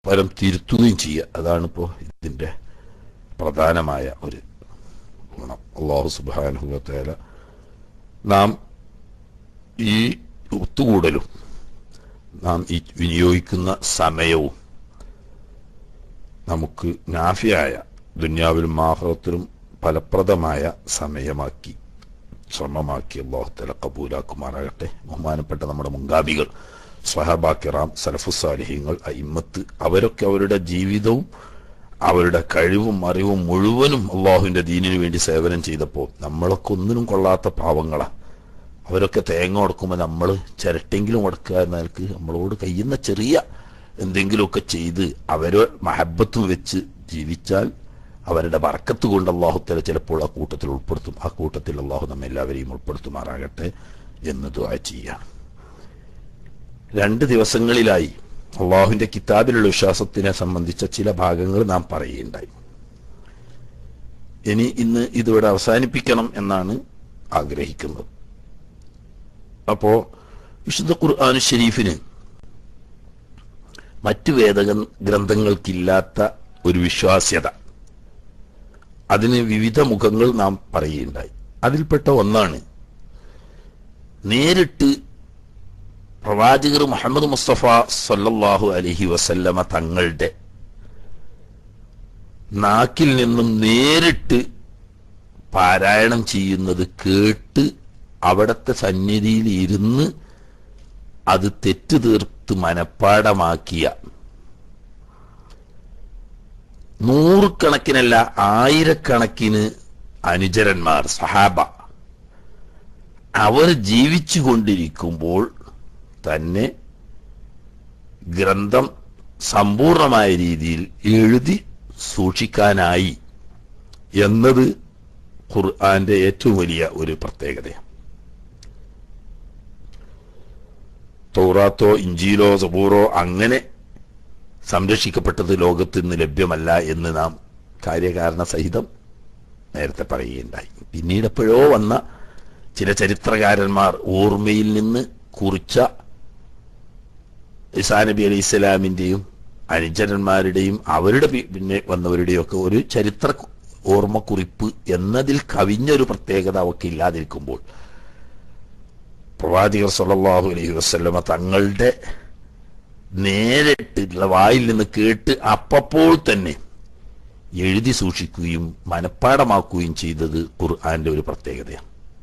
പരം തിരുത്തുകയും ചെയ്യുക അതാണിപ്പോൾ ഇതിൻ്റെ പ്രധാനമായ ഒരു ഗുണം അള്ളാഹു സുബാനുഭവത്തേല നാം ഈ ഒത്തുകൂടലും നാം ഈ വിനിയോഗിക്കുന്ന സമയവും നമുക്ക് നാഫിയായ ദുന്യാവിലും ആഹ്റത്തിലും ഫലപ്രദമായ സമയമാക്കി ശ്രമമാക്കി അള്ളാഹുത്തല കബൂലാക്കുമാറാകട്ടെ ബഹുമാനപ്പെട്ട നമ്മുടെ മുങ്കാബികൾ സ്വഹബാക്കിറാം സലഫുസാലിഹ്യങ്ങൾ അയിമ്മത്ത് അവരൊക്കെ അവരുടെ ജീവിതവും അവരുടെ കഴിവും അറിവും മുഴുവനും അള്ളാഹുവിന്റെ ദീനിനു വേണ്ടി സേവനം ചെയ്തപ്പോൾ നമ്മളൊക്കെ ഒന്നിനും കൊള്ളാത്ത പാവങ്ങളാ അവരൊക്കെ തേങ്ങ ഉടക്കുമ്പോൾ നമ്മൾ ചിരട്ടെങ്കിലും ഉടക്കുക എന്നൽക്ക് നമ്മളോട് കഴിയുന്ന ചെറിയ എന്തെങ്കിലുമൊക്കെ ചെയ്ത് അവരെ മഹബത്തും വെച്ച് ജീവിച്ചാൽ അവരുടെ ബർക്കത്ത് കൊണ്ട് അള്ളാഹുത്തല ചിലപ്പോൾ ആ കൂട്ടത്തിൽ ഉൾപ്പെടുത്തും ആ കൂട്ടത്തിൽ അള്ളാഹു നമ്മെ എല്ലാവരെയും ഉൾപ്പെടുത്തുമാറാകട്ടെ എന്ന് ദുആ ചെയ്യാം രണ്ട് ദിവസങ്ങളിലായി അള്ളാഹുവിന്റെ കിതാബിലുള്ള വിശ്വാസത്തിനെ സംബന്ധിച്ച ചില ഭാഗങ്ങൾ നാം പറയുകയുണ്ടായി ഇനി ഇന്ന് ഇതിവിടെ അവസാനിപ്പിക്കണം എന്നാണ് ആഗ്രഹിക്കുന്നത് അപ്പോ വിശുദ്ധ ഖുർആൻ ഷരീഫിന് മറ്റു വേദ ഗ്രന്ഥങ്ങൾക്കില്ലാത്ത ഒരു വിശ്വാസ്യത അതിന് വിവിധ മുഖങ്ങൾ നാം പറയുകയുണ്ടായി അതിൽപ്പെട്ട ഒന്നാണ് നേരിട്ട് പ്രവാചകർ മുഹമ്മദ് മുസ്തഫ സല്ലല്ലാഹു അലഹി വസല്ലമ തങ്ങളുടെ നാക്കിൽ നിന്നും നേരിട്ട് പാരായണം ചെയ്യുന്നത് കേട്ട് അവിടത്തെ സന്നിധിയിൽ ഇരുന്ന് അത് തെറ്റു തീർത്ത് മനപ്പാടമാക്കിയ നൂറുകണക്കിനല്ല ആയിരക്കണക്കിന് അനുചരന്മാർ സഹാബ അവർ ജീവിച്ചു കൊണ്ടിരിക്കുമ്പോൾ തന്നെ ഗ്രന്ഥം സമ്പൂർണമായ രീതിയിൽ എഴുതി സൂക്ഷിക്കാനായി എന്നത് ഖുർആന്റെ ഏറ്റവും വലിയ ഒരു പ്രത്യേകതയാണ് തൗറാത്തോ ഇഞ്ചിയിലോ സബൂറോ അങ്ങനെ സംരക്ഷിക്കപ്പെട്ടത് ലോകത്ത് നിന്ന് ലഭ്യമല്ല എന്ന് നാം കാര്യകാരണ സഹിതം നേരത്തെ പറയുകയുണ്ടായി പിന്നീട് എപ്പോഴോ വന്ന ചില ചരിത്രകാരന്മാർ ഓർമ്മയിൽ നിന്ന് കുറിച്ച ഇസാ നബി അലൈഹി ഇസ്ലാമിന്റെയും അനുചരന്മാരുടെയും അവരുടെ പി- പിന്നെ വന്നവരുടെയും ഒക്കെ ഒരു ചരിത്ര ഓർമ്മക്കുറിപ്പ് എന്നതിൽ കവിഞ്ഞൊരു പ്രത്യേകത അവർക്ക് ഇല്ലാതിരിക്കുമ്പോൾ പ്രവാചകർ സല്ലല്ലാഹു അലൈഹി വസല്ലമ തങ്ങളുടെ നേരിട്ടുള്ള വായിൽ നിന്ന് കേട്ട് അപ്പപ്പോൾ തന്നെ എഴുതി സൂക്ഷിക്കുകയും മനഃപ്പാടമാക്കുകയും ചെയ്തത് ഖുർആന്റെ ഒരു പ്രത്യേകതയാണ്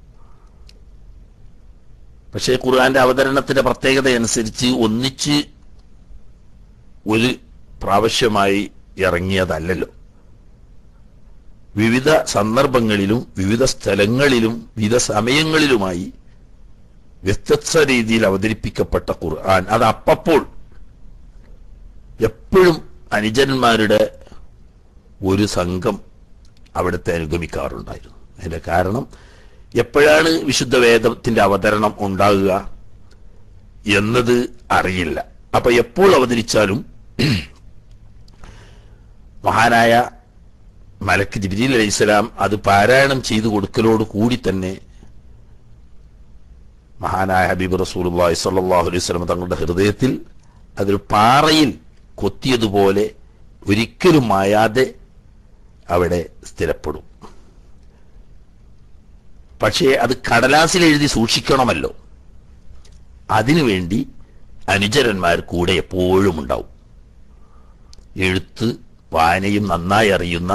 പക്ഷേ ഖുർആന്റെ അവതരണത്തിന്റെ പ്രത്യേകത അനുസരിച്ച് ഒന്നിച്ച് ഒരു പ്രാവശ്യമായി ഇറങ്ങിയതല്ലല്ലോ വിവിധ സന്ദർഭങ്ങളിലും വിവിധ സ്ഥലങ്ങളിലും വിവിധ സമയങ്ങളിലുമായി വ്യത്യസ്ത രീതിയിൽ അവതരിപ്പിക്കപ്പെട്ട ഖുർആൻ അത് അപ്പപ്പോൾ എപ്പോഴും അനുജന്മാരുടെ ഒരു സംഘം അവിടുത്തെ അനുഗമിക്കാറുണ്ടായിരുന്നു അതിന്റെ കാരണം എപ്പോഴാണ് വിശുദ്ധ വേദത്തിന്റെ അവതരണം ഉണ്ടാകുക എന്നത് അറിയില്ല അപ്പൊ എപ്പോൾ അവതരിച്ചാലും മഹാനായ മലക്ക് ജിബ്രീൽ അലൈഹിസ്സലാം അത് പാരായണം ചെയ്തു കൊടുക്കലോട് കൂടി തന്നെ മഹാനായ ഹബീബ് റസൂലുള്ളാഹി സ്വല്ലല്ലാഹു അലൈഹി വസല്ലം തങ്ങളുടെ ഹൃദയത്തിൽ അതൊരു പാറയിൽ കൊത്തിയതുപോലെ ഒരിക്കലും മായാതെ അവിടെ സ്ഥിരപ്പെടും പക്ഷേ അത് കടലാസിൽ എഴുതി സൂക്ഷിക്കണമല്ലോ അതിനുവേണ്ടി അനുചരന്മാർ കൂടെ എപ്പോഴും ഉണ്ടാവും എഴുത്ത് വായനയും നന്നായി അറിയുന്ന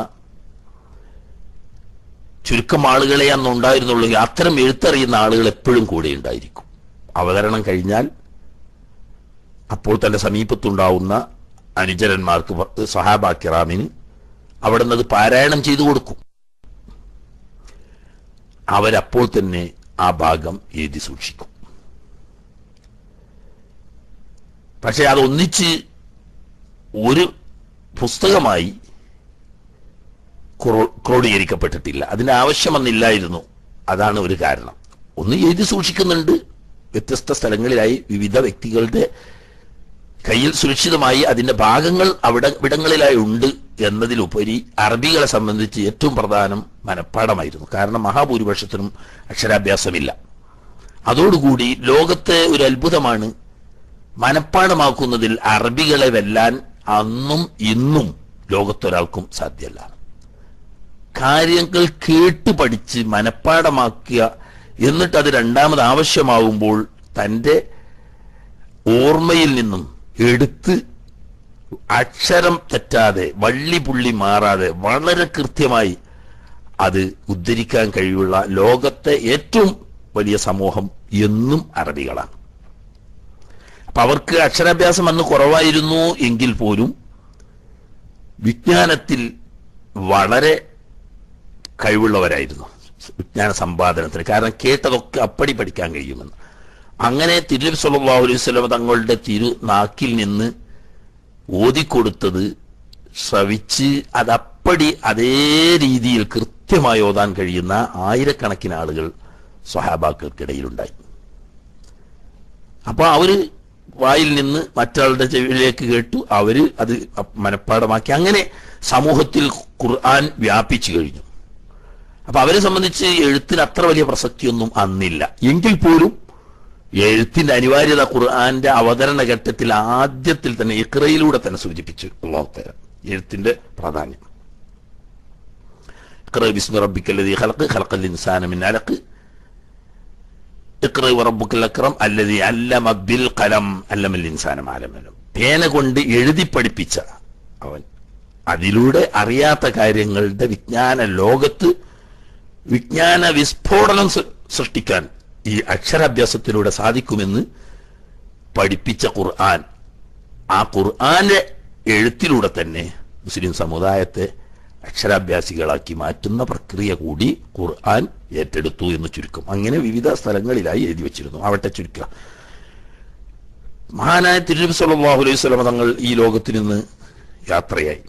ചുരുക്കം ആളുകളെ അന്ന് ഉണ്ടായിരുന്നുള്ളൂ അത്തരം എഴുത്തറിയുന്ന ആളുകൾ എപ്പോഴും കൂടെ ഉണ്ടായിരിക്കും അവതരണം കഴിഞ്ഞാൽ അപ്പോൾ തന്റെ സമീപത്തുണ്ടാവുന്ന അനുചരന്മാർക്ക് സഹാബ കിറാമിന് അവിടെ നിന്ന് അത് പാരായണം ചെയ്തു കൊടുക്കും അവരപ്പോൾ തന്നെ ആ ഭാഗം എഴുതി സൂക്ഷിക്കും പക്ഷെ അതൊന്നിച്ച് ഒരു പുസ്തകമായി ക്രോ- ക്രോഡീകരിക്കപ്പെട്ടിട്ടില്ല അതിന്റെ ആവശ്യം വന്നില്ലായിരുന്നു അതാണ് ഒരു കാരണം ഒന്ന് എഴുതി സൂക്ഷിക്കുന്നുണ്ട് വ്യത്യസ്ത സ്ഥലങ്ങളിലായി വിവിധ വ്യക്തികളുടെ കയ്യിൽ സുരക്ഷിതമായി അതിന്റെ ഭാഗങ്ങൾ അവിടെ ഇവിടങ്ങളിലായി ഉണ്ട് എന്നതിലുപരി അറബികളെ സംബന്ധിച്ച് ഏറ്റവും പ്രധാനം മനഃപ്പാടമായിരുന്നു കാരണം മഹാഭൂരിപക്ഷത്തിനും അക്ഷരാഭ്യാസമില്ല അതോടുകൂടി ലോകത്തെ ഒരു അത്ഭുതമാണ് മനഃപ്പാടമാക്കുന്നതിൽ അറബികളെ വെല്ലാൻ അന്നും ഇന്നും ലോകത്തൊരാൾക്കും സാധ്യമല്ല കാര്യങ്ങൾ കേട്ട് പഠിച്ച് മനഃപ്പാടമാക്കുക എന്നിട്ട് അത് രണ്ടാമത് ആവശ്യമാവുമ്പോൾ തന്റെ ഓർമ്മയിൽ നിന്നും എടുത്ത് അക്ഷരം തെറ്റാതെ വള്ളി പുള്ളി മാറാതെ വളരെ കൃത്യമായി അത് ഉദ്ധരിക്കാൻ കഴിവുള്ള ലോകത്തെ ഏറ്റവും വലിയ സമൂഹം എന്നും അറബികളാണ് അപ്പൊ അവർക്ക് അക്ഷരാഭ്യാസം അന്ന് കുറവായിരുന്നു എങ്കിൽ പോലും വിജ്ഞാനത്തിൽ വളരെ കഴിവുള്ളവരായിരുന്നു വിജ്ഞാന സമ്പാദനത്തിന് കാരണം കേട്ടതൊക്കെ അപ്പടി പഠിക്കാൻ കഴിയുമെന്ന് അങ്ങനെ തിരുനബി സല്ലല്ലാഹു അലൈഹി വസല്ലം തങ്ങളുടെ തിരു നാക്കിൽ നിന്ന് ഓതിക്കൊടുത്തത് ശ്രവിച്ച് അതപ്പടി അതേ രീതിയിൽ കൃത്യമായി ഓതാൻ കഴിയുന്ന ആയിരക്കണക്കിന് ആളുകൾ സ്വഹാബാക്കൾക്കിടയിലുണ്ടായി അപ്പൊ അവര് വായിൽ നിന്ന് മറ്റാളുടെ ചെവിയിലേക്ക് കേട്ടു അവര് അത് മനഃപ്പാടമാക്കി അങ്ങനെ സമൂഹത്തിൽ ഖുർആൻ വ്യാപിച്ചു കഴിഞ്ഞു അപ്പൊ അവരെ സംബന്ധിച്ച് എഴുത്തിന് അത്ര വലിയ പ്രസക്തിയൊന്നും അന്നില്ല എങ്കിൽ പോലും എഴുത്തിന്റെ അനിവാര്യത ഖുർആന്റെ അവതരണ ഘട്ടത്തിൽ ആദ്യത്തിൽ തന്നെ ഇക്രയിലൂടെ തന്നെ സൂചിപ്പിച്ചു അള്ളാഹുത്തര എഴുത്തിന്റെ പ്രാധാന്യം ഇഖ്റ ബിസ്മി റബ്ബിക്കല്ലദീ ഖലഖ് ഖലഖൽ ഇൻസാന മിൻ അലഖ് ഇഖ്റ വറബ്ബുക്കൽ അക്രം അല്ലദീ അല്ലമ ബിൽ ഖലം അല്ലമൽ ഇൻസാന മാ ലം യഅലം പേന കൊണ്ട് എഴുതി പഠിപ്പിച്ച അവൻ അതിലൂടെ അറിയാത്ത കാര്യങ്ങളുടെ വിജ്ഞാന ലോകത്ത് വിജ്ഞാന വിസ്ഫോടനം സൃ- സൃഷ്ടിക്കാൻ ഈ അക്ഷരാഭ്യാസത്തിലൂടെ സാധിക്കുമെന്ന് പഠിപ്പിച്ച ഖുർആൻ ആ ഖുർആന്റെ എഴുത്തിലൂടെ തന്നെ മുസ്ലിം സമുദായത്തെ അക്ഷരാഭ്യാസികളാക്കി മാറ്റുന്ന പ്രക്രിയ കൂടി ഖുർആൻ ഏറ്റെടുത്തു എന്ന് ചുരുക്കം അങ്ങനെ വിവിധ സ്ഥലങ്ങളിലായി എഴുതി വെച്ചിരുന്നു ആവട്ടെ ചുരുക്കുക മഹാനായ തിരുനബി സല്ലല്ലാഹു അലൈഹി വസല്ലം തങ്ങൾ ഈ ലോകത്തിൽ നിന്ന് യാത്രയായി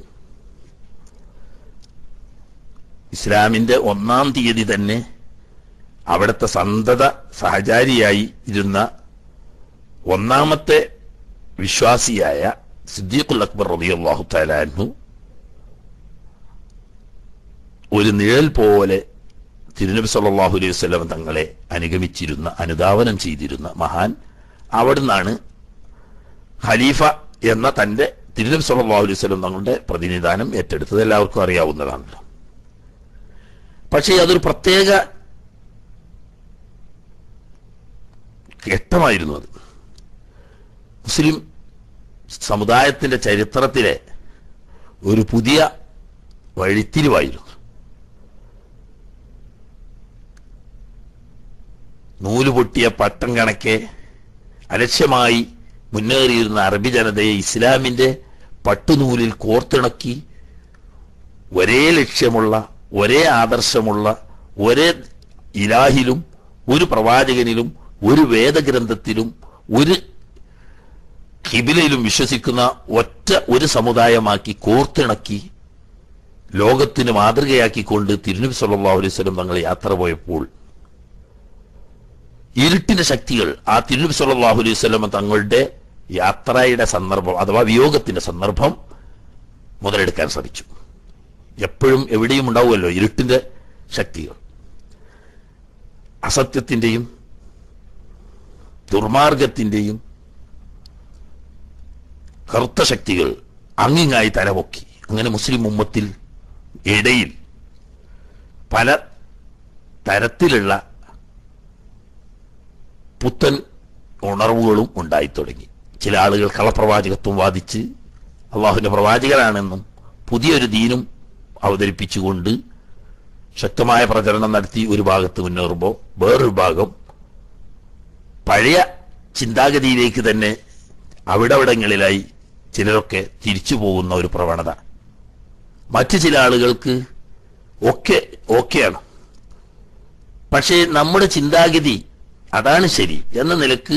ഇസ്ലാമിന്റെ ഒന്നാം തീയതി തന്നെ അവിടുത്തെ സന്തത സഹചാരിയായി ഇരുന്ന ഒന്നാമത്തെ വിശ്വാസിയായ സിദ്ദീഖുൽ അക്ബർ റളിയല്ലാഹു തആല അൻഹു ഒരു നിഴൽ പോലെ തിരുനബി സല്ലല്ലാഹു അലൈഹി വസല്ലം തങ്ങളെ അനുഗമിച്ചിരുന്ന അനുധാവനം ചെയ്തിരുന്ന മഹാൻ അവിടുന്നാണ് ഖലീഫ എന്ന തന്റെ തിരുനബി സല്ലല്ലാഹു അലൈഹി വസല്ലം തങ്ങളുടെ പ്രതിനിധാനം ഏറ്റെടുത്തത് എല്ലാവർക്കും അറിയാവുന്നതാണല്ലോ പക്ഷേ അതൊരു പ്രത്യേക ഘട്ടമായിരുന്നു അത് മുസ്ലിം സമുദായത്തിന്റെ ചരിത്രത്തിലെ ഒരു പുതിയ വഴിത്തിരിവായിരുന്നു നൂല് പൊട്ടിയ പട്ടം കണക്കെ അലക്ഷ്യമായി മുന്നേറിയിരുന്ന അറബി ജനതയെ ഇസ്ലാമിന്റെ പട്ടുനൂലിൽ കോർത്തിണക്കി ഒരേ ലക്ഷ്യമുള്ള ഒരേ ആദർശമുള്ള ഒരേ ഇലാഹിലും ഒരു പ്രവാചകനിലും ഒരു വേദഗ്രന്ഥത്തിലും ഒരു കിബിലയിലും വിശ്വസിക്കുന്ന ഒറ്റ ഒരു സമുദായമാക്കി കോർത്തിണക്കി ലോകത്തിന് മാതൃകയാക്കിക്കൊണ്ട് തിരുനബി സല്ലല്ലാഹു അലൈഹി വസല്ലം തങ്ങൾ യാത്ര പോയപ്പോൾ ഇരുട്ടിന്റെ ശക്തികൾ ആ തിരുനബി സല്ലല്ലാഹു അലൈഹി വസല്ലം തങ്ങളുടെ യാത്രയുടെ സന്ദർഭം അഥവാ വിയോഗത്തിന്റെ സന്ദർഭം മുതലെടുക്കാൻ ശ്രമിച്ചു എപ്പോഴും എവിടെയും ഉണ്ടാവുമല്ലോ ഇരുട്ടിന്റെ ശക്തികൾ അസത്യത്തിന്റെയും ദുർമാർഗത്തിന്റെയും കറുത്ത ശക്തികൾ അങ്ങിങ്ങായി തലപൊക്കി അങ്ങനെ മുസ്ലിം ഉമ്മത്തിൽ ഇടയിൽ പല തരത്തിലുള്ള പുത്തൻ ഉണർവുകളും ഉണ്ടായി തുടങ്ങി ചില ആളുകൾ കളപ്രവാചകത്വം വാദിച്ച് അള്ളാഹുവിന്റെ പ്രവാചകനാണെന്നും പുതിയൊരു ദീനും അവതരിപ്പിച്ചുകൊണ്ട് ശക്തമായ പ്രചരണം നടത്തി ഒരു ഭാഗത്ത് മുന്നേറുമ്പോൾ വേറൊരു ഭാഗം പഴയ ചിന്താഗതിയിലേക്ക് തന്നെ അവിടവിടങ്ങളിലായി ചിലരൊക്കെ തിരിച്ചു പോകുന്ന ഒരു പ്രവണത മറ്റു ചില ആളുകൾക്ക് ഒക്കെ ഓക്കെയാണ് പക്ഷേ നമ്മുടെ ചിന്താഗതി അതാണ് ശരി എന്ന നിലക്ക്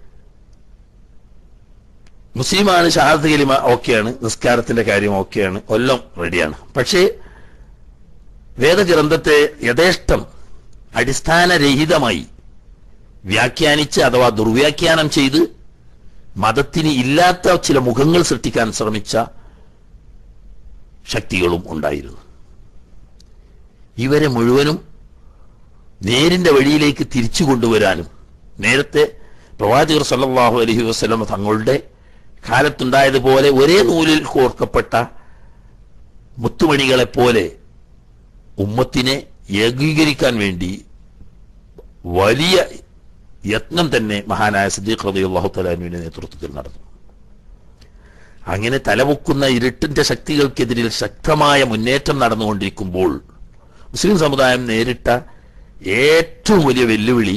മുസ്ലിമാണ് ഷഹാദത്ത് കലിമ ഓക്കെയാണ് നിസ്കാരത്തിന്റെ കാര്യം ഓക്കെയാണ് എല്ലാം റെഡിയാണ് പക്ഷേ വേദഗ്രന്ഥത്തെ യഥേഷ്ടം അടിസ്ഥാനരഹിതമായി വ്യാഖ്യാനിച്ച് അഥവാ ദുർവ്യാഖ്യാനം ചെയ്ത് മതത്തിന് ഇല്ലാത്ത ചില മുഖങ്ങൾ സൃഷ്ടിക്കാൻ ശ്രമിച്ച ശക്തികളും ഉണ്ടായിരുന്നു ഇവരെ മുഴുവനും നേരിന്റെ വഴിയിലേക്ക് തിരിച്ചു കൊണ്ടുവരാനും നേരത്തെ പ്രവാചകർ സല്ലല്ലാഹു അലൈഹി വസല്ലം തങ്ങളുടെ കാലത്തുണ്ടായതുപോലെ ഒരേ നൂലിൽ കോർക്കപ്പെട്ട മുത്തുമണികളെ പോലെ ഉമ്മത്തിനെ ഏകീകരിക്കാൻ വേണ്ടി വലിയ യത്നം തന്നെ മഹാനായ സിദ്ദീഖ് റളിയല്ലാഹു തലാനുവിന്റെ നേതൃത്വത്തിൽ നടന്നു അങ്ങനെ തലപൊക്കുന്ന ഇരുട്ടിന്റെ ശക്തികൾക്കെതിരിൽ ശക്തമായ മുന്നേറ്റം നടന്നുകൊണ്ടിരിക്കുമ്പോൾ മുസ്ലിം സമുദായം നേരിട്ട ഏറ്റവും വലിയ വെല്ലുവിളി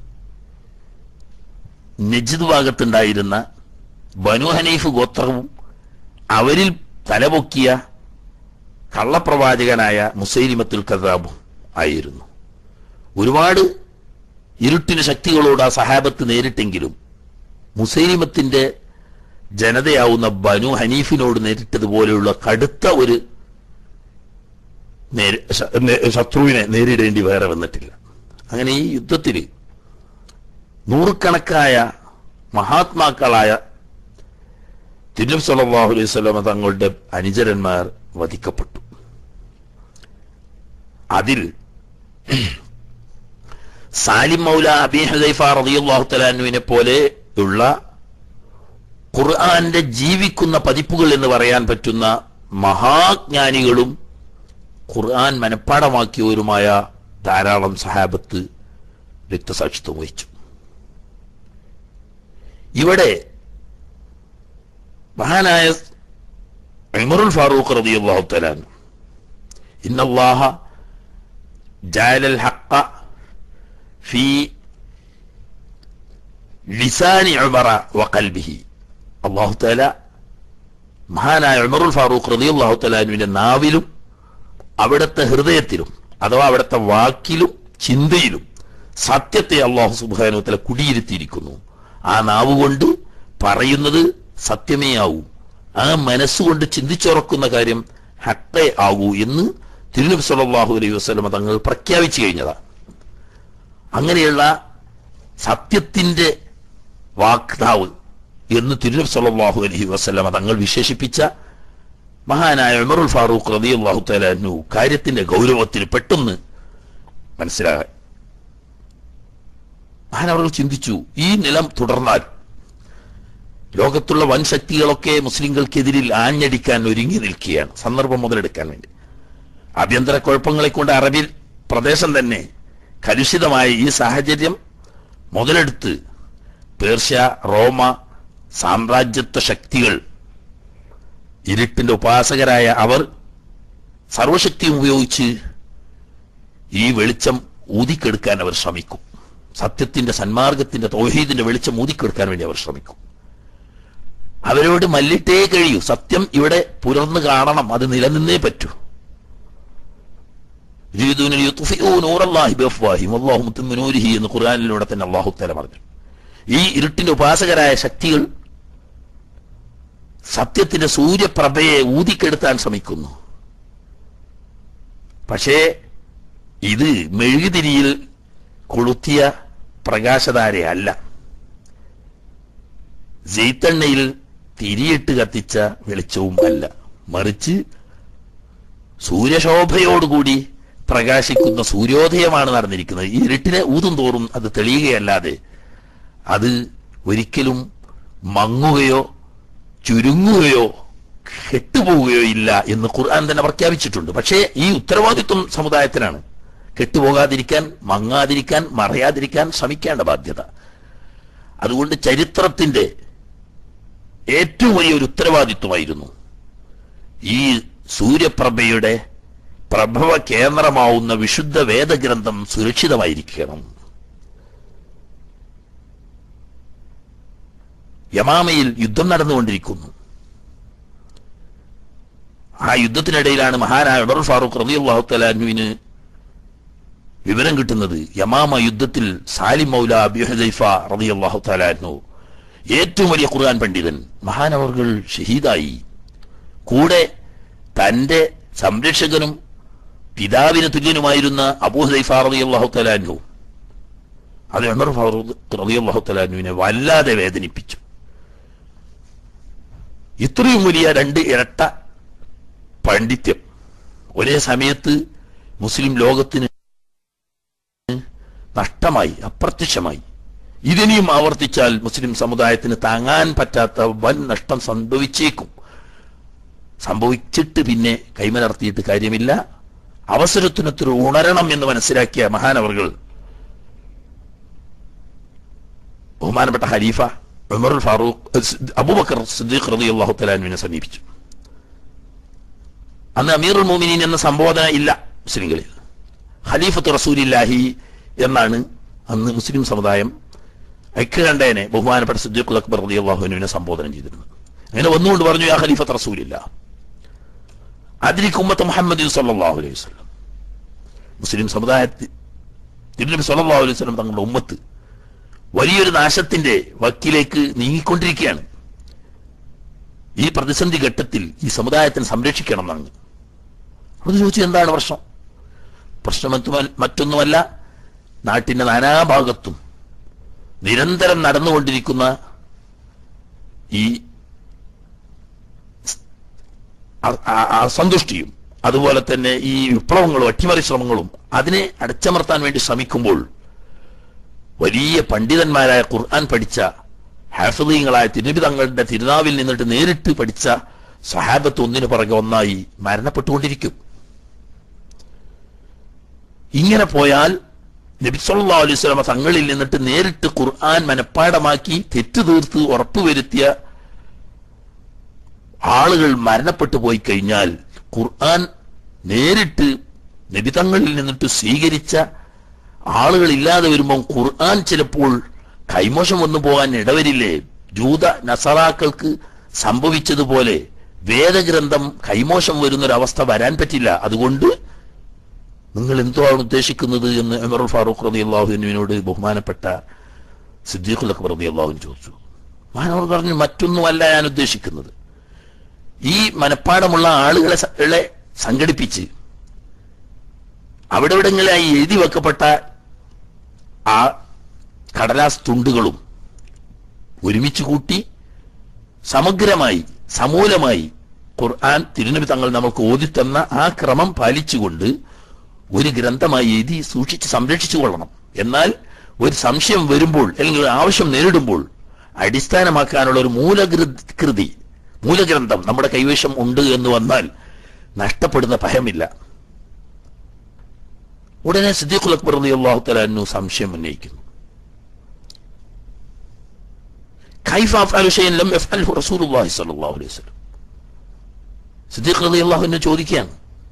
നജിദ് ഭാഗത്തുണ്ടായിരുന്ന ബനു ഹനീഫ് ഗോത്രവും അവരിൽ തലപൊക്കിയ കള്ളപ്രവാചകനായ മുസൈലിമത്തുൽ കദാബും ആയിരുന്നു ഒരുപാട് ഇരുട്ടിന് ശക്തികളോട് ആ സഹാബത്ത് നേരിട്ടെങ്കിലും മുസൈലിമത്തിന്റെ ജനതയാവുന്ന ബനു ഹനീഫിനോട് നേരിട്ടതുപോലെയുള്ള കടുത്ത ഒരു നേരി- ശ- നേ- ശത്രുവിനെ നേരിടേണ്ടി വേറെ വന്നിട്ടില്ല അങ്ങനെ ഈ യുദ്ധത്തിൽ നൂറുകണക്കായ മഹാത്മാക്കളായ തിരുനബി സല്ലല്ലാഹു അലൈഹി വസല്ലമ തങ്ങളുടെ അനുചരന്മാർ വധിക്കപ്പെട്ടു അതിൽ സാലിം മൗല അബി ഹുദൈഫ റളിയല്ലാഹു തആലാനുവിനെ പോലെ ഉള്ള ഖുർആന്റെ ജീവിക്കുന്ന പതിപ്പുകൾ എന്ന് പറയാൻ പറ്റുന്ന മഹാജ്ഞാനികളും ഖുർആൻ മനഃപ്പാടമാക്കിയവരുമായ ധാരാളം സഹാബത്ത് രക്തസാക്ഷിത്വം വഹിച്ചു ഇവിടെ മഹാനായ ഉമറുൽ ഫാറൂഖ് റളിയല്ലാഹു തആല അൻഹു ഇന്നല്ലാഹ ജഅലൽ ഹഖ്ഖ ഫീ ലിസാനി ഉമറ വഖൽബിഹി അല്ലാഹു തആല മഹാനായ ഉമറുൽ ഫാറൂഖ് റളിയല്ലാഹു തആല അൻഹുവിന്റെ നാവിലും അവിടുത്തെ ഹൃദയത്തിലും അഥവാ അവിടുത്തെ വാക്കിലും ചിന്തയിലും സത്യത്തെ അള്ളാഹു സുബാനു തല കുടിയിരുത്തിയിരിക്കുന്നു ആ നാവ് കൊണ്ട് പറയുന്നത് സത്യമേ ആവൂ ആ മനസ്സുകൊണ്ട് ചിന്തിച്ചുറക്കുന്ന കാര്യം ഹട്ടേ ആകൂ എന്ന് തിരുനബി സല്ലല്ലാഹു അലൈഹി വസല്ലമ തങ്ങൾ പ്രഖ്യാപിച്ചു കഴിഞ്ഞതാണ് അങ്ങനെയുള്ള സത്യത്തിന്റെ വാക്താവ് എന്ന് തിരുനബി സല്ലല്ലാഹു അലൈഹി വസല്ലമ തങ്ങൾ വിശേഷിപ്പിച്ച മഹാനായ ഉമറുൽ ഫാറൂഖ് റളിയല്ലാഹു തആല അൻഹു കാര്യത്തിന്റെ ഗൗരവത്തിൽ പെട്ടെന്ന് മനസ്സിലാകാൻ മഹാനവർ ചിന്തിച്ചു ഈ നിലം തുടർന്നാൽ ലോകത്തുള്ള വൻ ശക്തികളൊക്കെ മുസ്ലിങ്ങൾക്കെതിരിൽ ആഞ്ഞടിക്കാൻ ഒരുങ്ങി നിൽക്കുകയാണ് സന്ദർഭം മുതലെടുക്കാൻ വേണ്ടി ആഭ്യന്തര കുഴപ്പങ്ങളെ കൊണ്ട് അറബി പ്രദേശം തന്നെ കലുഷിതമായ ഈ സാഹചര്യം മുതലെടുത്ത് പേർഷ്യ റോമ സാമ്രാജ്യത്വ ശക്തികൾ ഇരുട്ടിന്റെ ഉപാസകരായ അവർ സർവശക്തിയും ഉപയോഗിച്ച് ഈ വെളിച്ചം ഊതിക്കെടുക്കാൻ അവർ ശ്രമിക്കും സത്യത്തിന്റെ സന്മാർഗത്തിന്റെ തൗഹീദിന്റെ വെളിച്ചം ഊതിക്കെടുക്കാൻ വേണ്ടി അവർ ശ്രമിക്കും അവരോട് മല്ലിട്ടേ കഴിയൂ സത്യം ഇവിടെ പുലർന്നു കാണണം അത് നിലനിന്നേ പറ്റൂ يريدون ليطفئوا نور الله بأفواههم والله متم نوره എന്ന് ഖുർആനിലൂടെ തന്നെ അള്ളാഹു തആല പറഞ്ഞു ഈ ഇരുട്ടിന്റെ ഉപാസകരായ ശക്തികൾ സത്യത്തിന്റെ സൂര്യപ്രഭയെ ഊതിക്കെടുത്താൻ ശ്രമിക്കുന്നു പക്ഷേ ഇത് മെഴുകുതിരിയിൽ കൊളുത്തിയ പ്രകാശധാരയല്ല ജെയ്ത്തെണ്ണയിൽ തിരിയിട്ട് കത്തിച്ച വെളിച്ചവും അല്ല മറിച്ച് സൂര്യശോഭയോടുകൂടി പ്രകാശിക്കുന്ന സൂര്യോദയമാണ് നടന്നിരിക്കുന്നത് ഈ ഇരുട്ടിനെ ഊതും തോറും അത് തെളിയുകയല്ലാതെ അത് ഒരിക്കലും മങ്ങുകയോ ചുരുങ്ങുകയോ കെട്ടുപോവുകയോ ഇല്ല എന്ന് ഖുർആൻ തന്നെ പ്രഖ്യാപിച്ചിട്ടുണ്ട് പക്ഷേ ഈ ഉത്തരവാദിത്വം സമുദായത്തിനാണ് കെട്ടുപോകാതിരിക്കാൻ മങ്ങാതിരിക്കാൻ മറയാതിരിക്കാൻ ശ്രമിക്കേണ്ട ബാധ്യത അതുകൊണ്ട് ചരിത്രത്തിന്റെ ഏറ്റവും വലിയ ഒരു ഉത്തരവാദിത്വമായിരുന്നു ഈ സൂര്യപ്രഭയുടെ പ്രഭവ കേന്ദ്രമാവുന്ന വിശുദ്ധ വേദഗ്രന്ഥം സുരക്ഷിതമായിരിക്കണം യമാമയിൽ യുദ്ധം നടന്നുകൊണ്ടിരിക്കുന്നു ആ യുദ്ധത്തിനിടയിലാണ് മഹാനായ ഉമർ ഫാറൂഖ് റളിയല്ലാഹു തലാനുവിന് വിവരം കിട്ടുന്നത് യമാമ യുദ്ധത്തിൽ സാലിം മൗല അബി ഹുദൈഫ റളിയല്ലാഹു തലാനു ഏറ്റവും വലിയ ഖുർആൻ പണ്ഡിതൻ മഹാനവർകൾ ഷഹീദായി കൂടെ തന്റെ സംരക്ഷകനും പിതാവിന് തുല്യനുമായിരുന്ന അബൂ ഹുദൈഫ റളിയല്ലാഹു തലാനു അത് ഉമർ ഫാറൂഖ് റളിയല്ലാഹു തലാനുവിനെ വല്ലാതെ വേദനിപ്പിച്ചു ഇത്രയും വലിയ രണ്ട് ഇരട്ട പാണ്ഡിത്യം ഒരേ സമയത്ത് മുസ്ലിം ലോകത്തിന് നഷ്ടമായി അപ്രത്യക്ഷമായി ഇതിനെയും ആവർത്തിച്ചാൽ മുസ്ലിം സമുദായത്തിന് താങ്ങാൻ പറ്റാത്ത വൻ നഷ്ടം സംഭവിച്ചേക്കും സംഭവിച്ചിട്ട് പിന്നെ കൈമലർത്തിയിട്ട് കാര്യമില്ല അവസരത്തിനൊത്തിരി ഉണരണം എന്ന് മനസ്സിലാക്കിയ മഹാനവറുകൾ ബഹുമാനപ്പെട്ട ഖലീഫ ഉമർ ഫാറൂഖ് അബൂബക്കർ സിദ്ദീഖ് റളിയല്ലാഹു തആലാനുവിനെ സമീപിച്ചു അന്ന് അമീറുൽ മോമിനീൻ എന്ന സംബോധന ഇല്ല മുസ്ലിങ്ങളിൽ ഖലീഫത്ത് റസൂലില്ലാഹി എന്നാണ് അന്ന് മുസ്ലിം സമുദായം ഐക്യകണ്ഠേനെ ബഹുമാനപ്പെട്ട സിദ്ദീഖുൽ അക്ബർ റളിയല്ലാഹുവിനെ സംബോധന ചെയ്തിരുന്നത് അങ്ങനെ വന്നുകൊണ്ട് പറഞ്ഞു യാ ഖലീഫത്ത് റസൂലില്ല അതിരിക്ക് ഉമ്മത്ത് മുഹമ്മദ് സല്ലല്ലാഹു അലൈഹി വസല്ലം മുസ്ലിം സമുദായത്തിൽ തിരുനബി സല്ലല്ലാഹു അലൈഹി വസല്ലം തങ്ങളുടെ ഉമ്മത്ത് വലിയൊരു നാശത്തിന്റെ വക്കിലേക്ക് നീങ്ങിക്കൊണ്ടിരിക്കുകയാണ് ഈ പ്രതിസന്ധി ഘട്ടത്തിൽ ഈ സമുദായത്തിന് സംരക്ഷിക്കണം എന്നാണ് അത് ചോദിച്ചു എന്താണ് പ്രശ്നം പ്രശ്നം മറ്റു- മറ്റൊന്നുമല്ല നാട്ടിന്റെ നാനാഭാഗത്തും നിരന്തരം നടന്നുകൊണ്ടിരിക്കുന്ന ഈ അ- അ- അസന്തുഷ്ടിയും അതുപോലെ തന്നെ ഈ വിപ്ലവങ്ങളും അട്ടിമറി ശ്രമങ്ങളും അതിനെ അടച്ചമർത്താൻ വേണ്ടി ശ്രമിക്കുമ്പോൾ വലിയ പണ്ഡിതന്മാരായ ഖുർആൻ പഠിച്ച ഹാഫിദീങ്ങളായ തിരുനബി തങ്ങളുടെ തിരുനാവിൽ നിന്നിട്ട് നേരിട്ട് പഠിച്ച സഹാബത്ത് ഒന്നിനു പുറകെ ഒന്നായി മരണപ്പെട്ടുകൊണ്ടിരിക്കും ഇങ്ങനെ പോയാൽ നബി സല്ലല്ലാഹു അലൈഹി വസല്ലമ തങ്ങളിൽ നിന്നിട്ട് നേരിട്ട് ഖുർആൻ മനഃപ്പാടമാക്കി തെറ്റ് തീർത്ത് ഉറപ്പുവരുത്തിയ ആളുകൾ മരണപ്പെട്ടു പോയി കഴിഞ്ഞാൽ ഖുർആൻ നേരിട്ട് നബിതങ്ങളിൽ നിന്നിട്ട് സ്വീകരിച്ച ആളുകൾ ഇല്ലാതെ വരുമ്പോൾ ഖുർആൻ ചിലപ്പോൾ കൈമോശം വന്നു പോകാൻ ഇടവരില്ലേ ജൂത നസറാക്കൾക്ക് സംഭവിച്ചതുപോലെ വേദഗ്രന്ഥം കൈമോശം വരുന്നൊരവസ്ഥ വരാൻ പറ്റില്ല അതുകൊണ്ട് നിങ്ങൾ എന്തുവാണ് ഉദ്ദേശിക്കുന്നത് എന്ന് ഉമർ ഫാറൂഖ് റതി അള്ളാഹുവിനോട് ബഹുമാനപ്പെട്ട സിദ്ദീഖുൽ അക്ബർ റതി അള്ളാഹുവിൻ ചോദിച്ചു മഹാനവർ പറഞ്ഞു മറ്റൊന്നുമല്ല ഞാൻ ഉദ്ദേശിക്കുന്നത് ഈ മനഃപ്പാടമുള്ള ആളുകളെ സ- ളെ സംഘടിപ്പിച്ച് അവിടെ ഇവിടങ്ങളിലായി എഴുതി വെക്കപ്പെട്ട ആ കടലാസ് തുണ്ടുകളും ഒരുമിച്ച് കൂട്ടി സമഗ്രമായി സമൂലമായി ഖുർആൻ തിരുനബി തങ്ങൾ നമുക്ക് ഓതിത്തന്ന ആ ക്രമം പാലിച്ചുകൊണ്ട് ഒരു ഗ്രന്ഥമായി എഴുതി സൂക്ഷിച്ച് സംരക്ഷിച്ചു കൊള്ളണം എന്നാൽ ഒരു സംശയം വരുമ്പോൾ അല്ലെങ്കിൽ ഒരു ആവശ്യം നേരിടുമ്പോൾ അടിസ്ഥാനമാക്കാനുള്ള ഒരു മൂലകൃതി മൂലഗ്രന്ഥം നമ്മുടെ കൈവശം ഉണ്ട് എന്ന് വന്നാൽ നഷ്ടപ്പെടുന്ന ഭയമില്ല ഉടനെ സിദ്ദീഖുൽ അക്ബർ റളിയല്ലാഹു തആല അൻഹു സംശയം ഉന്നയിക്കുന്നു കൈഫ അഫ്അലു ഷൈഅൻ ലം യഫ്അൽഹു റസൂലുള്ളാഹി സ്വല്ലല്ലാഹു അലൈഹി വസല്ലം സിദ്ദീഖ് റളിയല്ലാഹു അൻഹു ചോദിക്കുകയാണ്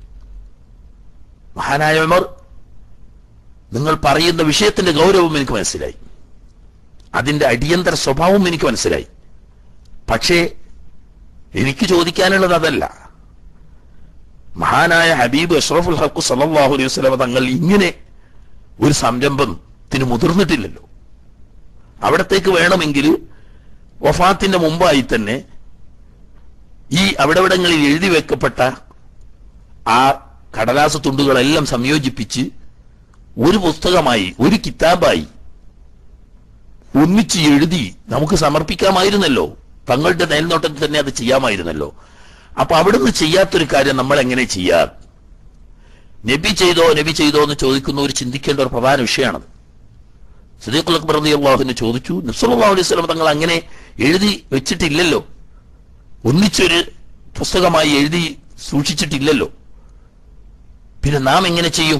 മഹാനായ ഉമർ നിങ്ങൾ പറയുന്ന വിഷയത്തിന്റെ ഗൗരവം എനിക്ക് മനസ്സിലായി അതിന്റെ അടിയന്തര സ്വഭാവം എനിക്ക് മനസ്സിലായി പക്ഷേ എനിക്ക് ചോദിക്കാനുള്ളത് അതല്ല മഹാനായ ഹബീബ് അഷ്റഫുൽ ഹക്കു സല്ലല്ലാഹു അലൈഹി വസല്ലം തങ്ങൾ ഇങ്ങനെ ഒരു സംരംഭത്തിന് മുതിർന്നിട്ടില്ലല്ലോ അവിടത്തേക്ക് വേണമെങ്കിൽ വഫാത്തിന്റെ മുമ്പായി തന്നെ ഈ അവിടെവിടങ്ങളിൽ എഴുതി വെക്കപ്പെട്ട ആ കടലാസ തുണ്ടുകളെല്ലാം സംയോജിപ്പിച്ച് ഒരു പുസ്തകമായി ഒരു കിതാബായി ഒന്നിച്ച് എഴുതി നമുക്ക് സമർപ്പിക്കാമായിരുന്നല്ലോ തങ്ങളുടെ മേൽനോട്ടത്തിൽ തന്നെ അത് ചെയ്യാമായിരുന്നല്ലോ അപ്പൊ അവിടുന്ന് ചെയ്യാത്തൊരു കാര്യം നമ്മൾ എങ്ങനെ ചെയ്യാം നബി ചെയ്തോ നബി ചെയ്തോ എന്ന് ചോദിക്കുന്നവർ ചിന്തിക്കേണ്ട ഒരു പ്രധാന വിഷയമാണത് സദീഖുൽ അക്ബർ റളിയല്ലാഹു അള്ളാഹുവിനെ ചോദിച്ചു നബ്സല്ലാഹു അലൈഹി സ്വലം തങ്ങൾ അങ്ങനെ എഴുതി വെച്ചിട്ടില്ലല്ലോ ഒന്നിച്ചൊരു പുസ്തകമായി എഴുതി സൂക്ഷിച്ചിട്ടില്ലല്ലോ പിന്നെ നാം എങ്ങനെ ചെയ്യും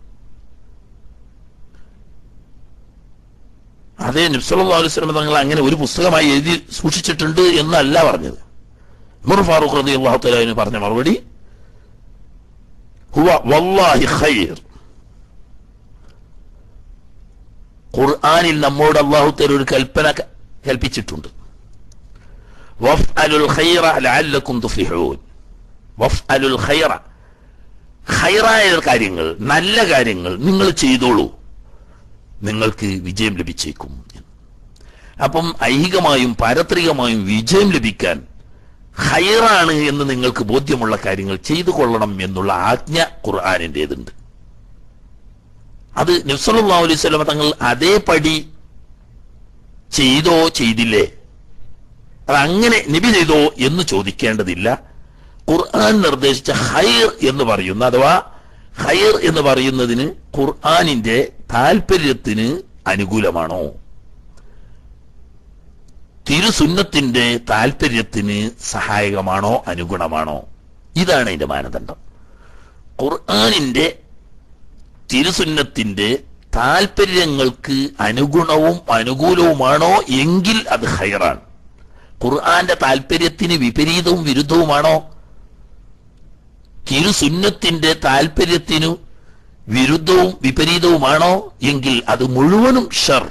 അതെ നബ്സല്ലാ അലൈഹി സ്വലം തങ്ങൾ അങ്ങനെ ഒരു പുസ്തകമായി എഴുതി സൂക്ഷിച്ചിട്ടുണ്ട് എന്നല്ല പറഞ്ഞത് ഉമർ ഫാറൂഖ് റതി അള്ളാഹു തലാവിന് പറഞ്ഞ മറുപടി ഹുവ വല്ലാഹി ഖൈർ ഖുർആനിൽ നമ്മോട് അള്ളാഹു തല ഒരു കൽപ്പന ക- കൽപ്പിച്ചിട്ടുണ്ട് വഫ്അലുൽ ഖൈറ ലഅല്ലക്കും തുഫ്ലിഹൂൻ വഫ്അലുൽ ഖൈറ ഖൈറായ കാര്യങ്ങൾ നല്ല കാര്യങ്ങൾ നിങ്ങൾ ചെയ്തോളൂ നിങ്ങൾക്ക് വിജയം ലഭിച്ചേക്കും അപ്പം ഐഹികമായും പാരത്രികമായും വിജയം ലഭിക്കാൻ ഹൈറാണ് എന്ന് നിങ്ങൾക്ക് ബോധ്യമുള്ള കാര്യങ്ങൾ ചെയ്തു കൊള്ളണം എന്നുള്ള ആജ്ഞ ഖുർആാനിൻ്റെതുണ്ട് അത് നബ്സല്ലാ അലൈഹി സ്വലമ തങ്ങൾ അതേപടി ചെയ്തോ ചെയ്തില്ലേ അത് അങ്ങനെ നബി ചെയ്തോ എന്ന് ചോദിക്കേണ്ടതില്ല ഖുർആൻ നിർദ്ദേശിച്ച ഹൈർ എന്ന് പറയുന്ന അഥവാ ഹൈർ എന്ന് പറയുന്നതിന് ഖുർആനിന്റെ താല്പര്യത്തിന് അനുകൂലമാണോ തിരുസുന്നത്തിന്റെ താല്പര്യത്തിന് സഹായകമാണോ അനുഗുണമാണോ ഇതാണ് അതിന്റെ മാനദണ്ഡം ഖുർആാനിന്റെ തിരുസുന്നത്തിന്റെ താല്പര്യങ്ങൾക്ക് അനുഗുണവും അനുകൂലവുമാണോ എങ്കിൽ അത് ഹൈറാണ് ഖുർആന്റെ താല്പര്യത്തിന് വിപരീതവും വിരുദ്ധവുമാണോ തിരുസുന്നത്തിന്റെ താല്പര്യത്തിനു വിരുദ്ധവും വിപരീതവുമാണോ എങ്കിൽ അത് മുഴുവനും ഷർ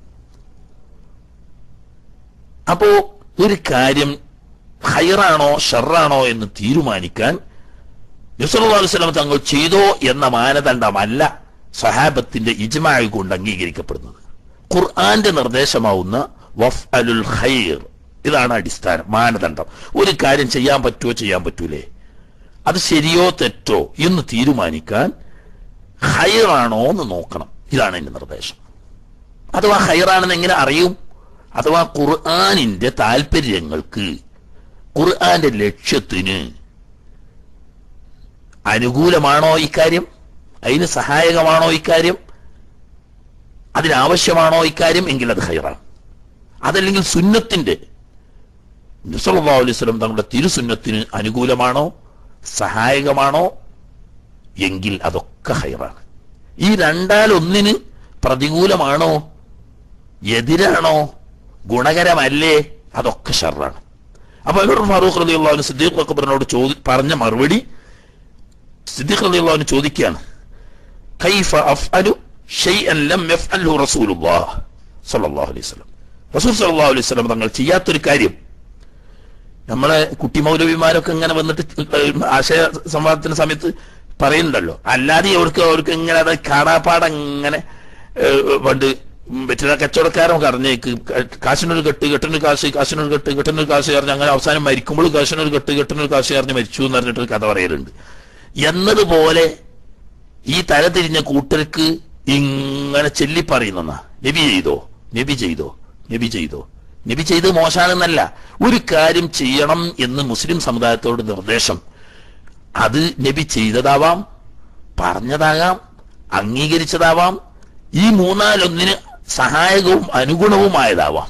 അപ്പോ ഒരു കാര്യം ഹൈറാണോ ഷറാണോ എന്ന് തീരുമാനിക്കാൻ യുസറുല്ലാസ്ലം തങ്ങൾ ചെയ്തോ എന്ന മാനദണ്ഡമല്ല സഹാബത്തിന്റെ ഇജ്മായി കൊണ്ട് അംഗീകരിക്കപ്പെടുന്നത് ഖുർആന്റെ നിർദ്ദേശമാവുന്ന വഫ് അലുൽ ഖൈർ ഇതാണ് അടിസ്ഥാനം മാനദണ്ഡം ഒരു കാര്യം ചെയ്യാൻ പറ്റുമോ ചെയ്യാൻ പറ്റൂലേ അത് ശരിയോ തെറ്റോ എന്ന് തീരുമാനിക്കാൻ ഹൈറാണോ എന്ന് നോക്കണം ഇതാണ് എന്റെ നിർദ്ദേശം അഥവാ ഹൈറാണെന്ന് എങ്ങനെ അറിയും അഥവാ ഖുർആാനിന്റെ താല്പര്യങ്ങൾക്ക് ഖുർആന്റെ ലക്ഷ്യത്തിന് അനുകൂലമാണോ ഇക്കാര്യം അതിന് സഹായകമാണോ ഇക്കാര്യം അതിനാവശ്യമാണോ ഇക്കാര്യം എങ്കിൽ അത് ഹൈറാണ് അതല്ലെങ്കിൽ സുന്നത്തിന്റെ നസല്ലാ അലൈവലം തങ്ങളുടെ തിരുസുന്നത്തിന് അനുകൂലമാണോ സഹായകമാണോ എങ്കിൽ അതൊക്കെ ഹൈറാണ് ഈ രണ്ടാലൊന്നിന് പ്രതികൂലമാണോ എതിരാണോ ഗുണകരമല്ലേ അതൊക്കെ ഷർറാണ് അപ്പൊ ഇവർ ഫാറൂഖ് റലി അള്ളാഹുന് സിദ്ദീഖ് അക്ബറിനോട് ചോദി പറഞ്ഞ മറുപടി സിദ്ദീഖ് റലി അള്ളാഹുന് ചോദിക്കുകയാണ് കൈഫ അഫ്അലു ഷൈഅൻ ലം യഫ്അൽഹു റസൂലുള്ളാഹ് സ്വല്ലല്ലാഹു അലൈഹി വസല്ലം റസൂൽ സ്വല്ലല്ലാഹു അലൈഹി വസല്ലം തങ്ങൾ ചെയ്യാത്തൊരു കാര്യം നമ്മളെ കുട്ടി മൗലവിമാരൊക്കെ ഇങ്ങനെ വന്നിട്ട് ആശയ സംവാദത്തിന്റെ സമയത്ത് പറയുന്നുണ്ടല്ലോ അല്ലാതെ അവർക്ക് അവർക്ക് ഇങ്ങനെ അത് കാണാപ്പാടം ഇങ്ങനെ ഏഹ്, പണ്ട് വെറ്റില കച്ചവടക്കാരൻ പറഞ്ഞേക്ക് കാശിനൊരു കെട്ട് കെട്ടിനൊരു കാശ് കാശിനൊരു കെട്ട് കെട്ടിനൊരു കാശ് പറഞ്ഞ് അങ്ങനെ അവസാനം മരിക്കുമ്പോൾ കാശിനൊരു കെട്ട് കെട്ടിനൊരു കാശ് പറഞ്ഞ് മരിച്ചു എന്ന് പറഞ്ഞിട്ട് കഥ പറയലുണ്ട് എന്നതുപോലെ ഈ തലതിരിഞ്ഞ കൂട്ടർക്ക് ഇങ്ങനെ ചൊല്ലി പറയുന്ന നബി ചെയ്തോ നബി ചെയ്തോ നബി ചെയ്തോ നബി ചെയ്ത് മോശാണെന്നല്ല ഒരു കാര്യം ചെയ്യണം എന്ന് മുസ്ലിം സമുദായത്തോട് നിർദ്ദേശം അത് നബി ചെയ്തതാവാം പറഞ്ഞതാകാം അംഗീകരിച്ചതാവാം ഈ മൂന്നാലൊന്നിന് സഹായകവും അനുഗുണവുമായതാവാം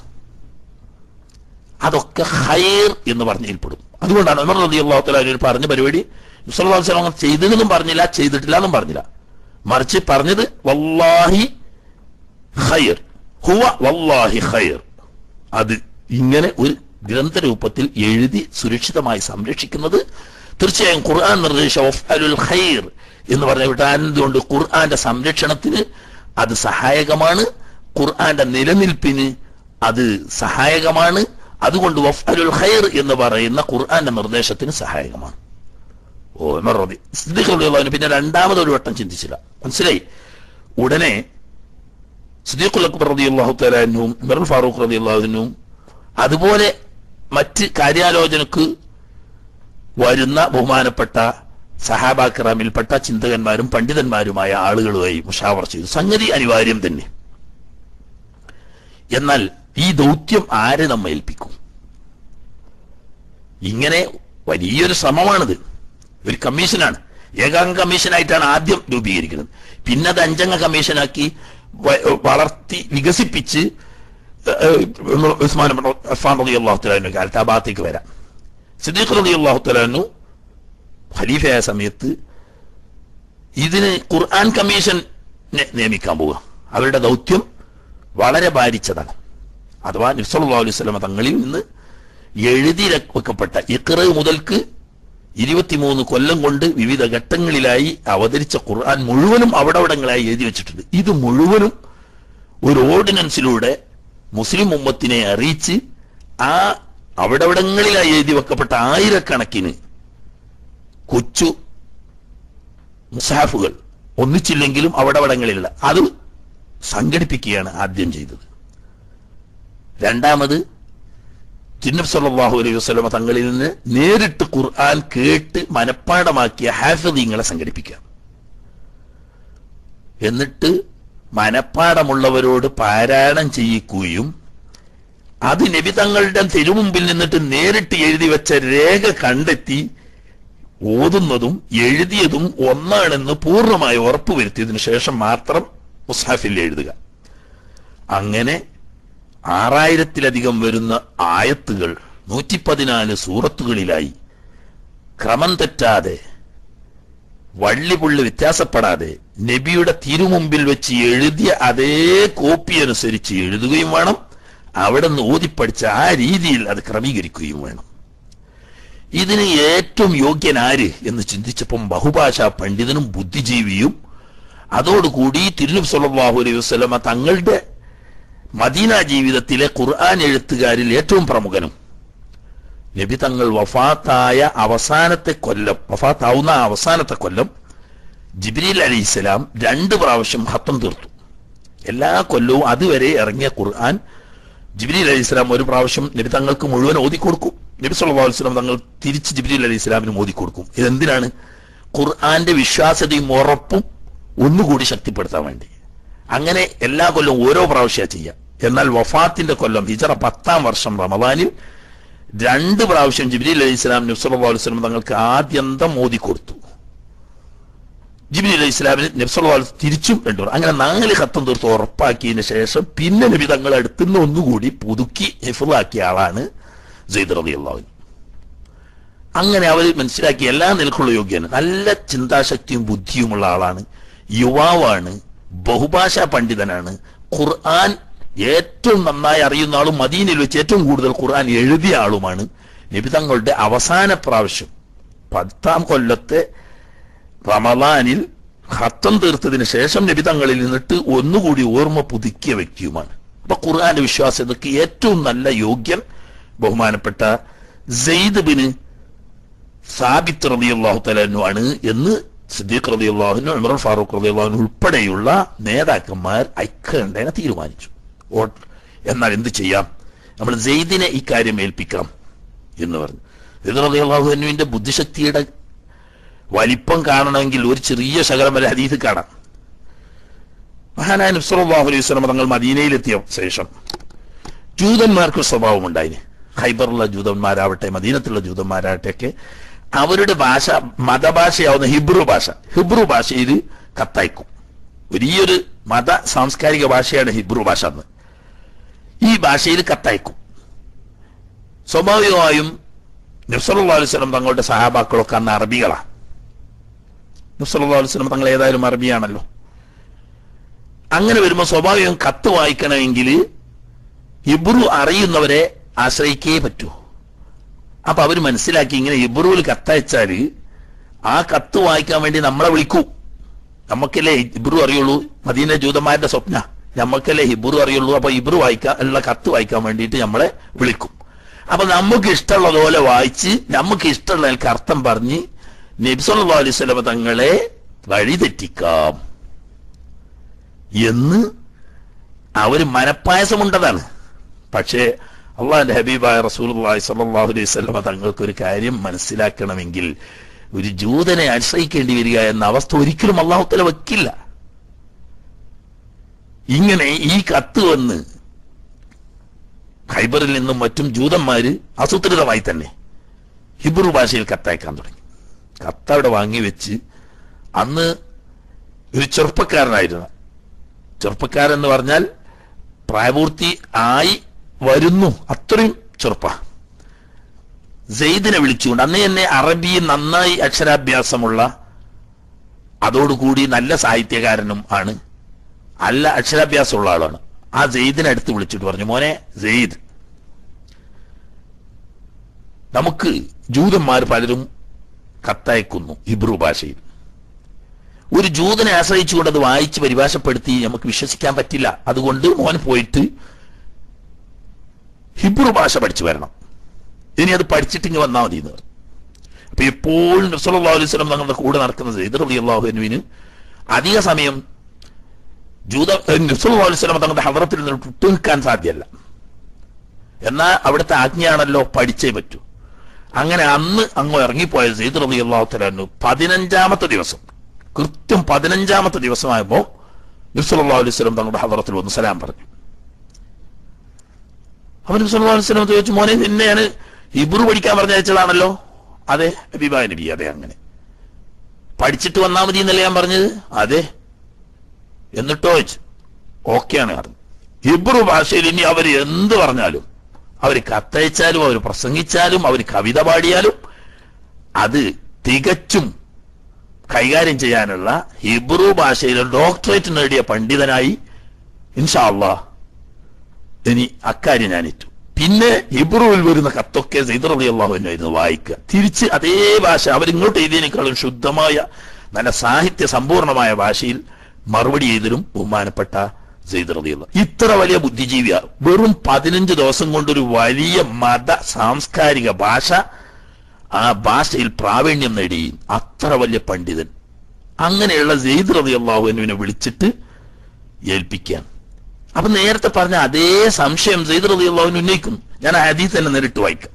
അതൊക്കെ ഹൈർ എന്ന് പറഞ്ഞതിൽപ്പെടും അതുകൊണ്ടാണ് ഉമർ റതി അള്ളാഹു തല പറഞ്ഞ പരിപാടി മുസ്ലാം ചെയ്തതെന്നും പറഞ്ഞില്ല ചെയ്തിട്ടില്ല എന്നും പറഞ്ഞില്ല മറിച്ച് പറഞ്ഞത് വല്ലാഹി ഖൈർ ഹുവ വല്ലാഹി ഖൈർ അത് ഇങ്ങനെ ഒരു ഗ്രന്ഥരൂപത്തിൽ എഴുതി സുരക്ഷിതമായി സംരക്ഷിക്കുന്നത് തീർച്ചയായും ഖുർആൻ നിർദ്ദേശം വഫ്അലുൽ ഖൈർ എന്ന് പറഞ്ഞ വിട്ടാനതുകൊണ്ട് ഖുർആന്റെ സംരക്ഷണത്തിന് അത് സഹായകമാണ് ഖുർആന്റെ നിലനിൽപ്പിന് അത് സഹായകമാണ് അതുകൊണ്ട് വഫ്അലുൽ ഖൈർ എന്ന് പറയുന്ന ഖുർആന്റെ നിർദ്ദേശത്തിന് സഹായകമാണ് ഓ ഉമർ റബി സിദ്ദീഖ് റളിയല്ലാഹു അൻഹു പിന്നെ രണ്ടാമത് ഒരു വട്ടം ചിന്തിച്ചില്ല മനസ്സിലായി ഉടനെ സിദ്ദീഖുൽ അക്ബർ റളിയല്ലാഹു തആല അൻഹും ഉമർ ഫാറൂഖ് റളിയല്ലാഹു അൻഹും അതുപോലെ മറ്റ് കാര്യാലോചനക്ക് വരുന്ന ബഹുമാനപ്പെട്ട സഹാബാക്രാമിൽപ്പെട്ട ചിന്തകന്മാരും പണ്ഡിതന്മാരുമായ ആളുകളുമായി മുഷാവർ ചെയ്തു സംഗതി അനിവാര്യം തന്നെ എന്നാൽ ഈ ദൗത്യം ആരെ നമ്മെ ഏൽപ്പിക്കും ഇങ്ങനെ വലിയൊരു ശ്രമമാണിത് ഒരു കമ്മീഷനാണ് ഏകാംഗ കമ്മീഷനായിട്ടാണ് ആദ്യം രൂപീകരിക്കുന്നത് പിന്നെ അത് അഞ്ചംഗ കമ്മീഷനാക്കി വ- വളർത്തി വികസിപ്പിച്ച് ഏഹ്, ഉസ്മാൻ ഇബ്നു അഫ്ഫാൻ റളിയല്ലാഹു തആല കാലത്ത് ആ ഭാഗത്തേക്ക് വരാം സിദ്ദീഖ് റളിയല്ലാഹു തആല ഖലീഫയായ സമയത്ത് ഇതിന് ഖുർആൻ കമ്മീഷൻ നിയമിക്കാൻ പോവുക അവരുടെ ദൗത്യം വളരെ ഭാരിച്ചതാണ് അഥവാ നിസ്സല്ലാ അലൈഹി സ്വലമ തങ്ങളിൽ നിന്ന് എഴുതി ര- വെക്കപ്പെട്ട ഇഖ്റ മുതൽക്ക് ഇരുപത്തിമൂന്ന് കൊല്ലം കൊണ്ട് വിവിധ ഘട്ടങ്ങളിലായി അവതരിച്ച ഖുർആൻ മുഴുവനും അവിടവിടങ്ങളായി എഴുതി വെച്ചിട്ടുണ്ട് ഇത് മുഴുവനും ഒരു ഓർഡിനൻസിലൂടെ മുസ്ലിം ഉമ്മത്തിനെ അറിയിച്ച് ആ അവിടവിടങ്ങളിലായി എഴുതി വെക്കപ്പെട്ട ആയിരക്കണക്കിന് കൊച്ചു മുസാഫുകൾ ഒന്നിച്ചില്ലെങ്കിലും അവിടവിടങ്ങളിലുള്ള അത് സംഘടിപ്പിക്കുകയാണ് ആദ്യം ചെയ്തത് രണ്ടാമത് തിന്നബ് സല്ലല്ലാഹു അലൈഹി വസല്ലമ തങ്ങളിൽ നിന്ന് നേരിട്ട് ഖുർആൻ കേട്ട് മനഃപ്പാടമാക്കിയ ഹാഫിദീങ്ങളെ സംഘടിപ്പിക്കുക എന്നിട്ട് മനഃപ്പാടമുള്ളവരോട് പാരായണം ചെയ്യിക്കുകയും അത് നബി തങ്ങളുടെ തിരുമുമ്പിൽ നിന്നിട്ട് നേരിട്ട് എഴുതി വെച്ച രേഖ കണ്ടെത്തി ഓതുന്നതും എഴുതിയതും ഒന്നാണെന്ന് പൂർണ്ണമായി ഉറപ്പുവരുത്തിയതിനു ശേഷം മാത്രം മുസ്ഹാഫിൽ എഴുതുക അങ്ങനെ ആറായിരത്തിലധികം വരുന്ന ആയത്തുകൾ നൂറ്റി പതിനാല് സൂറത്തുകളിലായി ക്രമം തെറ്റാതെ വള്ളിപുള്ളി വ്യത്യാസപ്പെടാതെ നബിയുടെ തിരുമുമ്പിൽ വെച്ച് എഴുതിയ അതേ കോപ്പി അനുസരിച്ച് എഴുതുകയും വേണം അവിടെ നിന്ന് ഓതിപ്പടിച്ച ആ രീതിയിൽ അത് ക്രമീകരിക്കുകയും വേണം ഇതിന് ഏറ്റവും യോഗ്യൻ ആര് എന്ന് ചിന്തിച്ചപ്പം ബഹുഭാഷാ പണ്ഡിതനും ബുദ്ധിജീവിയും അതോടുകൂടി തിരുനബി സല്ലല്ലാഹു അലൈഹി വസല്ലമ തങ്ങളുടെ മദീന ജീവിതത്തിലെ ഖുർആൻ എഴുത്തുകാരിൽ ഏറ്റവും പ്രമുഖനും നബി തങ്ങൾ വഫാത്തായ അവസാനത്തെ കൊല്ലം വഫാത്താവുന്ന ആ അവസാനത്തെ കൊല്ലം ജിബ്രീൽ അലൈഹിസ്സലാം രണ്ട് പ്രാവശ്യം ഹത്തം തീർത്തു എല്ലാ കൊല്ലവും അതുവരെ ഇറങ്ങിയ ഖുർആൻ ജിബ്രീൽ അലൈഹിസ്സലാം ഒരു പ്രാവശ്യം നബി തങ്ങൾക്ക് മുഴുവൻ ഓതിക്കൊടുക്കും നബി സല്ലല്ലാഹു അലൈഹി വസല്ലം തങ്ങൾ തിരിച്ച് ജിബ്രീൽ അലൈഹി സ്വലാമിനും ഓതിക്കൊടുക്കും ഇതെന്തിനാണ് ഖുർആന്റെ വിശ്വാസ്യതയും ഉറപ്പും ഒന്നുകൂടി ശക്തിപ്പെടുത്താൻ വേണ്ടി അങ്ങനെ എല്ലാ കൊല്ലവും ഓരോ പ്രാവശ്യ ചെയ്യുക എന്നാൽ വഫാത്തിന്റെ കൊല്ലം ഹിജറ പത്താം വർഷം റമദാനിൽ രണ്ട് പ്രാവശ്യം ജിബ്രീൽ അലൈഹി സ്വലാം നബി സല്ലല്ലാഹു അലൈഹി വസല്ലം തങ്ങൾക്ക് ആദ്യന്തം ഓതിക്കൊടുത്തു ജിബ്രീൽ അലൈഹി സ്വലാമിന് നബി സല്ലല്ലാഹു അലൈഹി വസല്ലം തിരിച്ചും രണ്ടു പ്രാവശ്യം. അങ്ങനെ നാല് ഖത്തം തീർത്ത് ഉറപ്പാക്കിയതിന് ശേഷം പിന്നെ നബി തങ്ങൾ അടുത്തുനിന്ന് ഒന്നുകൂടി പുതുക്കി ഹിഫുളാക്കിയ ആളാണ് സെയ്ദ് റളിയല്ലാഹു അൻഹു അങ്ങനെ അവർ മനസ്സിലാക്കി എല്ലാ നിലക്കുള്ള യോഗ്യന് നല്ല ചിന്താശക്തിയും ബുദ്ധിയുമുള്ള ആളാണ് യുവാവാണ് ബഹുഭാഷാ പണ്ഡിതനാണ് ഖുർആൻ ഏറ്റവും നന്നായി അറിയുന്ന ആളും മദീനയിൽ വെച്ച് ഏറ്റവും കൂടുതൽ ഖുർആൻ എഴുതിയ ആളുമാണ് നബി തങ്ങളുടെ അവസാന പ്രാവശ്യം പത്താം കൊല്ലത്തെ റമദാനിൽ ഹത്തം തീർത്തതിന് ശേഷം നബി തങ്ങളിൽ നിന്നിട്ട് ഒന്നുകൂടി ഓർമ്മ പുതുക്കിയ വ്യക്തിയുമാണ് അപ്പൊ ഖുർആന്റെ വിശ്വാസ്യതയ്ക്ക് ഏറ്റവും നല്ല യോഗ്യൻ ബഹുമാനപ്പെട്ട സെയ്ദ് ബിന് സാബിത്ത് റളിയല്ലാഹു തലാനു ആണ് എന്ന് സിദ്ദീഖ് റളിയല്ലാഹുവിനും ഉമർ ഫാറൂഖ് റളിയല്ലാഹുവിനും ഉൾപ്പെടെയുള്ള നേതാക്കന്മാർ ഐക്യകണ്ഠേന തീരുമാനിച്ചു ഓ എന്നാൽ എന്ത് ചെയ്യാം നമ്മൾ സെയ്ദിനെ ഈ കാര്യം ഏൽപ്പിക്കാം എന്ന് പറഞ്ഞു ഇത് റളിയല്ലാഹുവിന്റെ ബുദ്ധിശക്തിയുടെ വലിപ്പം കാണണമെങ്കിൽ ഒരു ചെറിയ ശകലം വരെ ഹദീസ് കാണാം മഹാനായ നബ്സല്ലാഹു അലൈഹി വസല്ലം തങ്ങൾ മദീനയിലെത്തിയ ശേഷം ജൂതന്മാർക്ക് സ്വഭാവം ഉണ്ടായിന് ഖൈബറുള്ള ജൂതന്മാരാവട്ടെ മദീനത്തുള്ള ജൂതന്മാരാവട്ടെ ഒക്കെ അവരുടെ ഭാഷ മതഭാഷയാവുന്ന ഹിബ്രു ഭാഷ ഹിബ്രു ഭാഷയിൽ കത്തയക്കും വലിയൊരു മത സാംസ്കാരിക ഭാഷയാണ് ഹിബ്രു ഭാഷ എന്ന് ഈ ഭാഷയിൽ കത്തയക്കും സ്വാഭാവികമായും നബ്സല്ലാ അലൈഹി സ്വലം തങ്ങളുടെ സഹാബാക്കളൊക്കെ അന്ന് അറബികളാണ് നബ്സല്ലാ അലൈഹി സ്വലം തങ്ങൾ ഏതായാലും അറബിയാണല്ലോ അങ്ങനെ വരുമ്പോൾ സ്വാഭാവികം കത്ത് വായിക്കണമെങ്കിൽ ഹിബ്രു അറിയുന്നവരെ ആശ്രയിക്കേ പറ്റൂ അപ്പൊ അവര് മനസ്സിലാക്കി ഇങ്ങനെ ഹിബ്രുവിൽ കത്തയച്ചാല് ആ കത്ത് വായിക്കാൻ വേണ്ടി നമ്മളെ വിളിക്കൂ നമുക്കല്ലേ ഹിബ്രു അറിയുള്ളൂ മദീന ജൂതന്മാരുടെ സ്വപ്ന നമുക്കല്ലേ ഹിബ്രു അറിയുള്ളൂ അപ്പൊ ഹിബ്രു വായിക്കാൻ ഉള്ള കത്ത് വായിക്കാൻ വേണ്ടിയിട്ട് നമ്മളെ വിളിക്കും അപ്പൊ നമുക്ക് ഇഷ്ടമുള്ളതുപോലെ വായിച്ച് നമുക്ക് ഇഷ്ടമുള്ള അർത്ഥം പറഞ്ഞ് നബ്സല്ലാ അലൈഹി സ്വലമ തങ്ങളെ വഴിതെറ്റിക്കാം എന്ന് അവര് മനപ്പായസമുണ്ടതാണ് പക്ഷേ അള്ളാഹിന്റെ ഹബീബായ റസൂലി സല്ലാഹു അലൈഹി സ്വലമ തങ്ങൾക്ക് ഒരു കാര്യം മനസ്സിലാക്കണമെങ്കിൽ ഒരു ജൂതനെ ആശ്രയിക്കേണ്ടി വരിക എന്ന അവസ്ഥ ഒരിക്കലും അള്ളാഹുത്തല വെക്കില്ല ഇങ്ങനെ ഈ കത്ത് വന്ന് ഖൈബറിൽ നിന്നും മറ്റും ജൂതന്മാര് ആസൂത്രിതമായി തന്നെ ഹിബ്രു ഭാഷയിൽ കത്തയക്കാൻ തുടങ്ങി കത്ത് അവിടെ വാങ്ങി വെച്ച് അന്ന് ഒരു ചെറുപ്പക്കാരനായിരുന്നു ചെറുപ്പക്കാരൻ എന്ന് പറഞ്ഞാൽ പ്രായപൂർത്തി ആയി വരുന്നു അത്രയും ചെറുപ്പ സെയ്ദിനെ വിളിച്ചുകൊണ്ട് അന്ന് തന്നെ അറബി നന്നായി അക്ഷരാഭ്യാസമുള്ള അതോടുകൂടി നല്ല സാഹിത്യകാരനും ആണ് അല്ല അക്ഷരാഭ്യാസമുള്ള ആളാണ് ആ സെയ്ദിനെ അടുത്ത് വിളിച്ചിട്ട് പറഞ്ഞു മോനെ സെയ്ദ് നമുക്ക് ജൂതന്മാർ പലരും കത്തയക്കുന്നു ഹിബ്രു ഭാഷയിൽ ഒരു ജൂതനെ ആശ്രയിച്ചുകൊണ്ട് അത് വായിച്ച് പരിഭാഷപ്പെടുത്തി നമുക്ക് വിശ്വസിക്കാൻ പറ്റില്ല അതുകൊണ്ട് മോൻ പോയിട്ട് ഹിബ്രു ഭാഷ പഠിച്ചു വരണം ഇനി അത് പഠിച്ചിട്ട് ഇങ്ങ് വന്നാൽ മതി എന്ന് പറഞ്ഞു അപ്പൊ എപ്പോഴും നബ്സല്ലാ അലൈഹി സ്വലം തങ്ങളുടെ കൂടെ നടക്കുന്നത് ഇത് റബി അള്ളാഹുവിന് അധിക സമയം ജൂത നബ്സല്ലാ അലൈഹി സ്വലം തങ്ങളുടെ ഹദറത്തിൽ നിന്ന് വിട്ടു നിൽക്കാൻ സാധ്യമല്ല എന്നാൽ അവിടുത്തെ ആജ്ഞയാണല്ലോ പഠിച്ചേ പറ്റൂ അങ്ങനെ അന്ന് അങ്ങ് ഇറങ്ങിപ്പോയ സെയ്ദ് റബി അള്ളാഹുത്തലാന്നു പതിനഞ്ചാമത്തെ ദിവസം കൃത്യം പതിനഞ്ചാമത്തെ ദിവസമായപ്പോ നബ്സല്ലാ അലൈഹി സ്വലം തങ്ങളുടെ ഹദറത്തിൽ വന്ന് സലാം പറഞ്ഞു അവൻ സല്ലല്ലാഹു അലൈഹി വസല്ലം ചോദിച്ചു മോനെ നിന്നെ ഞാൻ ഹിബ്രു പഠിക്കാൻ പറഞ്ഞയച്ചതാണല്ലോ അതെ ഹബീബായ നബി അതെ അങ്ങനെ പഠിച്ചിട്ട് വന്നാൽ മതി എന്നല്ലേ ഞാൻ പറഞ്ഞത് അതെ എന്നിട്ടോ ചോദിച്ചു ഓക്കെയാണ് പറഞ്ഞു ഹിബ്രു ഭാഷയിൽ ഇനി അവർ എന്ത് പറഞ്ഞാലും അവർ കത്തയച്ചാലും അവർ പ്രസംഗിച്ചാലും അവർ കവിത പാടിയാലും അത് തികച്ചും കൈകാര്യം ചെയ്യാനുള്ള ഹിബ്രു ഭാഷയിൽ ഡോക്ടറേറ്റ് നേടിയ പണ്ഡിതനായി ഇൻഷാ അള്ളാ ഇനി അക്കാര്യം ഞാൻ ഏറ്റു പിന്നെ ഹിബ്രുവിൽ വരുന്ന കത്തൊക്കെ സൈദർ അലി അള്ളാഹുവിനായിരുന്നു വായിക്കുക തിരിച്ച് അതേ ഭാഷ അവരിങ്ങോട്ട് എഴുതിയതിനേക്കാളും ശുദ്ധമായ നല്ല സാഹിത്യ സമ്പൂർണമായ ഭാഷയിൽ മറുപടി ചെയ്തരും ബഹുമാനപ്പെട്ട സൈദർ അലി അള്ളാഹ് ഇത്ര വലിയ ബുദ്ധിജീവിയ വെറും പതിനഞ്ച് ദിവസം കൊണ്ടൊരു വലിയ മത സാംസ്കാരിക ഭാഷ ആ ഭാഷയിൽ പ്രാവീണ്യം നേടി അത്ര വലിയ പണ്ഡിതൻ അങ്ങനെയുള്ള സെയ്ദ് റബി അള്ളാഹുവിനെ വിളിച്ചിട്ട് ഏൽപ്പിക്കാൻ അപ്പൊ നേരത്തെ പറഞ്ഞ അതേ സംശയം സെയ്ദ് റബി അള്ളാഹുവിന് ഉന്നയിക്കുന്നു ഞാൻ ആ ഹദീസ് തന്നെ നേരിട്ട് വായിക്കാം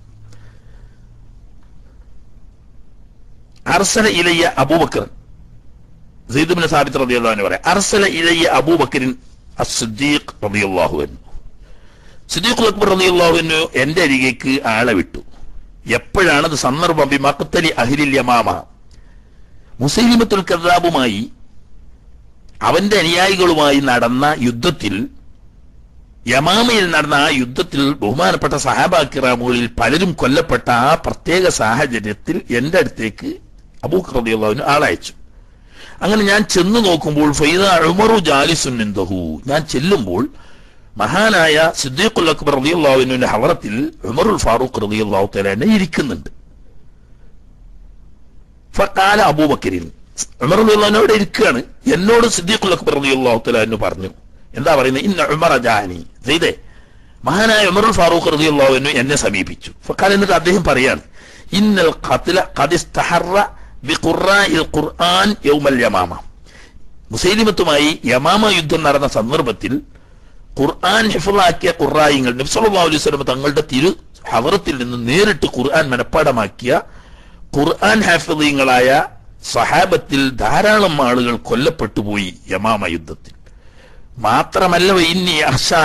അർസല ഇലയ്യ അബൂബക്കർ സെയ്ദുബിന് സാബിത്ത് റബി അള്ളാഹുവിന് പറയാം അർസല ഇലയ്യ അബൂബക്കറിൻ അസ്ദീഖ് റബി അള്ളാഹുവിൻ സിദ്ദീഖ് അക്ബർ റബി അള്ളാഹുവിന് എന്റെ അരികേക്ക് ആളെ വിട്ടു എപ്പോഴാണ് അത് സന്ദർഭം ബിമക്തലി അഹിലിൽ യമാമ മുസൈലിമത്തുൽ കദ്ദാബുമായി അവന്റെ അനുയായികളുമായി നടന്ന യുദ്ധത്തിൽ യമാമയിൽ നടന്ന ആ യുദ്ധത്തിൽ ബഹുമാനപ്പെട്ട സഹാബാക്കിറാമുകളിൽ പലരും കൊല്ലപ്പെട്ട ആ പ്രത്യേക സാഹചര്യത്തിൽ എന്റെ അടുത്തേക്ക് അബൂഖ്റദിയുള്ളവന് ആളയച്ചു അങ്ങനെ ഞാൻ ചെന്നു നോക്കുമ്പോൾ ഫൈദ ഉമറു ജാലിസുന്നഹു ഞാൻ ചെല്ലുമ്പോൾ മഹാനായ സിദ്ദീഖുൽ അക്ബർ റളിയല്ലാഹുവിന്റെ ഹവറത്തിൽ ഉമറുൽ ഫാറൂഖ് റളിയല്ലാഹു തആല ഇരിക്കുന്നുണ്ട് ഫഖാല അബൂബക്കറിൻ ഉമർ റളിയല്ലാഹു ഇരിക്കുകയാണ് എന്നോട് സിദ്ദീഖുൽ അക്ബർ റളിയല്ലാഹു തആല പറഞ്ഞു എന്താ പറയുന്നത് ഇന്ന ഉമർ ജാനി സെയ്ദേ മഹാനായ ഉമറുൽ ഫാറൂഖ് റളിയല്ലാഹു എന്നെ സമീപിച്ചു ഫഖാല എന്നിട്ട് അദ്ദേഹം പറയാണ് ഇന്നൽ ഖത്ല ഖദ് ഇസ്തഹറ ബിഖുറാഇൽ ഖുർആൻ യൗമൽ യമാമ മുസൈലിമത്തുമായി യമാമ യുദ്ധം നടന്ന സന്ദർഭത്തിൽ ഖുർആൻ ഹിഫലാക്കിയ ഖുറായിങ്ങൾ നബ്സല്ലാ അലൈഹി സ്വലം തങ്ങളുടെ തിരു ഹവറത്തിൽ നിന്ന് നേരിട്ട് ഖുർആൻ മനഃപ്പാടമാക്കിയ ഖുർആൻ ഹാഫിളീങ്ങളായ സഹാബത്തിൽ ധാരാളം ആളുകൾ കൊല്ലപ്പെട്ടുപോയി യമാമ യുദ്ധത്തിൽ മാത്രമല്ല ഇന്നി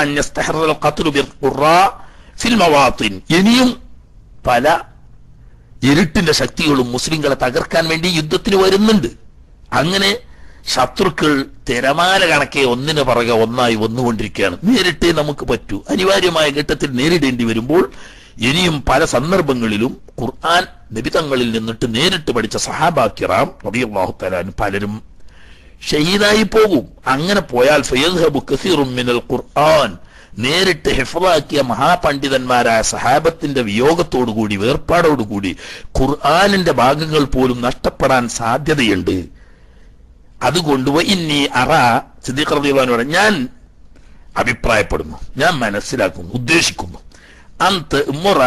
ഫിൽ മവാത്തിൻ ഇനിയും പല ഇരുട്ടിന്റെ ശക്തികളും മുസ്ലിങ്ങളെ തകർക്കാൻ വേണ്ടി യുദ്ധത്തിന് വരുന്നുണ്ട് അങ്ങനെ ശത്രുക്കൾ തിരമാല കണക്കെ ഒന്നിന് പുറകെ ഒന്നായി വന്നുകൊണ്ടിരിക്കുകയാണ് നേരിട്ടേ നമുക്ക് പറ്റൂ അനിവാര്യമായ ഘട്ടത്തിൽ നേരിടേണ്ടി വരുമ്പോൾ ഇനിയും പല സന്ദർഭങ്ങളിലും ഖുർആൻ നിബിതങ്ങളിൽ നിന്നിട്ട് നേരിട്ട് പഠിച്ച സഹാബാക്കിറാം റബിയാഹു തലാൻ പലരും ഷഹീദായി പോകും അങ്ങനെ പോയാൽ ഫയദ്ഹബു കസീറും മിനൽ ഖുർആൻ നേരിട്ട് ഹിഫറാക്കിയ മഹാപണ്ഡിതന്മാരായ സഹാബത്തിന്റെ വിയോഗത്തോടുകൂടി വേർപാടോടുകൂടി ഖുർആാനിന്റെ ഭാഗങ്ങൾ പോലും നഷ്ടപ്പെടാൻ സാധ്യതയുണ്ട് അതുകൊണ്ട് ഇന്നി അറ സിദ്ദീഖ് റളിയല്ലാഹു പറഞ്ഞു ഞാൻ അഭിപ്രായപ്പെടുന്നു ഞാൻ മനസ്സിലാക്കുന്നു ഉദ്ദേശിക്കുന്നു അന്ത് മുറ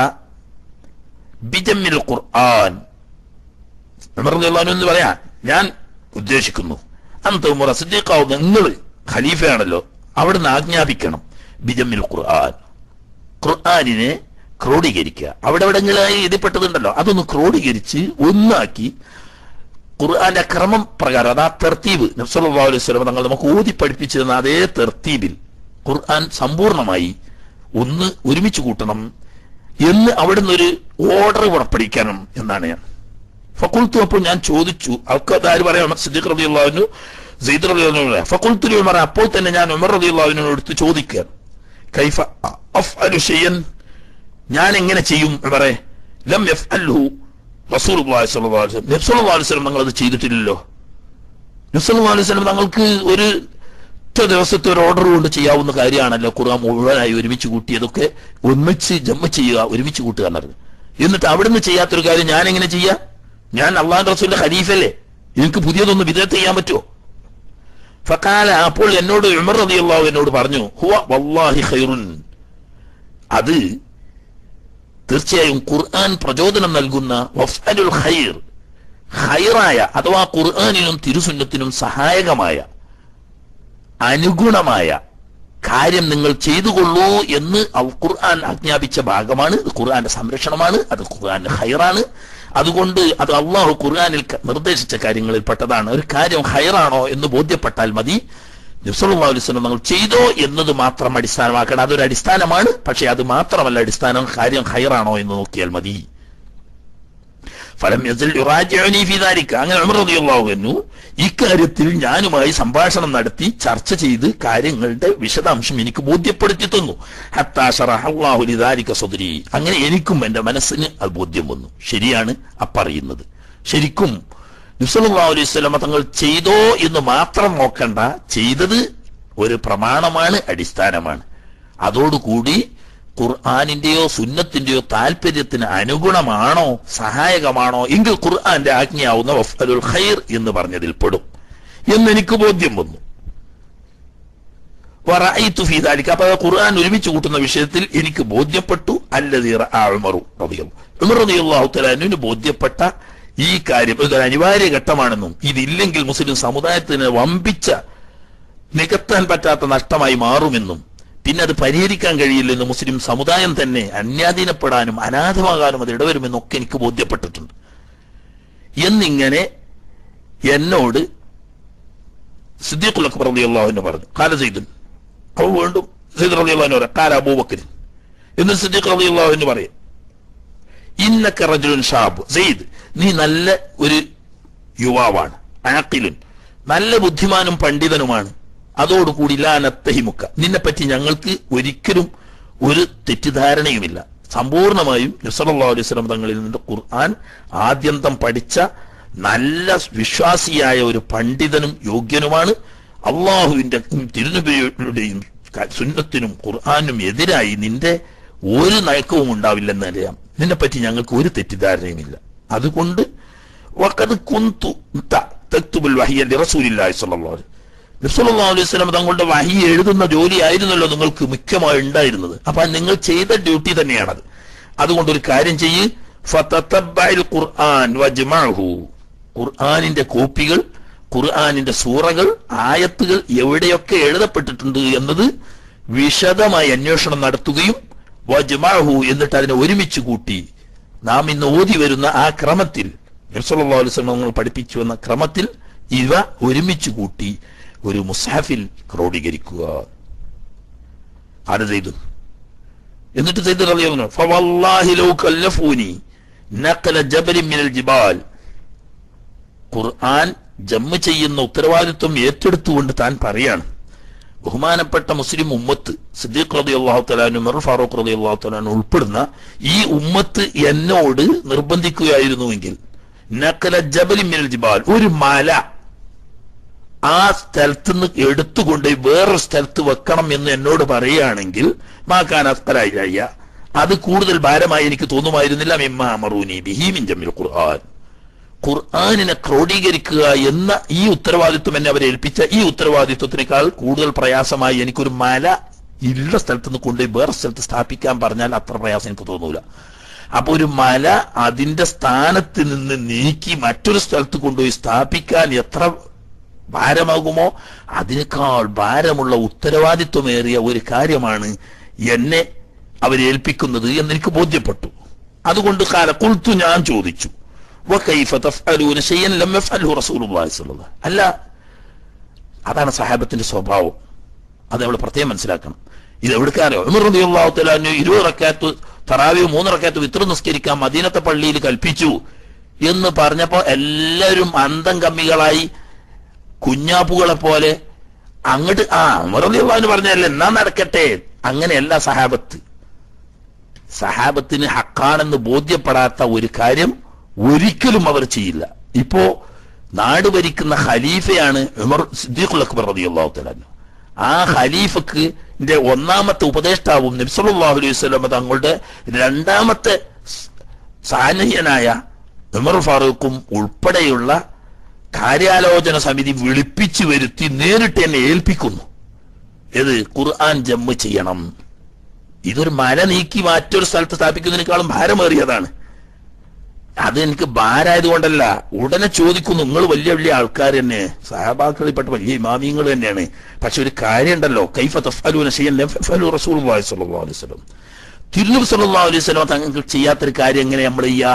ബിജമ്മിൽ ഖുർആൻ ഉമർ റളിയല്ലാഹു അൻഹു എന്ന് പറയാ ഞാൻ ഉദ്ദേശിക്കുന്നു അന്ത് മുറ സിദ്ദീഖാവുന്ന നിങ്ങൾ ഖലീഫയാണല്ലോ അവിടുന്ന് ആജ്ഞാപിക്കണം ബിജമ്മിൽ ഖുർആൻ ഖുർആനിനെ ക്രോഡീകരിക്കുക അവിടെ എവിടെങ്ങളായി എഴുതിപ്പെട്ടതുണ്ടല്ലോ അതൊന്ന് ക്രോഡീകരിച്ച് ഒന്നാക്കി ഖുർആന്റെ ക്രമം പ്രകാരം അത് ആ തെർത്തീബ് നബ്സല്ലാ അലൈഹി സ്വലം തങ്ങൾ നമുക്ക് ഊതി പഠിപ്പിച്ചു തന്ന അതേ തെർത്തീബിൽ ഖുർആൻ സമ്പൂർണമായി ഒന്ന് ഒരുമിച്ച് കൂട്ടണം എന്ന് അവിടുന്ന് ഒരു ഓർഡർ പുറപ്പെടുവിക്കണം എന്നാണ് ഞാൻ ഫക്കുൽത്തു അപ്പോൾ ഞാൻ ചോദിച്ചു അവർക്ക് ആര് പറയാം സിദ്ദീഖ് റബി അള്ളാഹുനു സെയ്ദ് റബി അള്ളാഹു ഫക്കുൽത്തു ഉമർ അപ്പോൾ തന്നെ ഞാൻ ഉമർ റബി അള്ളാഹുവിനോട് എടുത്ത് ചോദിക്കുക കൈഫ അഫ്അലു ഷൈഅൻ ഞാൻ എങ്ങനെ ചെയ്യും ഉമറെ ലം യഫ്അൽഹു റസൂലുള്ളാഹി സ്വല്ലല്ലാഹു അലൈഹി വസല്ലം നബി സല്ലല്ലാഹു അലൈഹി വസല്ലം തങ്ങൾ അത് ചെയ്തിട്ടില്ലല്ലോ നബി സല്ലല്ലാഹു അലൈഹി വസല്ലം തങ്ങൾക്ക് ഒരു ഒറ്റ ദിവസത്തെ ഒരു ഓർഡർ കൊണ്ട് ചെയ്യാവുന്ന കാര്യമാണല്ലോ ഖുർആൻ മുഴുവനായി ഒരുമിച്ച് കൂട്ടിയതൊക്കെ ഒന്നിച്ച് ജമ്മ ചെയ്യുക ഒരുമിച്ച് കൂട്ടുക എന്നത് എന്നിട്ട് അവിടുന്ന് ചെയ്യാത്തൊരു കാര്യം ഞാൻ എങ്ങനെ ചെയ്യാ ഞാൻ അള്ളാഹു റസൂലിന്റെ ഖലീഫല്ലേ എനിക്ക് പുതിയതൊന്ന് വിധേയത്ത് ചെയ്യാൻ പറ്റുമോ ഫക്കാല അപ്പോൾ എന്നോട് ഉമർ റളിയല്ലാഹു എന്നോട് പറഞ്ഞു ഹുവ വല്ലാഹി ഖൈറുൻ അത് തീർച്ചയായും ഖുർആൻ പ്രചോദനം നൽകുന്ന വഫ്അലുൽ ഖൈർ ഖൈറായ അഥവാ ഖുർആനിനും തിരുസുന്നത്തിനും സഹായകമായ അനുഗുണമായ കാര്യം നിങ്ങൾ ചെയ്തുകൊള്ളൂ എന്ന് അൽ ഖുർആൻ ആജ്ഞാപിച്ച ഭാഗമാണ് ഇത് ഖുർആന്റെ സംരക്ഷണമാണ് അത് ഖുർആന്റെ ഹൈറാണ് അതുകൊണ്ട് അത് അള്ളാഹു ഖുർആനിൽ ക- നിർദ്ദേശിച്ച കാര്യങ്ങളിൽ പെട്ടതാണ് ഒരു കാര്യം ഹൈറാണോ എന്ന് ബോധ്യപ്പെട്ടാൽ മതി നബ്സല്ലാ അലൈവലം നിങ്ങൾ ചെയ്തോ എന്നത് മാത്രം അടിസ്ഥാനമാക്കണം അതൊരു അടിസ്ഥാനമാണ് പക്ഷെ അത് മാത്രമല്ല അടിസ്ഥാനം കാര്യം ഹൈറാണോ എന്ന് നോക്കിയാൽ മതി ഫലം യസൽ യുറാജിഉനി ഫീ ദാലിക അങ്ങനെ ഉമർ റളിയല്ലാഹു അൻഹു ഇക്കാര്യത്തിൽ ഞാനുമായി സംഭാഷണം നടത്തി ചർച്ച ചെയ്ത് കാര്യങ്ങളുടെ വിശദാംശം എനിക്ക് ബോധ്യപ്പെടുത്തി തന്നു ഹത്താ ശറഹ അല്ലാഹു ലിദാലിക സദ്രി അങ്ങനെ എനിക്കും എന്റെ മനസ്സിന് അത് ബോധ്യം വന്നു ശരിയാണ് അപ്പറയുന്നത് ശരിക്കും നബ്സല്ലല്ലാഹു അലൈഹി വസല്ലമ തങ്ങൾ ചെയ്തോ എന്ന് മാത്രം നോക്കണ്ട ചെയ്തത് ഒരു പ്രമാണമാണ് അടിസ്ഥാനമാണ് അതോടുകൂടി ഖുർആാനിന്റെയോ സുന്നത്തിന്റെയോ താല്പര്യത്തിന് അനുഗുണമാണോ സഹായകമാണോ എങ്കിൽ ഖുർആന്റെ ആജ്ഞയാവുന്ന വഫ്അലുൽ ഖൈർ എന്ന് പറഞ്ഞതിൽ പെടും എന്നെനിക്ക് ബോധ്യം വന്നു വറഅയ്തു ഫീ ദാലിക അപ്പൊ ഖുർആൻ ഒരുമിച്ച് കൂട്ടുന്ന വിഷയത്തിൽ എനിക്ക് ബോധ്യപ്പെട്ടു അല്ലദീ റഅ ഉമറു റളിയല്ലാഹു ഉമർ റളിയല്ലാഹു തആലാനുവിന് ബോധ്യപ്പെട്ട ഈ കാര്യം ഇതൊരു അനിവാര്യ ഘട്ടമാണെന്നും ഇതില്ലെങ്കിൽ മുസ്ലിം സമുദായത്തിന് വമ്പിച്ച നികത്താൻ പറ്റാത്ത നഷ്ടമായി മാറുമെന്നും പിന്നെ അത് പരിഹരിക്കാൻ കഴിയില്ലെന്നും മുസ്ലിം സമുദായം തന്നെ അന്യാധീനപ്പെടാനും അനാഥമാകാനും അത് ഇടവരുമെന്നും ഒക്കെ എനിക്ക് ബോധ്യപ്പെട്ടിട്ടുണ്ട് എന്നിങ്ങനെ എന്നോട് സിദ്ദീഖുൽ അക്ബർ റളിയല്ലാഹു അൻഹു പറഞ്ഞു കാല സെയ്ദുൻ അപ്പോൾ വീണ്ടും സെയ്ദ് റളിയല്ലാഹു അൻഹു പറയാം കാല അബൂബക്കർ എന്ന് സിദ്ദീഖ് റളിയല്ലാഹു അൻഹു പറയും ഇന്നക റജുലുൻ ഷാബ് സെയ്ദ് നീ നല്ല ഒരു യുവാവാണ് ആഖിലുൻ നല്ല ബുദ്ധിമാനും പണ്ഡിതനുമാണ് അതോടുകൂടി ലാനത്തഹിമുക്ക നിന്നെപ്പറ്റി ഞങ്ങൾക്ക് ഒരിക്കലും ഒരു തെറ്റിദ്ധാരണയുമില്ല സമ്പൂർണമായും നബ്സല്ലാ അലൈഹി സ്വലം തങ്ങളിൽ നിന്ന് ഖുർആൻ ആദ്യന്തം പഠിച്ച നല്ല വിശ്വാസിയായ ഒരു പണ്ഡിതനും യോഗ്യനുമാണ് അള്ളാഹുവിന്റെ തിരുനബിയുടെയും സുന്നത്തിനും ഖുർആാനും എതിരായി നിന്റെ ഒരു നയക്കവും ഉണ്ടാവില്ലെന്ന് അറിയാം നിന്നെപ്പറ്റി ഞങ്ങൾക്ക് ഒരു തെറ്റിദ്ധാരണയുമില്ല അതുകൊണ്ട് വഖദ് കുന്തു ത- തക്തുബുൽ വഹിയ ലിറസൂലില്ലാഹി സ്വല്ലല്ലാഹു അലൈഹി നബ്സല്ലാ അലൈഹി സ്വലം തങ്ങളുടെ വഹി എഴുതുന്ന ജോലി ആയിരുന്നല്ലോ നിങ്ങൾക്ക് മുഖ്യമായി ഉണ്ടായിരുന്നത് അപ്പൊ നിങ്ങൾ ചെയ്ത ഡ്യൂട്ടി തന്നെയാണത് അതുകൊണ്ട് ഒരു കാര്യം ചെയ്യ് ഫതതബ്ബഅൽ ഖുർആൻ വജ്മഅഹു ഖുർആനിന്റെ കോപ്പികൾ ഖുർആനിന്റെ സൂറകൾ ആയത്തുകൾ എവിടെയൊക്കെ എഴുതപ്പെട്ടിട്ടുണ്ട് എന്നത് വിശദമായി അന്വേഷണം നടത്തുകയും വജ്മഅഹു എന്നിട്ട് അതിനെ ഒരുമിച്ച് കൂട്ടി നാം ഇന്ന് ഓതി വരുന്ന ആ ക്രമത്തിൽ നബ്സല്ലാ അലൈഹി സ്വലം നിങ്ങൾ പഠിപ്പിച്ചു വന്ന ക്രമത്തിൽ ഇവ ഒരുമിച്ച് കൂട്ടി ഒരു മുസാഫിൽ ക്രോഡീകരിക്കുക അത് ചെയ്തു എന്നിട്ട് ചെയ്ത് അറിയാവുന്നു ഫവല്ലാഹി ലൗ കല്ലഫൂനി നഖല ജബലിൻ മിനൽ ജിബാൽ ഖുർആൻ ജമ്മ ചെയ്യുന്ന ഉത്തരവാദിത്വം ഏറ്റെടുത്തുകൊണ്ട് താൻ പറയാണ് ബഹുമാനപ്പെട്ട മുസ്ലിം ഉമ്മത്ത് സിദ്ദീഖ് റതി അള്ളാഹു തലാനു മെർ ഫാറൂഖ് റതി അള്ളാഹു തലാനു ഉൾപ്പെടുന്ന ഈ ഉമ്മത്ത് എന്നോട് നിർബന്ധിക്കുകയായിരുന്നുവെങ്കിൽ നഖല ജബലിൻ മിനൽ ജിബാൽ ഒരു മല ആ സ്ഥലത്ത് നിന്ന് എടുത്തുകൊണ്ട് വേറൊരു സ്ഥലത്ത് വെക്കണം എന്ന് എന്നോട് പറയുകയാണെങ്കിൽ മാക്കാൻ അസ്കലായില്ല അത് കൂടുതൽ ഭാരമായി എനിക്ക് തോന്നുമായിരുന്നില്ല മിമ്മ അമറൂനി ബിഹീമിൻ ജമ്മിൽ ഖുർആൻ ഖുർആാനിനെ ക്രോഡീകരിക്കുക എന്ന ഈ ഉത്തരവാദിത്വം എന്നെ അവരെ ഏൽപ്പിച്ച ഈ ഉത്തരവാദിത്വത്തിനേക്കാൾ കൂടുതൽ പ്രയാസമായി എനിക്കൊരു മല ഇല്ല സ്ഥലത്ത് നിന്ന് കൊണ്ടുപോയി വേറെ സ്ഥലത്ത് സ്ഥാപിക്കാൻ പറഞ്ഞാൽ അത്ര പ്രയാസം എനിക്ക് തോന്നൂല അപ്പൊ ഒരു മല അതിന്റെ സ്ഥാനത്ത് നിന്ന് നീക്കി മറ്റൊരു സ്ഥലത്ത് കൊണ്ടുപോയി സ്ഥാപിക്കാൻ എത്ര ഭാരമാകുമോ അതിനേക്കാൾ ഭാരമുള്ള ഉത്തരവാദിത്വമേറിയ ഒരു കാര്യമാണ് എന്നെ അവരേൽപ്പിക്കുന്നത് എന്നെനിക്ക് ബോധ്യപ്പെട്ടു അതുകൊണ്ട് കാല കുൽത്തു ഞാൻ ചോദിച്ചു വകൈഫ തഫ്അലൂന ശൈഅൻ ലം യഫ്അൽഹു റസൂലുള്ളാഹി സ്വല്ലല്ലാഹു അലൈഹി അല്ല അതാണ് സഹാബത്തിന്റെ സ്വഭാവം അത് നമ്മൾ പ്രത്യേകം മനസ്സിലാക്കണം ഇത് എവിടുക്കാരോ ഉമർ റളിയല്ലാഹു തആല അൻഹു ഇരുപത് റക്കാത്ത് തറാവിയോ മൂന്ന് റക്കാത്ത് വിത്ര നിസ്കരിക്കാൻ മദീനത്തെ പള്ളിയിൽ കൽപ്പിച്ചു എന്ന് പറഞ്ഞപ്പോ എല്ലാവരും അന്തം കമ്മികളായി കുഞ്ഞാപ്പുകളെ പോലെ അങ്ങോട്ട് ആ ഉമർന്ന് പറഞ്ഞല്ലേ എന്നാ നടക്കട്ടെ അങ്ങനെയല്ല സഹാബത്ത് സഹാബത്തിന് ഹക്കാണെന്ന് ബോധ്യപ്പെടാത്ത ഒരു കാര്യം ഒരിക്കലും അവർ ചെയ്യില്ല ഇപ്പോ നാട് ഭരിക്കുന്ന ഖലീഫയാണ് ഉമർ സിദ്ദീഖുൽ അക്ബർ റളിയല്ലാഹു തആല അൻഹു. ആ ഖലീഫക്ക് ന്റെ ഒന്നാമത്തെ ഉപദേഷ്ടാവും നബ്സല്ലാഹു അലൈഹി വസല്ലം തങ്ങളുടെ രണ്ടാമത്തെ സാന്നിഹ്യനായ ഉമർ ഫാറൂഖും ഉൾപ്പെടെയുള്ള കാര്യാലോചന സമിതി വിളിപ്പിച്ചു വരുത്തി നേരിട്ട് എന്നെ ഏൽപ്പിക്കുന്നു ഏത് ഖുർആൻ ജമ്മ് ചെയ്യണം ഇതൊരു മല നീക്കി മറ്റൊരു സ്ഥലത്ത് സ്ഥാപിക്കുന്നതിനേക്കാളും ഭാരമേറിയതാണ് അത് എനിക്ക് ഭാരമായത് കൊണ്ടല്ല ഉടനെ ചോദിക്കുന്നു നിങ്ങൾ വലിയ വലിയ ആൾക്കാർ തന്നെ സഹാബാക്കളിൽപ്പെട്ട വലിയ ഇമാമിയങ്ങൾ തന്നെയാണ് പക്ഷെ ഒരു കാര്യമുണ്ടല്ലോ കൈഫ തഫ്അലൂന ശൈഅൻ ലം യഫ്അലു റസൂലുള്ളാഹി സ്വല്ലല്ലാഹു അലൈഹി വസല്ലം തിരുനബി സല്ലല്ലാഹു അലൈഹി വസല്ലം തങ്ങൾക്ക് ചെയ്യാത്തൊരു കാര്യം എങ്ങനെ നമ്മൾ ചെയ്യാ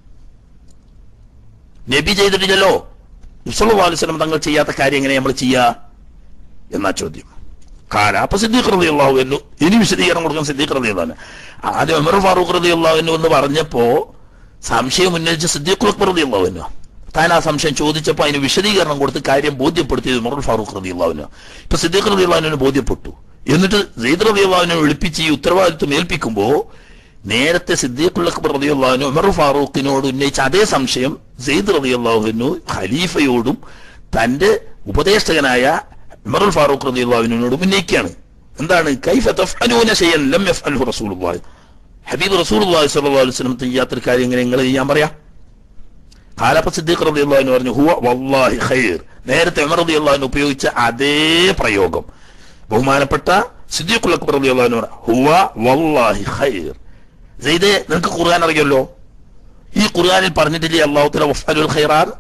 നബി ചെയ്തിട്ടില്ലല്ലോ നബ്സല്ലാ അലൈഹി വസല്ലം തങ്ങൾ ചെയ്യാത്ത കാര്യം എങ്ങനെ നമ്മൾ ചെയ്യാ എന്നാ ചോദ്യം കാല അപ്പൊ സിദ്ദീഖ് റതി അള്ളാഹു എന്നു ഇനി വിശദീകരണം കൊടുക്കാൻ സിദ്ദീഖ് റതി അള്ളാഹു ആദ്യം ഉമർ ഫാറൂഖ് റതി അള്ളാഹു എന്ന് പറഞ്ഞപ്പോ സംശയം ഉന്നയിച്ച സിദ്ദീഖുൽ അക്ബർ റളിയല്ലാഹു താൻ ആ സംശയം ചോദിച്ചപ്പോൾ അതിന് വിശദീകരണം കൊടുത്ത് കാര്യം ബോധ്യപ്പെടുത്തിയത് ഉമർ ഫാറൂഖ് റളിയല്ലാഹു ഇപ്പൊ സിദ്ദീഖ് റളിയല്ലാഹുവിന് ബോധ്യപ്പെട്ടു എന്നിട്ട് സെയ്ദ് റളിയല്ലാഹുവിനെ വിളിപ്പിച്ച് ഈ ഉത്തരവാദിത്വം ഏൽപ്പിക്കുമ്പോ നേരത്തെ സിദ്ദീഖുൽ അക്ബർ റളിയല്ലാഹു ഉമർ ഫാറൂഖിനോട് ഉന്നയിച്ച അതേ സംശയം സെയ്ദ് റളിയല്ലാഹുവിനു ഖലീഫയോടും തന്റെ ഉപദേഷ്ടകനായ ഉമറുൽ ഫാറൂഖ് റളിയല്ലാഹുവിനോടും ഉന്നയിക്കുകയാണ് എന്താണ് കൈഫ തഫ്അലൂന ഷൈഅൻ ലം യഫ്അൽഹു റസൂലുള്ളാഹി ഹബീബ് റസൂലുള്ളാഹി സ്വല്ലല്ലാഹു അലൈഹി വസല്ലം ചെയ്യാത്തൊരു കാര്യം എങ്ങനെ നിങ്ങൾ ചെയ്യാൻ പറയാം ഖാലഫ സിദ്ദീഖ് റളിയല്ലാഹു അൻഹു പറഞ്ഞു ഹുവ വല്ലാഹി ഖൈർ നേരത്തെ ഉമർ റളിയല്ലാഹു അൻഹു ഉപയോഗിച്ച അതേ പ്രയോഗം ബഹുമാനപ്പെട്ട സിദ്ദീഖുൽ അക്ബർ റളിയല്ലാഹു അൻഹു പറഞ്ഞു, ഹുവ വല്ലാഹി ഖൈർ സെയ്ദേ നിനക്ക് ഖുർആൻ അറിയല്ലോ ഈ ഖുർആനിൽ പറഞ്ഞിട്ടില്ലേ അല്ലാഹു തആല വഫഅലുൽ ഖൈറാൻ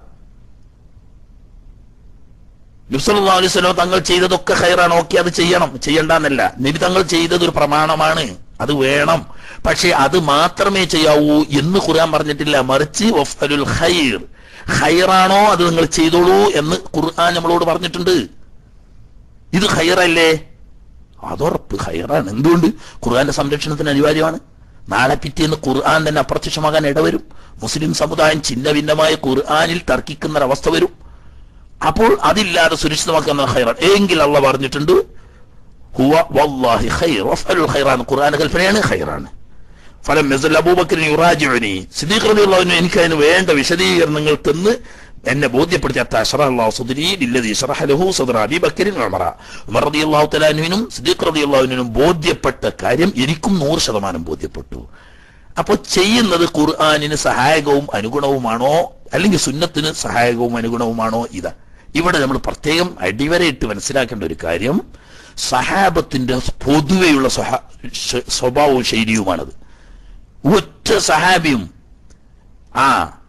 നബി സല്ലല്ലാഹു അലൈഹി വസല്ലം തങ്ങൾ ചെയ്തതൊക്കെ ഖൈറാണ് ഓക്കെ അത് ചെയ്യണം ചെയ്യണ്ടെന്നല്ല നബി തങ്ങൾ ചെയ്തത് ഒരു പ്രമാണമാണ് അത് വേണം പക്ഷെ അത് മാത്രമേ ചെയ്യാവൂ എന്ന് ഖുർആൻ പറഞ്ഞിട്ടില്ല മറിച്ച് വഫഅലുൽ ഖൈർ ഖൈറാണോ അത് നിങ്ങൾ ചെയ്തോളൂ എന്ന് ഖുർആൻ നമ്മളോട് പറഞ്ഞിട്ടുണ്ട് ഇത് ഖൈറല്ലേ അതുറപ്പ് ഖൈറാണ് എന്തുകൊണ്ട് ഖുർആന്റെ സംരക്ഷണത്തിന് അനിവാര്യമാണ് നാളെ പിറ്റേന്ന് ഖുർആൻ തന്നെ അപ്രത്യക്ഷമാകാൻ ഇടവരും മുസ്ലിം സമുദായം ചിന്ന ഭിന്നമായ ഖുർആനിൽ തർക്കിക്കുന്ന ഒരവസ്ഥ വരും അപ്പോൾ അതില്ലാതെ സുരക്ഷിതമാക്കുന്ന ഖൈറാൻ എങ്കിൽ അള്ള പറഞ്ഞിട്ടുണ്ട് ഹുവ വല്ലാഹി ഖൈർ വഫഅലുൽ ഖൈറാൻ ഖുർആൻ കൽപ്പനയാണ് ഖൈറാണ് ഫലം യസൽ അബൂബക്കർ യുറാജിഉനി സിദ്ദീഖ് റളിയല്ലാഹു അൻഹു എനിക്ക് അതിന് വേണ്ട വിശദീകരണങ്ങൾ തന്ന് എന്നെ ബോധ്യപ്പെടുത്തി അത്ത അഷറ അല്ലാഹു സുദ്രി ലില്ലദി ശറഹ ലഹു സദ്റ അബീ ബക്കറിൻ ഉമറ ഉമർ റളിയല്ലാഹു തആല അൻഹുവിനും സിദ്ദീഖ് റളിയല്ലാഹു അൻഹുവിനും ബോധ്യപ്പെട്ട കാര്യം എനിക്കും നൂറ് ശതമാനം ബോധ്യപ്പെട്ടു അപ്പോൾ ചെയ്യുന്നത് ഖുർആനിന് സഹായകവും അനുഗുണവുമാണോ അല്ലെങ്കിൽ സുന്നത്തിന് സഹായകവും അനുഗുണവുമാണോ ഇതാ ഇവിടെ നമ്മൾ പ്രത്യേകം അടിവരയിട്ട് മനസ്സിലാക്കേണ്ട ഒരു കാര്യം സഹാബത്തിന്റെ പൊതുവെയുള്ള സ്വഹ- ശ- സ്വഭാവവും ശൈലിയുമാണത് ഒറ്റ സഹാബിയും ആ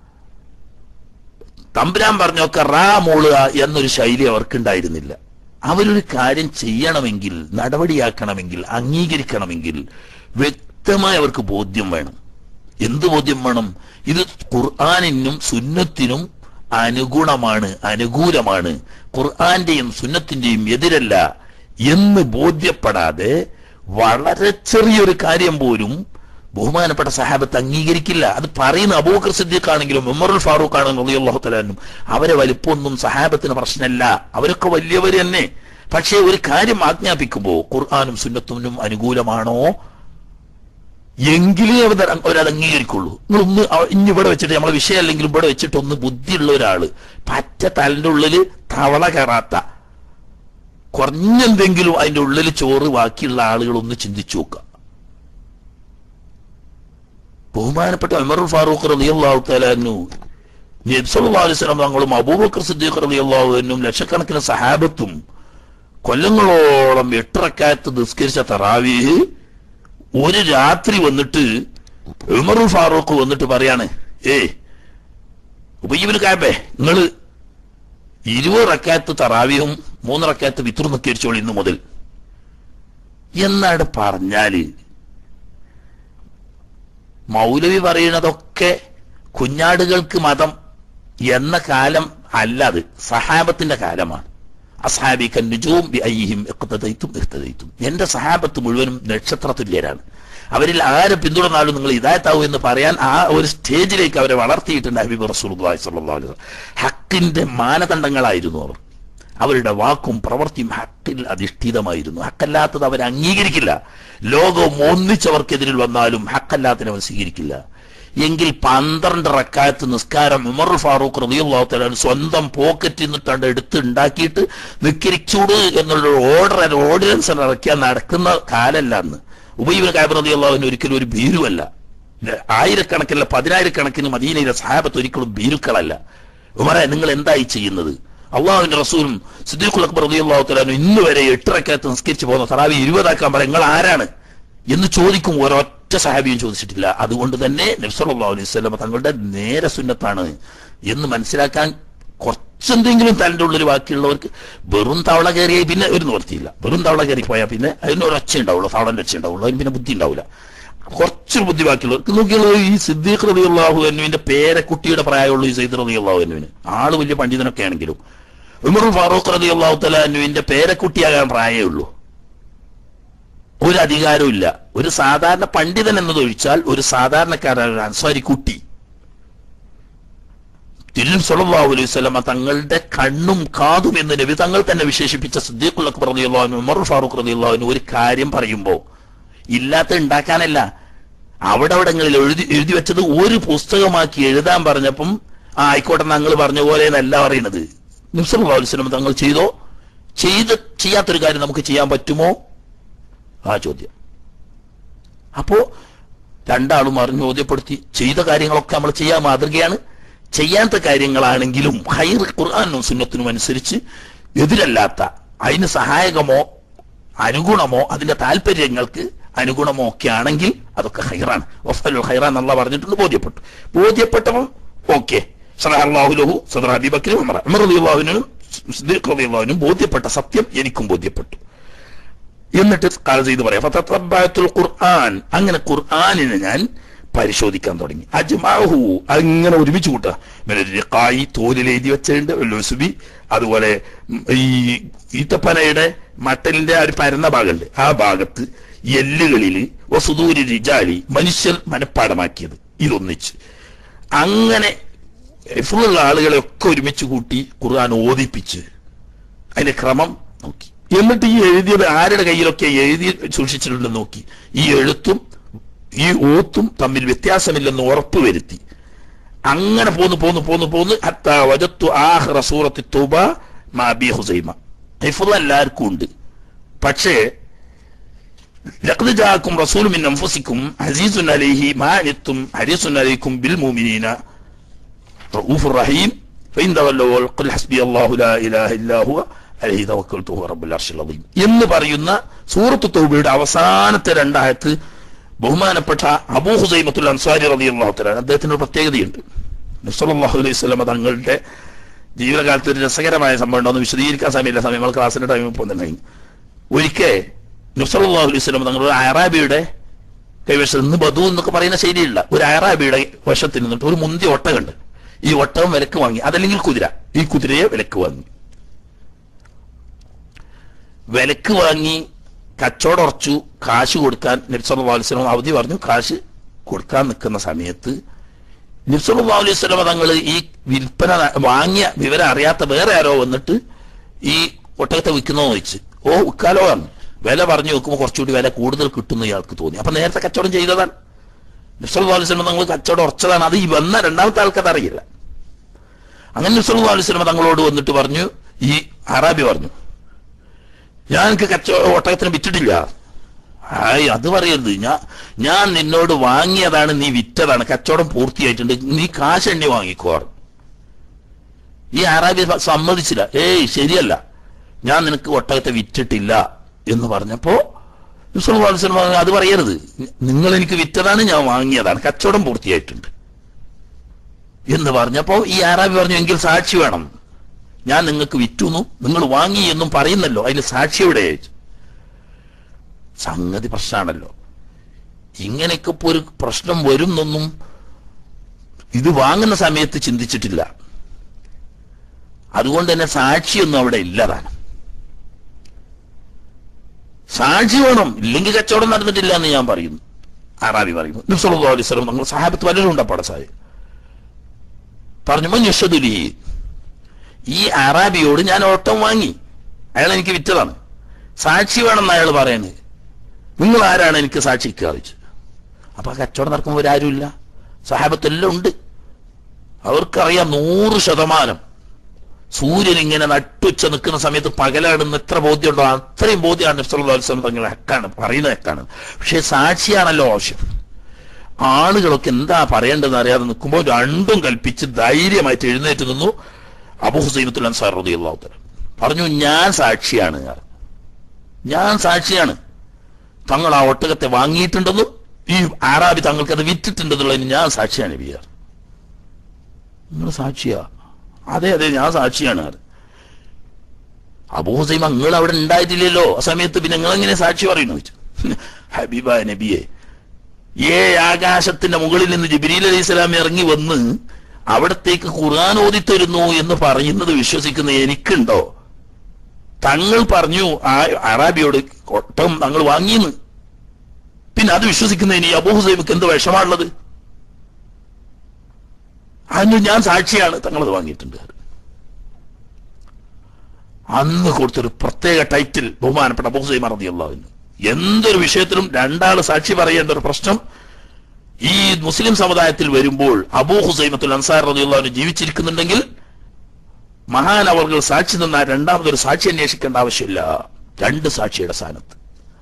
തമ്പുരാൻ പറഞ്ഞൊക്കെ റാ മൂളുക എന്നൊരു ശൈലി അവർക്കുണ്ടായിരുന്നില്ല അവരൊരു കാര്യം ചെയ്യണമെങ്കിൽ നടപടിയാക്കണമെങ്കിൽ അംഗീകരിക്കണമെങ്കിൽ വ്യക്തമായ അവർക്ക് ബോധ്യം വേണം എന്ത് ബോധ്യം വേണം ഇത് ഖുർആാനിനും സുന്നത്തിനും അനുഗുണമാണ് അനുകൂലമാണ് ഖുർആന്റെയും സുന്നത്തിന്റെയും എതിരല്ല എന്ന് ബോധ്യപ്പെടാതെ വളരെ ചെറിയൊരു കാര്യം പോലും ബഹുമാനപ്പെട്ട സഹാബത്ത് അംഗീകരിക്കില്ല അത് പറയുന്ന അബൂബക്കർ സിദ്ദീഖ് ആണെങ്കിലും ഉമറുൽ ഫാറൂഖ് ആണെങ്കിലും റളിയല്ലാഹു തആലാനും അവരെ വലിപ്പമൊന്നും സഹാബത്തിന് പ്രശ്നമല്ല അവരൊക്കെ വലിയവർ തന്നെ പക്ഷേ ഒരു കാര്യം ആജ്ഞാപിക്കുമ്പോൾ ഖുർആാനും സുന്നത്തിനും അനുകൂലമാണോ എങ്കിലേ അവർ അവരത് അംഗീകരിക്കുള്ളൂ നിങ്ങളൊന്ന് അവ- ഇനി ഇവിടെ വെച്ചിട്ട് നമ്മളെ വിഷയം അല്ലെങ്കിൽ ഇവിടെ വെച്ചിട്ട് ഒന്ന് ബുദ്ധിയുള്ള ഒരാള് പറ്റ തലന്റെ ഉള്ളില് തവള കയറാത്ത കുറഞ്ഞെന്തെങ്കിലും അതിന്റെ ഉള്ളിൽ ചോറ് ബാക്കിയുള്ള ആളുകൾ ഒന്ന് ചിന്തിച്ചു നോക്കുക ബഹുമാനപ്പെട്ട ഉമറുൽ ഫാറൂഖ് റളിയല്ലാഹു തആലാനു നബി സല്ലല്ലാഹു അലൈഹി വസല്ലം തങ്ങളും അബൂബക്കർ സിദ്ദീഖ് റളിയല്ലാഹു അൻഹും ലക്ഷക്കണക്കിന് സഹാബത്തും കൊല്ലങ്ങളോളം എട്ടിറക്കാത്ത് നിസ്കരിച്ച തറാവീഹ് ഒരു രാത്രി വന്നിട്ട് ഉമറുൽ ഫാറൂഖ് വന്നിട്ട് പറയാണ് ഏ ഉപജീവന് കാബേ നിങ്ങള് ഇരുപത് റക്കാത്ത് തറാവിയും മൂന്ന് റക്കാത്ത് വിത്തുർ നിസ്കരിച്ചോളി ഇന്ന് മുതൽ എന്നാണ് പറഞ്ഞാല് മൗലവി പറയുന്നതൊക്കെ കുഞ്ഞാടുകൾക്ക് മതം എന്ന കാലം അല്ല അത് സഹാബത്തിന്റെ കാലമാണ് അസ്ഹാബി കന്നുജൂം ബി അയ്യിഹിം ഇഖ്തദൈതും ഇഖ്തദൈതും എന്റെ സഹാബത്ത് മുഴുവനും നക്ഷത്ര തുല്യരാണ് അവരിൽ ആരെ പിന്തുടർന്നാലും നിങ്ങൾ ഇതായത്താവൂ എന്ന് പറയാൻ ആ ഒരു സ്റ്റേജിലേക്ക് അവരെ വളർത്തിയിട്ടുണ്ട് ഹബീബ് റസൂലുള്ളാഹി സ്വല്ലല്ലാഹു അലൈഹി വസല്ലം ഹക്കിന്റെ മാനദണ്ഡങ്ങളായിരുന്നു അവർ അവരുടെ വാക്കും പ്രവൃത്തിയും ഹക്കിൽ അധിഷ്ഠിതമായിരുന്നു ഹക്കല്ലാത്തത് അവർ അംഗീകരിക്കില്ല ലോകം ഒന്നിച്ചവർക്കെതിരിൽ വന്നാലും ഹക്കല്ലാത്തതിനെ അവർ സ്വീകരിക്കില്ല എങ്കിൽ പന്ത്രണ്ട് റക്കായത്ത് നിസ്കാരം ഉമർ ഫാറൂഖ് റളിയല്ലാഹു തആല സ്വന്തം പോക്കറ്റിൽ നിന്നിട്ടാണ്ട് എടുത്ത് ഉണ്ടാക്കിയിട്ട് നിക്കരിച്ചൂട് എന്നുള്ള ഓർഡർ ഓർഡിനൻസ് ഇറക്കിയാൽ നടക്കുന്ന കാലല്ല അന്ന് ഉബൈബിന് കാബ് റളിയല്ലാഹുവിന് ഒരിക്കലും ഒരു ഭീരുവല്ല ആയിരക്കണക്കിനല്ല പതിനായിരക്കണക്കിന് മദീനയിലെ സഹാബത്ത് ഒരിക്കലും ഭീരുക്കളല്ല ഉമറെ നിങ്ങൾ എന്തായി ചെയ്യുന്നത് അള്ളാഹുവിന്റെ റസൂലും സിദ്ദീഖുൽ അക്ബർ റളിയല്ലാഹു തആല ഇന്ന് വരെ എട്ടിറക്കാത്ത് നിസ്കരിച്ചു പോകുന്ന തറാവി ഇരുപതാക്കാൻ പറ നിങ്ങൾ ആരാണ് എന്ന് ചോദിക്കും ഒരൊറ്റ സഹാബിയും ചോദിച്ചിട്ടില്ല അതുകൊണ്ട് തന്നെ നബ്സല്ലാ അലൈഹി സ്വലമ തങ്ങളുടെ നേരെ സുന്നത്താണ് എന്ന് മനസ്സിലാക്കാൻ കുറച്ചെന്തെങ്കിലും തന്റെ ഉള്ളിൽ ബാക്കിയുള്ളവർക്ക് വെറും തവള കയറിയായി പിന്നെ ഒരു നിവർത്തിയില്ല വെറും തവള കയറി പോയാൽ പിന്നെ അതിന് ഒരു ഒച്ച ഉണ്ടാവുള്ളൂ തവളന്റെ ഒച്ച ഉണ്ടാവുള്ളൂ അതിന് പിന്നെ ബുദ്ധി ഉണ്ടാവില്ല കുറച്ചൊരു ബുദ്ധി ബാക്കിയുള്ളവർക്ക് നോക്കിയുള്ളത് ഈ സിദ്ദീഖ് റബി അള്ളാഹു എന്നുവിന്റെ പേരക്കുട്ടിയുടെ പ്രായമുള്ളൂ ഈ സൈദ് റബി അള്ളാഹു എന്നുവിന് ആള് വലിയ പണ്ഡിതനൊക്കെ ആണെങ്കിലും ഉമർ ഫാറൂഖ് റബി അള്ളാഹു തല എന്നുവിന്റെ പേരക്കുട്ടിയാകാൻ പ്രായമേ ഉള്ളൂ ഒരു അധികാരവും ഇല്ല ഒരു സാധാരണ പണ്ഡിതൻ എന്നതൊഴിച്ചാൽ ഒരു സാധാരണക്കാരൻ ഒരു അൻസാരി കുട്ടി തിരുനും സല്ലല്ലാഹു അലൈഹി വസല്ലമ തങ്ങളുടെ കണ്ണും കാതും എന്ന് നബി തങ്ങൾ തന്നെ വിശേഷിപ്പിച്ച സിദ്ദീഖുൽ അക്ബർ റളിയല്ലാഹു അൻഹു ഉമർ ഫാറൂഖ് റളിയല്ലാഹു അൻഹു ഒരു കാര്യം പറയുമ്പോൾ ഇല്ലാത്ത ഉണ്ടാക്കാനല്ല അവിടെ അവിടങ്ങളിൽ എഴുതി എഴുതി വെച്ചത് ഒരു പുസ്തകമാക്കി എഴുതാൻ പറഞ്ഞപ്പം ആ ആയിക്കോട്ടെ ഞങ്ങൾ പറഞ്ഞ പോലെ എന്നല്ല പറയുന്നത് നബ്സല്ലാ അലൈഹി വസല്ലമ തങ്ങൾ ചെയ്തോ ചെയ്ത് ചെയ്യാത്തൊരു കാര്യം നമുക്ക് ചെയ്യാൻ പറ്റുമോ ആ ചോദ്യം അപ്പോ രണ്ടാളും അറിഞ്ഞു ബോധ്യപ്പെടുത്തി ചെയ്ത കാര്യങ്ങളൊക്കെ നമ്മൾ ചെയ്യാൻ മാതൃകയാണ് ചെയ്യാത്ത കാര്യങ്ങളാണെങ്കിലും ഹൈർ ഖുർആാനും സുന്നത്തിനും അനുസരിച്ച് എതിരല്ലാത്ത അതിന് സഹായകമോ അനുഗുണമോ അതിന്റെ താല്പര്യങ്ങൾക്ക് അനുഗുണമോ ഒക്കെ ആണെങ്കിൽ അതൊക്കെ ഹൈറാണ് വഫലുൽ ഹൈറാൻ എന്നുള്ള പറഞ്ഞിട്ടുണ്ട് ബോധ്യപ്പെട്ടു ബോധ്യപ്പെട്ടവൻ ഓക്കെ സദാഹുലഹു സദർ ഹബീബക്കിനും ഉമർ ഉമർ റളിയല്ലാഹുവിനും സിദ്ദീഖ് റളിയല്ലാഹുവിനും ബോധ്യപ്പെട്ട സത്യം എനിക്കും ബോധ്യപ്പെട്ടു എന്നിട്ട് കാല ചെയ്ത് പറയാം ഫതത്തബ്ബഅത്തുൽ ഖുർആൻ അങ്ങനെ ഖുർആനിനെ ഞാൻ പരിശോധിക്കാൻ തുടങ്ങി അജ്മാഹു അങ്ങനെ ഒരുമിച്ച് കൂട്ടുക മെലരിക്കായി തോലിൽ എഴുതി വെച്ചിട്ടുണ്ട് ലുസുബി അതുപോലെ ഉം, ഈ ഈത്തപ്പനയുടെ മട്ടലിന്റെ ആ ഒരു പരന്ന ഭാഗമുണ്ട് ആ ഭാഗത്ത് എല്ലുകളില് വസുദൂരി റിജാലി മനുഷ്യർ മനഃപ്പാടമാക്കിയത് ഇതൊന്നിച്ച് അങ്ങനെ ഇഫുള്ള ആളുകളെ ഒക്കെ ഒരുമിച്ച് കൂട്ടി ഖുർആൻ ഓദിപ്പിച്ച് അതിന്റെ ക്രമം നോക്കി എന്നിട്ട് ഈ എഴുതിയത് ആരുടെ കയ്യിലൊക്കെ എഴുതി സൂക്ഷിച്ചിട്ടുണ്ടെന്ന് നോക്കി ഈ എഴുത്തും ഈ ഓത്തും തമ്മിൽ വ്യത്യാസമില്ലെന്ന് ഉറപ്പ് വരുത്തി അങ്ങനെ പോന്ന് പോന്ന് പോന്ന് പോന്ന് ഹത്താ വജത്തു ആഹ്റ സൂറത്തി തൗബ മാബി ഹുസൈമ ഹിഫ്ള് എല്ലാവർക്കും ഉണ്ട് പക്ഷേ ലഖദ് ജാഅക്കും റസൂൽ മിൻ അൻഫുസിക്കും അസീസുൻ അലൈഹി മാ അനിത്തും ഹരീസുൻ അലൈക്കും ബിൽ മുഅ്മിനീന റഊഫുർ റഹീം ഫഇൻ തവല്ലവു ഖുൽ ഹസ്ബി അല്ലാഹു ലാ ഇലാഹ ഇല്ലാ ഹുവ അലൈഹി തവക്കൽതു ഹുവ റബ്ബുൽ അർശിൽ അദീം എന്ന് പറയുന്ന സൂറത്ത് തൗബയുടെ അവസാനത്തെ രണ്ടായത്ത് ബഹുമാനപ്പെട്ട അബൂ ഹുസൈമത്തുൽ അൻസാരി റളിയല്ലാഹു തആല അദ്ദേഹത്തിന് ഒരു പ്രത്യേകതയുണ്ട് നബി സല്ലല്ലാഹു അലൈഹി വസല്ലം തങ്ങളുടെ ജീവിതകാലത്ത് ഒരു രസകരമായ സംഭവം ഉണ്ടോ എന്ന് വിശദീകരിക്കാൻ സമയമില്ല സമയം നമ്മൾ ക്ലാസ്സിന്റെ ടൈമിൽ പോകുന്നുണ്ടായി ഒരിക്കൽ നബ്സല്ലാഹു അലൈഹി സ്വലം തങ്ങളുടെ അറാബിയുടെ കൈവശം ഇന്ന് ബധു എന്നൊക്കെ പറയുന്ന ശൈലിയില്ല ഒരു അറാബിയുടെ വശത്തിൽ നിന്നിട്ട് ഒരു മുന്തി ഒട്ടകണ്ട് ഈ ഒട്ടകം വിലക്ക് വാങ്ങി അതല്ലെങ്കിൽ കുതിര ഈ കുതിരയെ വിലക്ക് വാങ്ങി വിലക്ക് വാങ്ങി കച്ചവടം ഉറച്ചു കാശ് കൊടുക്കാൻ നബ്സല്ലാ അലൈഹി സ്വലം അവധി പറഞ്ഞു കാശ് കൊടുക്കാൻ നിൽക്കുന്ന സമയത്ത് നബ്സല്ലാ അലൈഹി സ്വലം തങ്ങൾ ഈ വിൽപ്പന ന- വാങ്ങിയ വിവരം അറിയാത്ത വേറെ ആരോ വന്നിട്ട് ഈ ഒട്ടകത്തെ വിൽക്കുന്നോ ചോദിച്ചു ഓ വിൽക്കാലോ പറഞ്ഞു വില പറഞ്ഞു നോക്കുമ്പോൾ കുറച്ചുകൂടി വില കൂടുതൽ കിട്ടുന്ന ഇയാൾക്ക് തോന്നി അപ്പൊ നേരത്തെ കച്ചവടം ചെയ്തതാണ് നബ്സല്ലാ അലൈഹി സ്വലം തങ്ങൾ കച്ചവടം ഉറച്ചതാണ് അത് ഈ വന്ന രണ്ടാമത്തെ ആൾക്കത് അറിയില്ല അങ്ങനെ നബ്സല്ലാ അലൈഹി സ്വലം തങ്ങളോട് വന്നിട്ട് പറഞ്ഞു ഈ അറാബി പറഞ്ഞു ഞാൻ എനിക്ക് കച്ചവടം ഒട്ടകത്തിന് വിറ്റിട്ടില്ല ആയ് അത് പറയരുത് ഞാൻ ഞാൻ നിന്നോട് വാങ്ങിയതാണ് നീ വിറ്റതാണ് കച്ചവടം പൂർത്തിയായിട്ടുണ്ട് നീ കാശ് എണ്ണി വാങ്ങിക്കോ പറഞ്ഞു. ഈ അറാബി സ- സമ്മതിച്ചില്ല ഏയ് ശരിയല്ല ഞാൻ നിനക്ക് ഒട്ടകത്തെ വിറ്റിട്ടില്ല എന്ന് പറഞ്ഞപ്പോ യുസുഫ് വാത്സൻ പറഞ്ഞു, അത് പറയരുത് നിങ്ങൾ എനിക്ക് വിറ്റതാണ് ഞാൻ വാങ്ങിയതാണ് കച്ചവടം പൂർത്തിയായിട്ടുണ്ട് എന്ന് പറഞ്ഞപ്പോ ഈ അറാബി പറഞ്ഞു എങ്കിൽ സാക്ഷി വേണം ഞാൻ നിങ്ങൾക്ക് വിറ്റുന്നു നിങ്ങൾ വാങ്ങി എന്നും പറയുന്നല്ലോ അതിന് സാക്ഷി എവിടെ ചോദിച്ചു സംഗതി പ്രശ്നമാണല്ലോ ഇങ്ങനെയൊക്കെ ഇപ്പൊ ഒരു പ്രശ്നം വരുന്നൊന്നും ഇത് വാങ്ങുന്ന സമയത്ത് ചിന്തിച്ചിട്ടില്ല അതുകൊണ്ട് തന്നെ സാക്ഷിയൊന്നും അവിടെ ഇല്ലതാണ് സാക്ഷി വേണം ഇല്ലെങ്കിൽ കച്ചവടം നടന്നിട്ടില്ല എന്ന് ഞാൻ പറയുന്നു ആറാബി പറയുന്നു നബ്സല്ലാ അലൈഹി സ്വലം നിങ്ങൾ സഹാബത്ത് പലരും ഉണ്ട് അവിടെ സാഹിബ് പറഞ്ഞു മനുഷ്യതുലി ഈ അറാബിയോട് ഞാൻ ഓട്ടം വാങ്ങി അയാൾ എനിക്ക് വിറ്റതാണ് സാക്ഷി വേണമെന്ന് അയാൾ പറയുന്നത് നിങ്ങൾ ആരാണ് എനിക്ക് സാക്ഷിക്ക് അറിയിച്ചു അപ്പൊ ആ കച്ചവടം നടക്കുമ്പോൾ ആരുമില്ല സഹാബത്തെല്ലാം ഉണ്ട് അവർക്കറിയാം നൂറ് ശതമാനം സൂര്യൻ ഇങ്ങനെ നട്ടുച്ച നിൽക്കുന്ന സമയത്ത് പകലാണെന്ന് എത്ര ബോധ്യമുണ്ടോ അത്രയും ബോധ്യമാണ് നബ്സല്ലാസ്ലം തങ്ങൾ ഹക്കാണ് പറയുന്ന ഹക്കാണ് പക്ഷെ സാക്ഷിയാണല്ലോ ആവശ്യം ആളുകളൊക്കെ എന്താ പറയേണ്ടതെന്ന് അറിയാതെ നിൽക്കുമ്പോൾ രണ്ടും കൽപ്പിച്ച് ധൈര്യമായിട്ട് എഴുന്നേറ്റ് നിന്നു അബു ഹുസൈനത്തുൽ അൻസാർ റളിയല്ലാഹു തആല പറഞ്ഞു ഞാൻ സാക്ഷിയാണ് ഞാൻ സാക്ഷിയാണ് തങ്ങൾ ആ ഒട്ടകത്തെ വാങ്ങിയിട്ടുണ്ടെന്നും ഈ ആറാബി തങ്ങൾക്ക് അത് വിറ്റിട്ടുണ്ടെന്നുള്ളതിന് ഞാൻ സാക്ഷിയാണ് ബിയാർ നിങ്ങൾ സാക്ഷിയാ അതെ അതെ ഞാൻ സാക്ഷിയാണ് അബൂ ഹുസൈമ നിങ്ങൾ അവിടെ ഉണ്ടായിട്ടില്ലല്ലോ ആ സമയത്ത് പിന്നെ നിങ്ങൾ എങ്ങനെ സാക്ഷി പറയുന്നു ചോദിച്ചു ഹബീബ നബിയെ ഏ ആകാശത്തിന്റെ മുകളിൽ നിന്ന് ജിബിരിൽ അലൈഹി സ്വലാം ഇറങ്ങി വന്ന് അവിടത്തേക്ക് ഖുർആൻ ഓതിത്തരുന്നു എന്ന് പറയുന്നത് വിശ്വസിക്കുന്ന എനിക്കുണ്ടോ തങ്ങൾ പറഞ്ഞു ആ അറാബിയോട് ഒട്ടം തങ്ങൾ വാങ്ങിയെന്ന് പിന്നെ അത് വിശ്വസിക്കുന്നതിന് ഈ അബൂ ഹുസൈമക്ക് എന്ത് വിഷമാണുള്ളത് അതിന് ഞാൻ സാക്ഷിയാണ് തങ്ങളത് വാങ്ങിയിട്ടുണ്ട് അന്ന് കൊടുത്തൊരു പ്രത്യേക ടൈറ്റിൽ ബഹുമാനപ്പെട്ട ബഹുസൈമ റളിയല്ലാഹുവിന് എന്തൊരു വിഷയത്തിലും രണ്ടാള് സാക്ഷി പറയേണ്ട ഒരു പ്രശ്നം ഈ മുസ്ലിം സമുദായത്തിൽ വരുമ്പോൾ അബൂ ഹുസൈമത്തുൽ അൻസാർ റളിയല്ലാഹു ജീവിച്ചിരിക്കുന്നുണ്ടെങ്കിൽ മഹാനവർകൾ സാക്ഷി നിന്ന രണ്ടാമതൊരു സാക്ഷി അന്വേഷിക്കേണ്ട ആവശ്യമില്ല രണ്ട് സാക്ഷിയുടെ സ്ഥാനത്ത്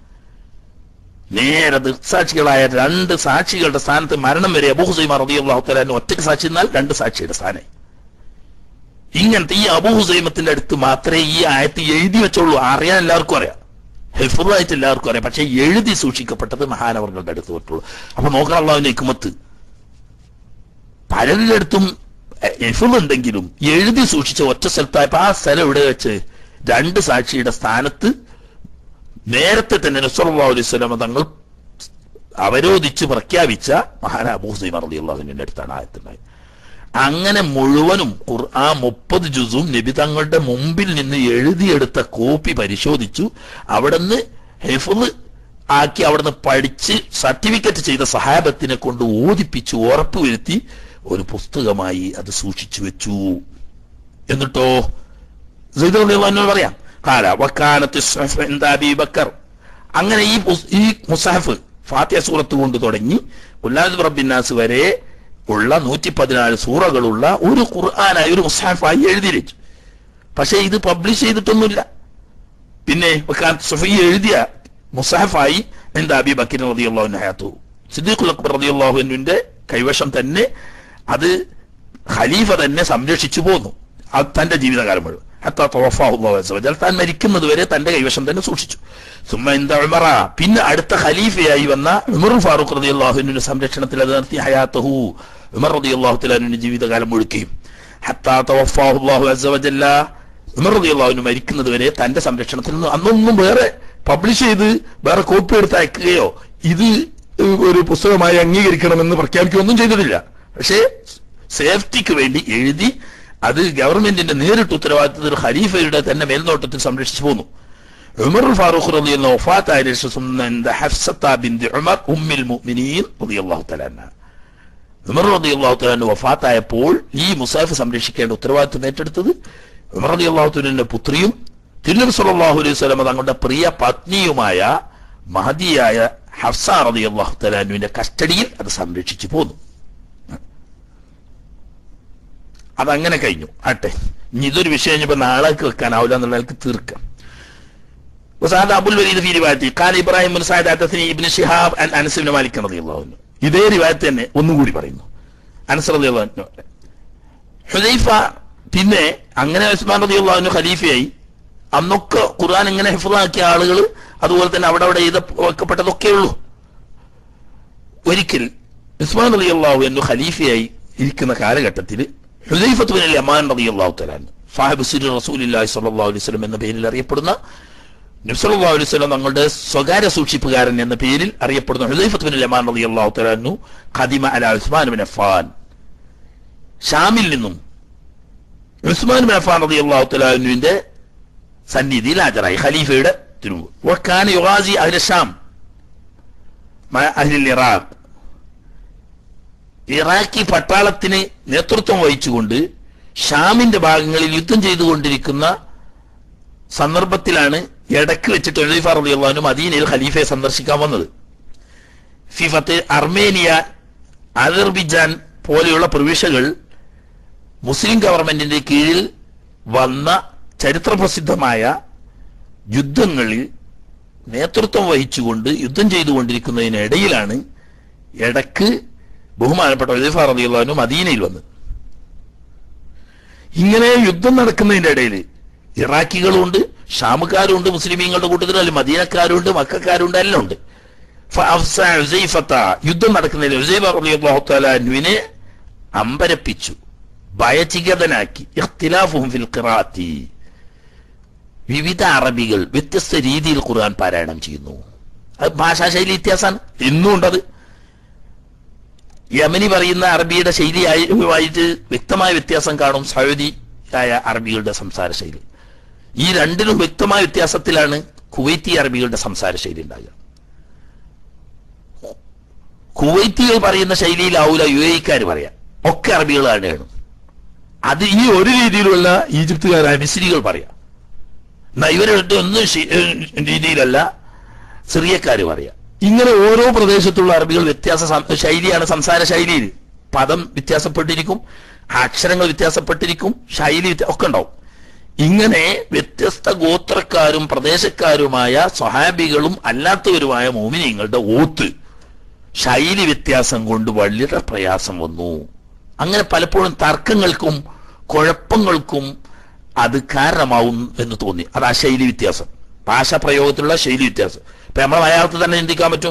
നേരെ ദൃക്സാക്ഷികളായ രണ്ട് സാക്ഷികളുടെ സ്ഥാനത്ത് മരണം വരെ അബൂ ഹുസൈമ റളിയല്ലാഹു തആല ഒറ്റയ്ക്ക് സാക്ഷി നിന്നാൽ രണ്ട് സാക്ഷിയുടെ സ്ഥാനം ഇങ്ങനത്തെ ഈ അബൂ ഹുസൈമത്തിന്റെ അടുത്ത് മാത്രമേ ഈ ആയത്ത് എഴുതി വെച്ചുള്ളൂ അറിയാൻ എല്ലാവർക്കും അറിയാം ഹെഫുറായിട്ട് എല്ലാവർക്കും അറിയാം പക്ഷെ എഴുതി സൂക്ഷിക്കപ്പെട്ടത് മഹാനവർകളുടെ അടുത്ത് പറ്റുള്ളൂ അപ്പൊ നോക്കണം അള്ളാഹുവിന്റെ ഇക്കുമത്ത് പലരുടെ അടുത്തും എഫുണ്ടെങ്കിലും എഴുതി സൂക്ഷിച്ച ഒറ്റ സ്ഥലത്തായപ്പോ ആ സ്ഥലം ഇവിടെ വെച്ച് രണ്ട് സാക്ഷിയുടെ സ്ഥാനത്ത് നേരത്തെ തന്നെ നസ്വല്ലാ അലൈഹി സ്വലാമ തങ്ങൾ അവരോധിച്ച് പ്രഖ്യാപിച്ച മഹാന അബൂ ഹുസൈൻ റളിയല്ലാഹുവിന്റെ അടുത്താണ് ആയത്തുണ്ടായത് അങ്ങനെ മുഴുവനും ഖുർആൻ മുപ്പത് ജുസും നബി തങ്ങളുടെ മുമ്പിൽ നിന്ന് എഴുതിയെടുത്ത കോപ്പി പരിശോധിച്ചു അവിടുന്ന് ഹെഫുള് ആക്കി അവിടുന്ന് പഠിച്ച് സർട്ടിഫിക്കറ്റ് ചെയ്ത സഹാബത്തിനെ കൊണ്ട് ഓദിപ്പിച്ച് ഉറപ്പുവരുത്തി ഒരു പുസ്തകമായി അത് സൂക്ഷിച്ചു വെച്ചു എന്നിട്ടോ സയ്യിദ് റളിയല്ലാഹു അൻഹു പറയാം കാല വക്കാനത്ത് സുഹഫ് ഇൻദ അബീ ബക്കർ അങ്ങനെ ഈ പുസ്- ഈ മുസാഫ് ഫാത്തിഹ സൂറത്ത് കൊണ്ട് തുടങ്ങി ഉല്ലാദ് റബ്ബിന്നാസ് വരെ ഉള്ള നൂറ്റി പതിനാല് സൂറകളുള്ള ഒരു ഖുർആനായി ഒരു മുസാഫായി എഴുതി വെച്ചു പക്ഷെ ഇത് പബ്ലിഷ് ചെയ്തിട്ടൊന്നുമില്ല പിന്നെ വക്കാനത്ത് സുഫി എഴുതിയ മുസാഫായി എന്താ അബി ബക്കിർ റളിയല്ലാഹു അൻഹു സിദ്ദീഖുൽ അക്ബർ റളിയല്ലാഹു അൻഹുവിന്റെ കൈവശം തന്നെ അത് ഖലീഫ തന്നെ സംരക്ഷിച്ചു പോന്നു അത് തന്റെ ജീവിതകാലം മുഴുവൻ ഹത്താ തവഫാഹു അല്ലാഹു അസ്സ വജൽ താൻ മരിക്കുന്നത് വരെ തന്റെ കൈവശം തന്നെ സൂക്ഷിച്ചു സുമ്മ ഇന്ത ഉമറ പിന്നെ അടുത്ത ഖലീഫയായി വന്ന ഉമർ ഫാറൂഖ് റളിയല്ലാഹുവിന്റെ സംരക്ഷണത്തിൽ അത് നിർത്തി ഹയാത്തഹു ഉമർ റളിയല്ലാഹു തആലാന്റെ ജീവിതകാലം മുഴുക്കുകയും ഹത്താ തവഫാഹു അല്ലാഹു അസ്സ വജല്ല ഉമർ റളിയല്ലാഹു മരിക്കുന്നത് വരെ തന്റെ സംരക്ഷണത്തിൽ നിന്ന് അന്നൊന്നും വേറെ പബ്ലിഷ് ചെയ്ത് വേറെ കോപ്പി എടുത്ത് അയക്കുകയോ ഇത് ഒരു പുസ്തകമായി അംഗീകരിക്കണമെന്ന് പ്രഖ്യാപിക്കുകയൊന്നും ചെയ്തിട്ടില്ല പക്ഷേ സേഫ്റ്റിക്ക് വേണ്ടി എഴുതി അത് ഗവൺമെന്റിന്റെ നേരിട്ട് ഉത്തരവാദിത്തത്തിൽ ഖലീഫയുടെ തന്നെ മേൽനോട്ടത്തിൽ സംരക്ഷിച്ചു പോന്നു ഉമർ ഫാറൂഖ് റളിയല്ലാഹു വഫാത്തായ ശേഷം എന്താ ഹഫ്സത്ത ബിൻത് ഉമർ ഉമ്മിൽ മുഅ്മിനീൻ റളിയല്ലാഹു തആല അൻഹ ഉമർ റളിയല്ലാഹു തആല അൻഹു വഫാത്തായപ്പോൾ ഈ മുസാഫ് സംരക്ഷിക്കേണ്ട ഉത്തരവാദിത്തം ഏറ്റെടുത്തത് ഉമർ റളിയല്ലാഹു തആലയുടെ പുത്രിയും തിരുനബി സല്ലല്ലാഹു അലൈഹി വസല്ലം തങ്ങളുടെ പ്രിയ പത്നിയുമായ മഹദിയായ ഹഫ്സ റളിയല്ലാഹു തആല അൻഹുവിന്റെ കസ്റ്റഡിയിൽ അത് സംരക്ഷിച്ചു പോന്നു അതങ്ങനെ കഴിഞ്ഞു ആട്ടെ ഇനി ഇതൊരു വിഷയം ഇനിയിപ്പോ നാളേക്ക് വെക്കാനാവില്ല എന്നുള്ള നിലക്ക് തീർക്കാം وسعد أبو الوليد في روايته قال إبراهيم بن سعد حدثني ابن شهاب عن أنس بن مالك رضي الله عنه ഇതേ റിവായത്ത് തന്നെ ഒന്നും കൂടി പറയുന്നു അനസ് റളിയല്ലാഹു അൻഹു ഹുദൈഫ പിന്നെ അങ്ങനെ ഉസ്മാൻ റളിയല്ലാഹു അൻഹു ഖലീഫയായി അന്നൊക്കെ ഖുർആൻ ഇങ്ങനെ ഹിഫ്ളാക്കിയ ആളുകൾ അതുപോലെ തന്നെ അവിടെ അവിടെ എഴുത വെക്കപ്പെട്ടതൊക്കെ ഉള്ളൂ ഒരിക്കൽ ഉസ്മാൻ റളിയല്ലാഹു അൻഹു ഖലീഫയായി ഇരിക്കുന്ന കാലഘട്ടത്തിൽ ഹുദൈഫത്ത് ബിൻ യമാൻ റളിയല്ലാഹു തആല അൻഹു സാഹിബ് സിർ റസൂലുള്ളാഹി സ്വല്ലല്ലാഹു അലൈഹി വസല്ലം എന്ന പേരിൽ അറിയപ്പെടുന്ന നബ്സല്ലാ അലൈഹി സ്വലം തങ്ങളുടെ സ്വകാര്യ സൂക്ഷിപ്പുകാരൻ എന്ന പേരിൽ അറിയപ്പെടുന്ന ഹുദൈഫത്ത് ബിൻ ലമാൻ റളിയല്ലാഹു തആല അൻഹു ഖദിമ അല ഉസ്മാൻ ബിൻ അഫ്ഫാൻ ഷാമിൽ നിന്നും ഉസ്മാൻ ബിൻ അഫ്ഫാൻ റളിയല്ലാഹു തആല അൻഹുവിന്റെ സന്നിധിയിൽ ഹാജരായി ഖലീഫയുടെ തിരുവ് വക്കാന യുഗാസി അഹ്ല ഷാം മഅ അഹ്ലിൽ ഇറാഖ് ഇറാഖി പട്ടാളത്തിന് നേതൃത്വം വഹിച്ചുകൊണ്ട് ഷാമിന്റെ ഭാഗങ്ങളിൽ യുദ്ധം ചെയ്തുകൊണ്ടിരിക്കുന്ന സന്ദർഭത്തിലാണ് ഇടയ്ക്ക് വെച്ചിട്ട് ഹുദൈഫ റളിയല്ലാഹു അൻഹു മദീനയിൽ ഖലീഫയെ സന്ദർശിക്കാൻ വന്നത് ഫിഫത്ത് അർമേനിയ അസർബിജാൻ പോലെയുള്ള പ്രവിശ്യകൾ മുസ്ലിം ഗവൺമെന്റിന്റെ കീഴിൽ വന്ന ചരിത്രപ്രസിദ്ധമായ യുദ്ധങ്ങളിൽ നേതൃത്വം വഹിച്ചുകൊണ്ട് യുദ്ധം ചെയ്തുകൊണ്ടിരിക്കുന്നതിനിടയിലാണ് ഇടക്ക് ബഹുമാനപ്പെട്ട ഹുദൈഫ റളിയല്ലാഹു അൻഹു മദീനയിൽ വന്നത് ഇങ്ങനെ യുദ്ധം നടക്കുന്നതിന്റെ ഇടയിൽ ഇറാഖികളുണ്ട് ഷാമുകാരുണ്ട് മുസ്ലിമീങ്ങളുടെ കൂട്ടത്തിൽ അല്ല മദീനക്കാരുണ്ട് മക്കാരുണ്ട് എല്ലാം ഉണ്ട് ഫഅഫ്സ ഉസൈഫത്ത യുദ്ധം നടക്കുന്നതിൽ ഉസൈബ റളിയല്ലാഹു തആല അൻഹുവിനെ അമ്പരപ്പിച്ചു ഭയചികതനാക്കി ഇഖ്തിലാഫുഹും ഫിൽ ഖിറാഅത്തി വിവിധ അറബികൾ വ്യത്യസ്ത രീതിയിൽ ഖുർആൻ പാരായണം ചെയ്യുന്നു അത് ഭാഷാശൈലി വ്യത്യാസമാണ് ഇന്നും ഉണ്ടത് യമനി പറയുന്ന അറബിയുടെ ശൈലിയായിട്ട് വ്യക്തമായ വ്യത്യാസം കാണും സൗദി ആയ അറബികളുടെ സംസാര ശൈലി ഈ രണ്ടിലും വ്യക്തമായ വ്യത്യാസത്തിലാണ് കുവൈത്തി അറബികളുടെ സംസാര ശൈലി ഉണ്ടാകുക കുവൈത്തികൾ പറയുന്ന ശൈലിയിലാവൂല യു എക്കാർ പറയാം ഒക്കെ അറബികൾ തന്നെയാണ് അത് ഈ ഒരു രീതിയിലുള്ള ഈജിപ്തുകാരായ മിസ്രികൾ പറയാം എന്നാ ഇവരുടെ ഒന്നും ശി- ഏഹ് രീതിയിലല്ല സിറിയക്കാര് പറയാം ഇങ്ങനെ ഓരോ പ്രദേശത്തുള്ള അറബികൾ വ്യത്യാസ സം- ശൈലിയാണ് സംസാര ശൈലിയിൽ പദം വ്യത്യാസപ്പെട്ടിരിക്കും അക്ഷരങ്ങൾ വ്യത്യാസപ്പെട്ടിരിക്കും ശൈലി വ്യത്യ- ഒക്കെ ഉണ്ടാവും ഇങ്ങനെ വ്യത്യസ്ത ഗോത്രക്കാരും പ്രദേശക്കാരുമായ സ്വഹാബികളും അല്ലാത്തവരുമായ മോമിനിയങ്ങളുടെ ഓത്ത് ശൈലി വ്യത്യാസം കൊണ്ട് വളരെ പ്രയാസം വന്നു അങ്ങനെ പലപ്പോഴും തർക്കങ്ങൾക്കും കുഴപ്പങ്ങൾക്കും അത് കാരണമാവും എന്ന് തോന്നി അത് ആ ശൈലി വ്യത്യാസം ഭാഷാ പ്രയോഗത്തിലുള്ള ശൈലി വ്യത്യാസം ഇപ്പൊ നമ്മളെ മലയാളത്തിൽ തന്നെ ചിന്തിക്കാൻ പറ്റും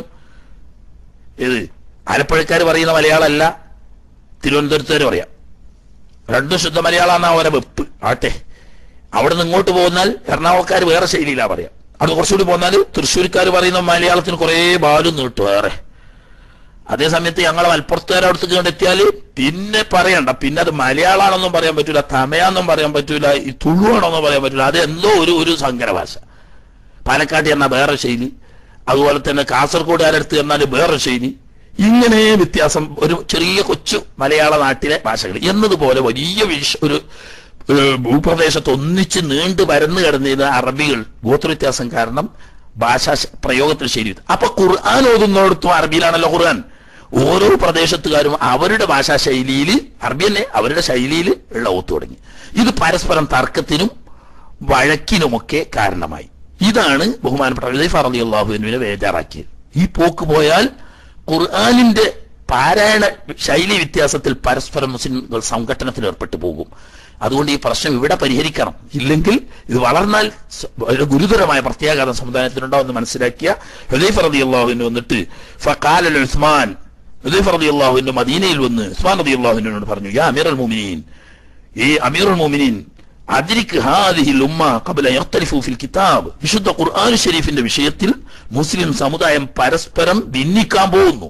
ഇത് ആലപ്പുഴക്കാർ പറയുന്ന മലയാളമല്ല തിരുവനന്തപുരത്തുകാർ പറയാം രണ്ടും ശുദ്ധ മലയാളമാണ് അവരെ വെപ്പ് ആട്ടെ അവിടെ നിന്ന് ഇങ്ങോട്ട് പോന്നാൽ എറണാകുളക്കാർ വേറെ ശൈലിയിലാ പറയാം അവിടെ കുറച്ചുകൂടി പോന്നാൽ തൃശ്ശൂർക്കാർ പറയുന്ന മലയാളത്തിന് കുറേ ബാലും നീട്ടു വേറെ അതേ സമയത്ത് ഞങ്ങളെ മലപ്പുറത്തുകാർ അടുത്ത് കണ്ടെത്തിയാൽ പിന്നെ പറയണ്ട പിന്നെ അത് മലയാളമാണെന്നും പറയാൻ പറ്റൂല തമയാന്നും പറയാൻ പറ്റൂല ഈ തുളുവാണെന്നും പറയാൻ പറ്റൂല അത് എന്തോ ഒരു ഒരു സങ്കര ഭാഷ പാലക്കാട് എന്നാൽ വേറെ ശൈലി അതുപോലെ തന്നെ കാസർഗോഡ് ആരടുത്ത് എന്നാൽ വേറെ ശൈലി ഇങ്ങനെ വ്യത്യാസം ഒരു ചെറിയ കൊച്ചു മലയാള നാട്ടിലെ ഭാഷകൾ എന്നതുപോലെ വലിയ വിഷ ഒരു ഏഹ്, ഭൂപ്രദേശത്ത് ഒന്നിച്ച് നീണ്ടു പരന്നു കിടന്നിരുന്ന അറബികൾ ഗോത്രവ്യത്യാസം കാരണം ഭാഷാ ശ- പ്രയോഗത്തിൽ ശരി അപ്പൊ ഖുർആൻ ഓതുന്നിടത്തും അറബിയിലാണല്ലോ ഖുർആൻ ഓരോ പ്രദേശത്തുകാരും അവരുടെ ഭാഷാ ശൈലിയിൽ അറബി തന്നെ അവരുടെ ശൈലിയിൽ ഉള്ള ഓത്തു തുടങ്ങി ഇത് പരസ്പരം തർക്കത്തിനും വഴക്കിനുമൊക്കെ കാരണമായി ഇതാണ് ബഹുമാനപ്പെട്ട ഹുദൈഫ റളിയല്ലാഹുവിനെ ബേജാറാക്കിയത് ഈ പോക്ക് പോയാൽ ഖുർആാനിന്റെ പാരായണ ശൈലി വ്യത്യാസത്തിൽ പരസ്പരം മുസ്ലിംകൾ സംഘട്ടനത്തിൽ ഏർപ്പെട്ടു പോകും അതുകൊണ്ട് ഈ പ്രശ്നം ഇവിടെ പരിഹരിക്കണം ഇല്ലെങ്കിൽ ഇത് വളർന്നാൽ സ- ഒരു ഗുരുതരമായ പ്രത്യാഘാതം സമുദായത്തിനുണ്ടാവുമെന്ന് മനസ്സിലാക്കിയ ഹുദൈഫ റളിയല്ലാഹുവിന് വന്നിട്ട് ഫഖാല ഉസ്മാൻ ഹുദൈഫ റളിയല്ലാഹുവിന്റെ മദീനയിൽ വന്ന് ഉസ്മാൻ റളിയല്ലാഹുവിനോട് പറഞ്ഞു യാ അമീറുൽ മുഅ്മിനീൻ ഈ അമീറുൽ മുഅ്മിനീൻ അദ്രിക് ഹാദിഹി ഉമ്മ ഖബല യഖ്തലിഫു ഫിൽ കിതാബ് വിശുദ്ധ ഖുർആൻ ഷരീഫിന്റെ വിഷയത്തിൽ മുസ്ലിം സമുദായം പരസ്പരം ഭിന്നിക്കാൻ പോകുന്നു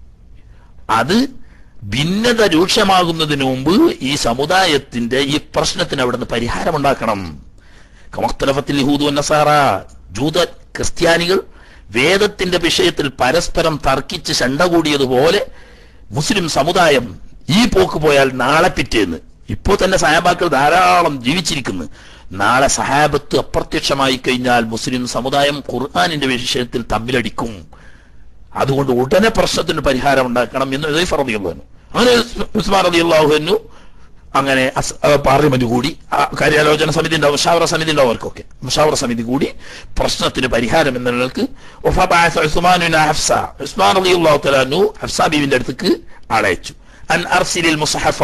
അത് ഭിന്നത രൂക്ഷമാകുന്നതിന് മുമ്പ് ഈ സമുദായത്തിന്റെ ഈ പ്രശ്നത്തിന് അവിടെ നിന്ന് പരിഹാരമുണ്ടാക്കണം കമഖ്തലഫത്തിൽ യഹൂദു നസാറ ജൂത ക്രിസ്ത്യാനികൾ വേദത്തിന്റെ വിഷയത്തിൽ പരസ്പരം തർക്കിച്ച് ശണ്ട കൂടിയതുപോലെ മുസ്ലിം സമുദായം ഈ പോക്ക് പോയാൽ നാളെ പിറ്റേന്ന് ഇപ്പോ തന്നെ സഹാബാക്കൾ ധാരാളം ജീവിച്ചിരിക്കുന്നു നാളെ സഹാബത്ത് അപ്രത്യക്ഷമായി കഴിഞ്ഞാൽ മുസ്ലിം സമുദായം ഖുർആാനിന്റെ വിഷയത്തിൽ തമ്മിലടിക്കും അതുകൊണ്ട് ഉടനെ പ്രശ്നത്തിന് പരിഹാരം ഉണ്ടാക്കണം എന്ന് ഹുദൈഫ റളിയല്ലാഹു അൻഹു അങ്ങനെ ഉസ്- ഉസ്മാൻ റളിയല്ലാഹു അങ്ങനെ അസ്- ആ പാർലമെന്റ് കൂടി ആ കാര്യാലോചന സമിതി ഉണ്ടാവും മുഷാവറ സമിതി ഉണ്ടാവും അവർക്കൊക്കെ മുഷാവറ സമിതി കൂടി പ്രശ്നത്തിന് പരിഹാരം എന്ന നിലക്ക് വഫബഅസ ഉസ്മാനുന ഹഫ്സ ഉസ്മാൻ റളിയല്ലാഹു തആല അൻഹു ഹഫ്സ ബീവിന്റെ അടുത്തേക്ക് അയച്ചു അൻ അർസിലിൽ മുസ്ഹഫ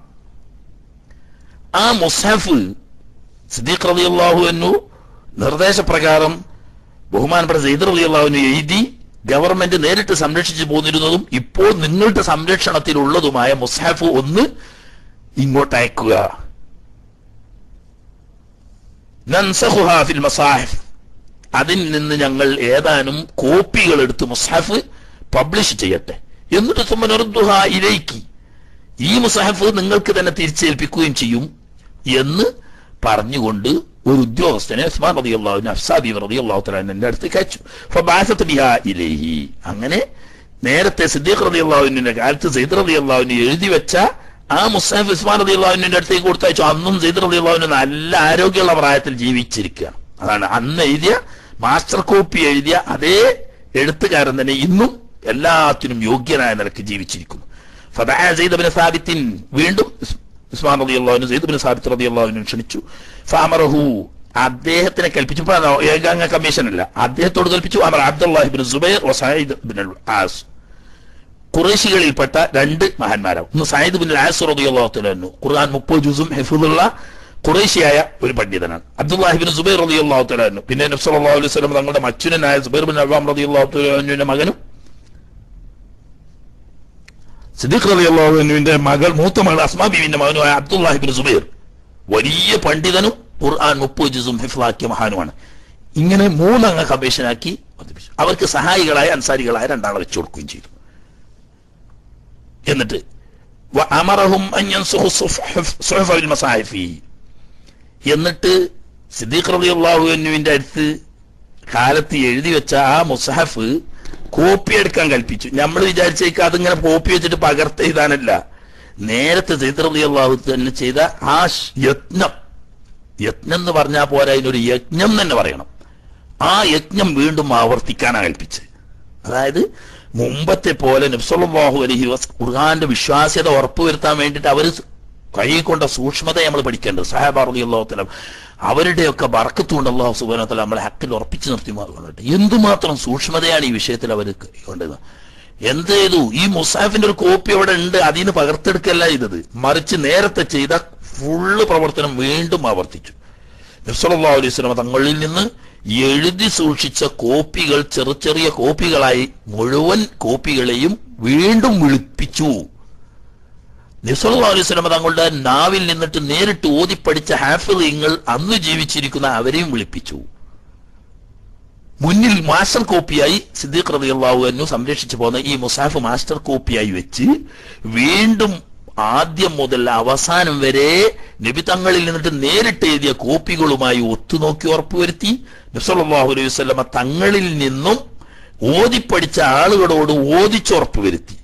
ആ മുസ്ഹഫ് സിദ്ദീഖ് റളിയല്ലാഹു അൻഹു നിർദ്ദേശപ്രകാരം ബഹുമാനപ്പെട്ട സെയ്ദ് റളിയല്ലാഹുവിന് എഴുതി ഗവൺമെന്റ് നേരിട്ട് സംരക്ഷിച്ചു പോന്നിരുന്നതും ഇപ്പോൾ നിങ്ങളുടെ സംരക്ഷണത്തിലുള്ളതുമായ മുസ്ഹഫ് ഒന്ന് ഇങ്ങോട്ട് അയക്കുക നൻസഖുഹാ ഫിൽ മസാഹിഫ് അതിൽ നിന്ന് ഞങ്ങൾ ഏതാനും കോപ്പികൾ എടുത്ത് മുസ്ഹഫ് പബ്ലിഷ് ചെയ്യട്ടെ എന്നിട്ട് സുമനർദുഹ ഇലൈക്കി ഈ മുസഹഫ് നിങ്ങൾക്ക് തന്നെ തിരിച്ചേൽപ്പിക്കുകയും ചെയ്യും എന്ന് പറഞ്ഞുകൊണ്ട് ഒരു ഉദ്യോഗസ്ഥനെ ഉസ്മാൻ റതി അള്ളാഹുവിന് അഫ്സാബി റതി അള്ളാഹു തലാന്റെ അടുത്തേക്ക് അയച്ചു ഫബാസത്ത് ബിഹാ ഇലൈഹി അങ്ങനെ നേരത്തെ സിദ്ദീഖ് റതി അള്ളാഹുവിന്റെ കാലത്ത് സെയ്ദ് റതി അള്ളാഹുവിന് എഴുതി വെച്ച ആ മുസാഫ് ഉസ്മാൻ റതി അള്ളാഹുവിന്റെ അടുത്തേക്ക് കൊടുത്തയച്ചു അന്നും സെയ്ദ് റതി അള്ളാഹുവിന് നല്ല ആരോഗ്യമുള്ള പ്രായത്തിൽ ജീവിച്ചിരിക്കുകയാണ് അതാണ് അന്ന് എഴുതിയ മാസ്റ്റർ കോപ്പി എഴുതിയ അതേ എഴുത്തുകാരൻ തന്നെ ഇന്നും എല്ലാത്തിനും യോഗ്യനായ നിലക്ക് ജീവിച്ചിരിക്കുന്നു ഫദഅ സെയ്ദ് ബിൻ സാബിത്തിൻ വീണ്ടും ഉസ്- ഉസ്മാൻ റളിയല്ലാഹു സെയ്ദ് ബിൻ സാബിത്ത് റളിയല്ലാഹു ക്ഷണിച്ചു ഫഅമറഹു അദ്ദേഹത്തിനെ കൽപ്പിച്ചു ഇപ്പൊ അതാ, ഏകാംഗ കമ്മീഷൻ അല്ല അദ്ദേഹത്തോട് കൽപ്പിച്ചു അമർ അബ്ദുല്ലാഹി ബിൻ സുബൈർ വ സഈദ് ബിൻ അൽ ആസ് ഖുറൈശികളിൽപ്പെട്ട രണ്ട് മഹാന്മാരാണ് ഒന്ന് സയ്യിദ് ബിൻ ആസ് റളിയല്ലാഹു തആല അൻഹു ഖുർആൻ 30 ജുസും ഹിഫ്ളുള്ള ഖുറൈശിയായ ഒരു പണ്ഡിതനാണ് അബ്ദുല്ലാഹി ബിൻ സുബൈർ റളിയല്ലാഹു തആല അൻഹു പിന്നെ നബി സല്ലല്ലാഹു അലൈഹി വസല്ലം തങ്ങളുടെ മച്ചുനനായ സുബൈർ ബിൻ അവ്വാം റളിയല്ലാഹു തആല അൻഹുവിന്റെ മകനും സിദ്ദീഖ് റളിയല്ലാഹു അൻഹുവിന്റെ മകൾ മൂത്ത മകൾ അസ്മാ ബീവിന്റെ മകനുമായ അബ്ദുല്ലാഹി ബിൻ സുബൈർ വലിയ പണ്ഡിതനും ഖുർആൻ 30 ജുസും ഹിഫ്ലാക്കിയ മഹാനുമാണ് ഇങ്ങനെ മൂന്നംഗ കമ്മീഷനാക്കി വർദ്ധിപ്പിച്ചു അവർക്ക് സഹായികളായ അൻസാരികളായ രണ്ടാളെ വെച്ചു കൊടുക്കുകയും ചെയ്തു എന്നിട്ട് വഅമറഹും അൻ യൻസുഖു സുഹഫ്- സുഹഫ ബിൽ മസാഹിഫി എന്നിട്ട് സിദ്ദീഖ് റളിയല്ലാഹു അൻഹുവിന്റെ അടുത്ത് കാലത്ത് എഴുതി വെച്ച ആ മുസഹഫ് കോപ്പി എടുക്കാൻ കൽപ്പിച്ചു നമ്മൾ വിചാരിച്ചേക്ക് അതിങ്ങനെ കോപ്പി വെച്ചിട്ട് പകർത്ത് എഴുതാനല്ല നേരത്തെ സൈദ്രതി അള്ളാഹു തന്നെ ചെയ്ത ആ ഷ് യജ്ഞം യജ്ഞം എന്ന് പറഞ്ഞാൽ പോരാ അതിനൊരു യജ്ഞം തന്നെ പറയണം ആ യജ്ഞം വീണ്ടും ആവർത്തിക്കാനാണ് കൽപ്പിച്ചത് അതായത് മുമ്പത്തെ പോലെ നബ്സല്ലാഹു അലഹി വസ് ഖുർആന്റെ വിശ്വാസ്യത ഉറപ്പുവരുത്താൻ വേണ്ടിയിട്ട് അവർ കൈ കൊണ്ട സൂക്ഷ്മത നമ്മൾ പഠിക്കേണ്ടത് സാഹബാർലി അള്ളാഹുത്തലം അവരുടെയൊക്കെ ബർക്കത്തുകൊണ്ട് അള്ളാഹു സുബാനത്തല നമ്മളെ ഹക്കിൽ ഉറപ്പിച്ചു നിർത്തി മാറുന്നുണ്ട് എന്തുമാത്രം സൂക്ഷ്മതയാണ് ഈ വിഷയത്തിൽ അവർ കൈക്കൊണ്ടത് എന്ത് ചെയ്തു ഈ മുസാഫിന്റെ ഒരു കോപ്പി അവിടെ ഉണ്ട് അതിന് പകർത്തെടുക്കല്ല ചെയ്തത് മറിച്ച് നേരത്തെ ചെയ്ത ഫുള്ള് പ്രവർത്തനം വീണ്ടും ആവർത്തിച്ചു നബ്സല്ലാ അലൈഹി സ്വലമ തങ്ങളിൽ നിന്ന് എഴുതി സൂക്ഷിച്ച കോപ്പികൾ ചെറു ചെറിയ കോപ്പികളായി മുഴുവൻ കോപ്പികളെയും വീണ്ടും വിളിപ്പിച്ചു നബ്സല്ലാ അലൈഹി സ്വലമ തങ്ങളുടെ നാവിൽ നിന്നിട്ട് നേരിട്ട് ഓതിപ്പടിച്ച ഹാഫിളിങ്ങൾ അന്ന് ജീവിച്ചിരിക്കുന്ന അവരെയും വിളിപ്പിച്ചു മുന്നിൽ മാസ്റ്റർ കോപ്പിയായി സിദ്ദീഖ് റളിയല്ലാഹു അൻഹു സംരക്ഷിച്ചു പോകുന്ന ഈ മുസാഫ് മാസ്റ്റർ കോപ്പിയായി വെച്ച് വീണ്ടും ആദ്യം മുതൽ അവസാനം വരെ നബി തങ്ങളിൽ നിന്നിട്ട് നേരിട്ട് എഴുതിയ കോപ്പികളുമായി ഒത്തുനോക്കി ഉറപ്പുവരുത്തി നബ്സല്ലാഹു അലൈഹി വസല്ലമ തങ്ങളിൽ നിന്നും ഓതിപ്പടിച്ച ആളുകളോട് ഓദിച്ചുറപ്പ് വരുത്തി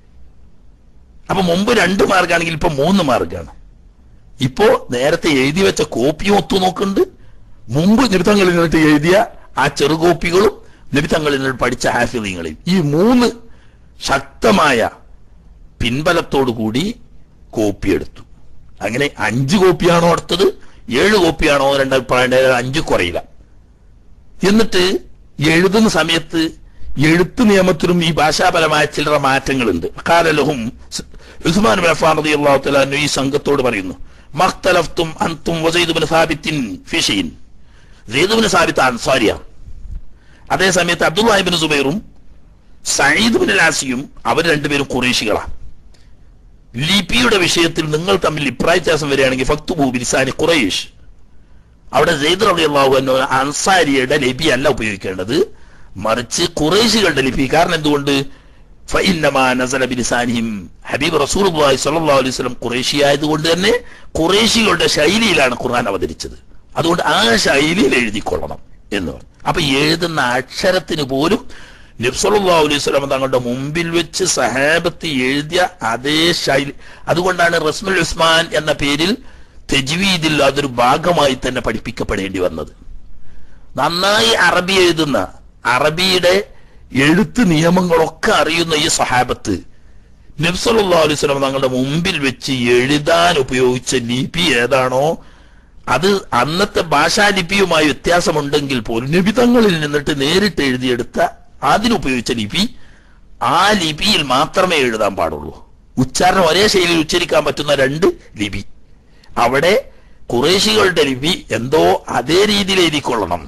അപ്പൊ മുമ്പ് രണ്ട് മാർഗാണെങ്കിൽ ഇപ്പൊ മൂന്ന് മാർഗാണ് ഇപ്പോ നേരത്തെ എഴുതി വെച്ച കോപ്പിയും ഒത്തുനോക്കുന്നുണ്ട് മുമ്പ് നിബിത്തങ്ങളിൽ നിന്നിട്ട് എഴുതിയ ആ ചെറുകോപ്പികളും നിബിത്തങ്ങളിൽ നിന്ന് പഠിച്ച ഹാഫിലിങ്ങളെയും ഈ മൂന്ന് ശക്തമായ പിൻബലത്തോടു കൂടി കോപ്പി എടുത്തു അങ്ങനെ അഞ്ച് കോപ്പിയാണോ എടുത്തത് ഏഴ് കോപ്പിയാണോ രണ്ടഭിപ്രായം അഞ്ച് കുറയില്ല എന്നിട്ട് എഴുതുന്ന സമയത്ത് എഴുത്ത് നിയമത്തിലും ഈ ഭാഷാപരമായ ചില്ലറ മാറ്റങ്ങളുണ്ട് കാലലഹും ഉസ്മാൻ ബിൻ അഫ്ഫാൻ റളിയല്ലാഹു തആല അൻഹു ഈ സംഘത്തോട് പറയുന്നു മഖ്തലഫ്തും അൻതും വസൈദ് ബിൻ സാബിത്തിൻ ഫിഷൈൻ സെയ്ദ് ബിൻ സാബിത്ത് അൻസാരിയ അതേ സമയത്ത് അബ്ദുല്ലാഹിബിൻ സുബൈറും സയ്യിദ് ബിൻ ലാസിയും അവർ രണ്ടുപേരും ഖുറൈശികളാണ് ലിപിയുടെ വിഷയത്തിൽ നിങ്ങൾ തമ്മിൽ ഇപ്രായ വ്യത്യാസം വരികയാണെങ്കിൽ ഫക്തുബു ബിലിസാനി ഖുറൈഷ് അവിടെ സെയ്ദ് റളിയല്ലാഹു അൻഹു അൻസാരിയുടെ ലിപി അല്ല ഉപയോഗിക്കേണ്ടത് മറിച്ച് ഖുറൈശികളുടെ ലിപി കാരണം എന്തുകൊണ്ട് ഫഇന്നമാ നസല ബിലിസാനിഹിം ഹബീബ് റസൂലുള്ളാഹി സ്വല്ലല്ലാഹു അലൈഹി വസല്ലം ഖുറൈശി ആയതുകൊണ്ട് തന്നെ ഖുറൈശികളുടെ ശൈലിയിലാണ് ഖുർആൻ അവതരിച്ചത് അതുകൊണ്ട് ആ ശൈലിയിൽ എഴുതിക്കൊള്ളണം എന്ന് പറഞ്ഞു അപ്പൊ എഴുതുന്ന അക്ഷരത്തിന് പോലും നബ്സല്ലാഹു അലൈഹി സ്വലം തങ്ങളുടെ മുമ്പിൽ വെച്ച് സഹാബത്ത് എഴുതിയ അതേ ശൈലി അതുകൊണ്ടാണ് റസ്മുൽ ഉസ്മാൻ എന്ന പേരിൽ തെജ്വീദിൽ അതൊരു ഭാഗമായി തന്നെ പഠിപ്പിക്കപ്പെടേണ്ടി വന്നത് നന്നായി അറബി എഴുതുന്ന അറബിയുടെ എഴുത്ത് നിയമങ്ങളൊക്കെ അറിയുന്ന ഈ സഹാബത്ത് നബ്സല്ലാ അലൈഹി സ്വലം തങ്ങളുടെ മുമ്പിൽ വെച്ച് എഴുതാൻ ഉപയോഗിച്ച ലിപി ഏതാണോ അത് അന്നത്തെ ഭാഷാലിപിയുമായി വ്യത്യാസമുണ്ടെങ്കിൽ പോലും നിബിതങ്ങളിൽ നിന്നിട്ട് നേരിട്ട് എഴുതിയെടുത്ത അതിനുപയോഗിച്ച ലിപി ആ ലിപിയിൽ മാത്രമേ എഴുതാൻ പാടുള്ളൂ ഉച്ചാരണം ഒരേ ശൈലിയിൽ ഉച്ചരിക്കാൻ പറ്റുന്ന രണ്ട് ലിപി അവിടെ കുറേശികളുടെ ലിപി എന്തോ അതേ രീതിയിൽ എഴുതിക്കൊള്ളണം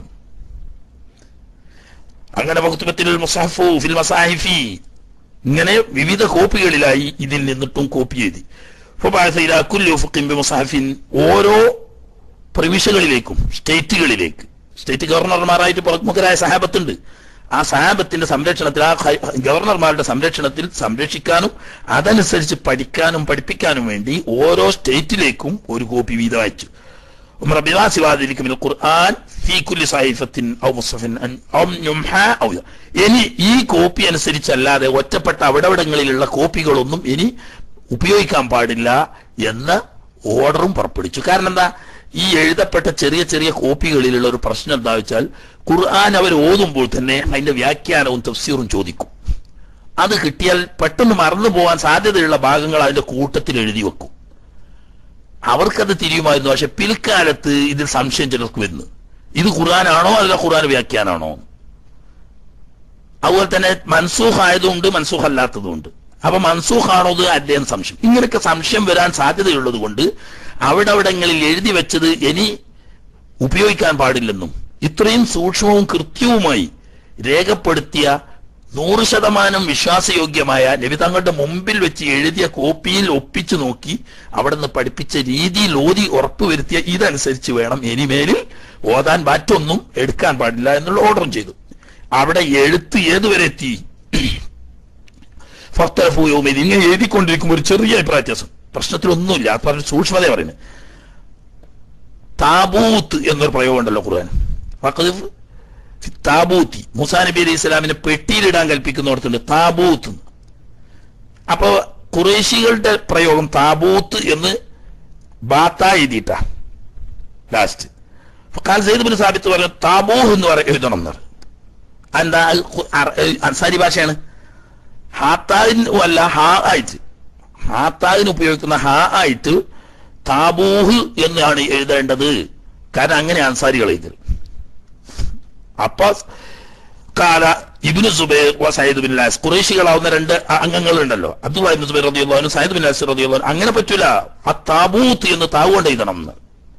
അങ്ങനെ വകുത്തുബത്തിൽ മുസാഫു ഫിൽ മസാഹിഫി ഇങ്ങനെ വിവിധ കോപ്പികളിലായി ഇതിൽ നിന്നിട്ടും കോപ്പി എഴുതി ഫബഅസ ഇലാ കുല്ലി ഉഫഖിൻ ബിമുസാഹിഫിൻ ഓരോ പ്രവിശ്യകളിലേക്കും സ്റ്റേറ്റുകളിലേക്ക് സ്റ്റേറ്റ് ഗവർണർമാരായിട്ട് പ്രമുഖരായ സഹാബത്തുണ്ട് ആ സഹാബത്തിന്റെ സംരക്ഷണത്തിൽ ആ ഹൈ- ഗവർണർമാരുടെ സംരക്ഷണത്തിൽ സംരക്ഷിക്കാനും അതനുസരിച്ച് പഠിക്കാനും പഠിപ്പിക്കാനും വേണ്ടി ഓരോ സ്റ്റേറ്റിലേക്കും ഒരു കോപ്പി വീതം അയച്ചു ഉമർ ബിവാസി വാദിരിക്കും ഖുർആൻ ഫീ കുല്ലി സഹീഫത്തിൻ ഔ മുസ്ഹഫിൻ അൻ ഔ യുംഹ ഔ യ. ഇനി ഈ കോപ്പി അനുസരിച്ചല്ലാതെ ഒറ്റപ്പെട്ട അവിടവിടങ്ങളിലുള്ള കോപ്പികളൊന്നും ഇനി ഉപയോഗിക്കാൻ പാടില്ല എന്ന ഓർഡറും പുറപ്പെടുവിച്ചു കാരണം എന്താ ഈ എഴുതപ്പെട്ട ചെറിയ ചെറിയ കോപ്പികളിലുള്ള ഒരു പ്രശ്നം എന്താ വെച്ചാൽ ഖുർആൻ അവർ ഓതുമ്പോൾ തന്നെ അതിന്റെ വ്യാഖ്യാനവും തഫ്സീറും ചോദിക്കും അത് കിട്ടിയാൽ പെട്ടെന്ന് മറന്നു പോകാൻ സാധ്യതയുള്ള ഭാഗങ്ങൾ അതിന്റെ കൂട്ടത്തിൽ എഴുതി വെക്കും അവർക്കത് തിരിയുമായിരുന്നു പക്ഷെ പിൽക്കാലത്ത് ഇതിൽ സംശയം ചിലർക്ക് വരുന്നു ഇത് ഖുർആനാണോ അല്ല ഖുർആൻ വ്യാഖ്യാനാണോ അതുപോലെ തന്നെ മൻസൂഖ് ആയതുകൊണ്ട് മൻസൂഖ് അല്ലാത്തതുണ്ട് അപ്പൊ മൻസൂഖ് ആണോ ഇത് അല്ലേ എന്ന് സംശയം ഇങ്ങനെയൊക്കെ സംശയം വരാൻ സാധ്യതയുള്ളത് കൊണ്ട് അവിടെ അവിടങ്ങളിൽ എഴുതി വെച്ചത് ഇനി ഉപയോഗിക്കാൻ പാടില്ലെന്നും ഇത്രയും സൂക്ഷ്മവും കൃത്യവുമായി രേഖപ്പെടുത്തിയ നൂറ് ശതമാനം വിശ്വാസയോഗ്യമായ നബി തങ്ങളുടെ മുമ്പിൽ വെച്ച് എഴുതിയ കോപ്പിയിൽ ഒപ്പിച്ചു നോക്കി അവിടെ നിന്ന് പഠിപ്പിച്ച രീതിയിൽ ഓതി ഉറപ്പുവരുത്തിയ ഇതനുസരിച്ച് വേണം ഇനിമേലിൽ ഓതാൻ മറ്റൊന്നും എടുക്കാൻ പാടില്ല എന്നുള്ള ഓർഡറും ചെയ്തു അവിടെ എഴുത്ത് ഏതുവരെ എത്തി ഫക്തഫൂയോമി ഇങ്ങനെ എഴുതിക്കൊണ്ടിരിക്കുമ്പോൾ ഒരു ചെറിയ അഭിപ്രായ വ്യത്യാസം പ്രശ്നത്തിലൊന്നുമില്ല അത് പറഞ്ഞ സൂക്ഷ്മത പറയുന്നത് താബൂത്ത് എന്നൊരു പ്രയോഗം ഉണ്ടല്ലോ ഖുർആൻ വഖഫ് ഫി താബൂത്തി മുസാ നബി അലൈഹി ഇസ്ലാമിനെ പെട്ടിയിലിടാൻ കൽപ്പിക്കുന്നിടത്തുണ്ട് താബൂത്ത് എന്ന്. അപ്പൊ കുറേശികളുടെ പ്രയോഗം താബൂത്ത് എന്ന് ബാത്ത എഴുതിയിട്ടാ ലാസ്റ്റ് കാൽ സെയ്ദ് ബിൻ സാബിത്ത് പറഞ്ഞു താബൂഹ് എന്ന് പറ എഴുതണം എന്ന് പറഞ്ഞു എന്താ അത് ഖു- അറ- ഏ, അൻസാരി ഭാഷയാണ് ഹാത്താവിന് അല്ല ഹാ ആയിട്ട് ഹാത്താവിന് ഉപയോഗിക്കുന്ന ഹാ ആയിട്ട് താബൂഹ് എന്നാണ് എഴുതേണ്ടത് കാരണം അങ്ങനെ അൻസാരികൾ എഴുതൽ അപ്പൊ കാല ഇബ്നു സുബൈർ വ സയ്യിദ് ബിൻ ലാസ് ഖുറൈശികളാവുന്ന രണ്ട് അ- അംഗങ്ങളുണ്ടല്ലോ അബ്ദുല്ലാ ഇബ്നു സുബൈർ റളിയല്ലാഹു അൻഹു സയ്യിദ് ബിൻ ലാസ് റളിയല്ലാഹു അൻഹു അങ്ങനെ പറ്റൂല ആ താബൂത്ത് എന്ന് താവ് കൊണ്ട് എഴുതണം എന്ന്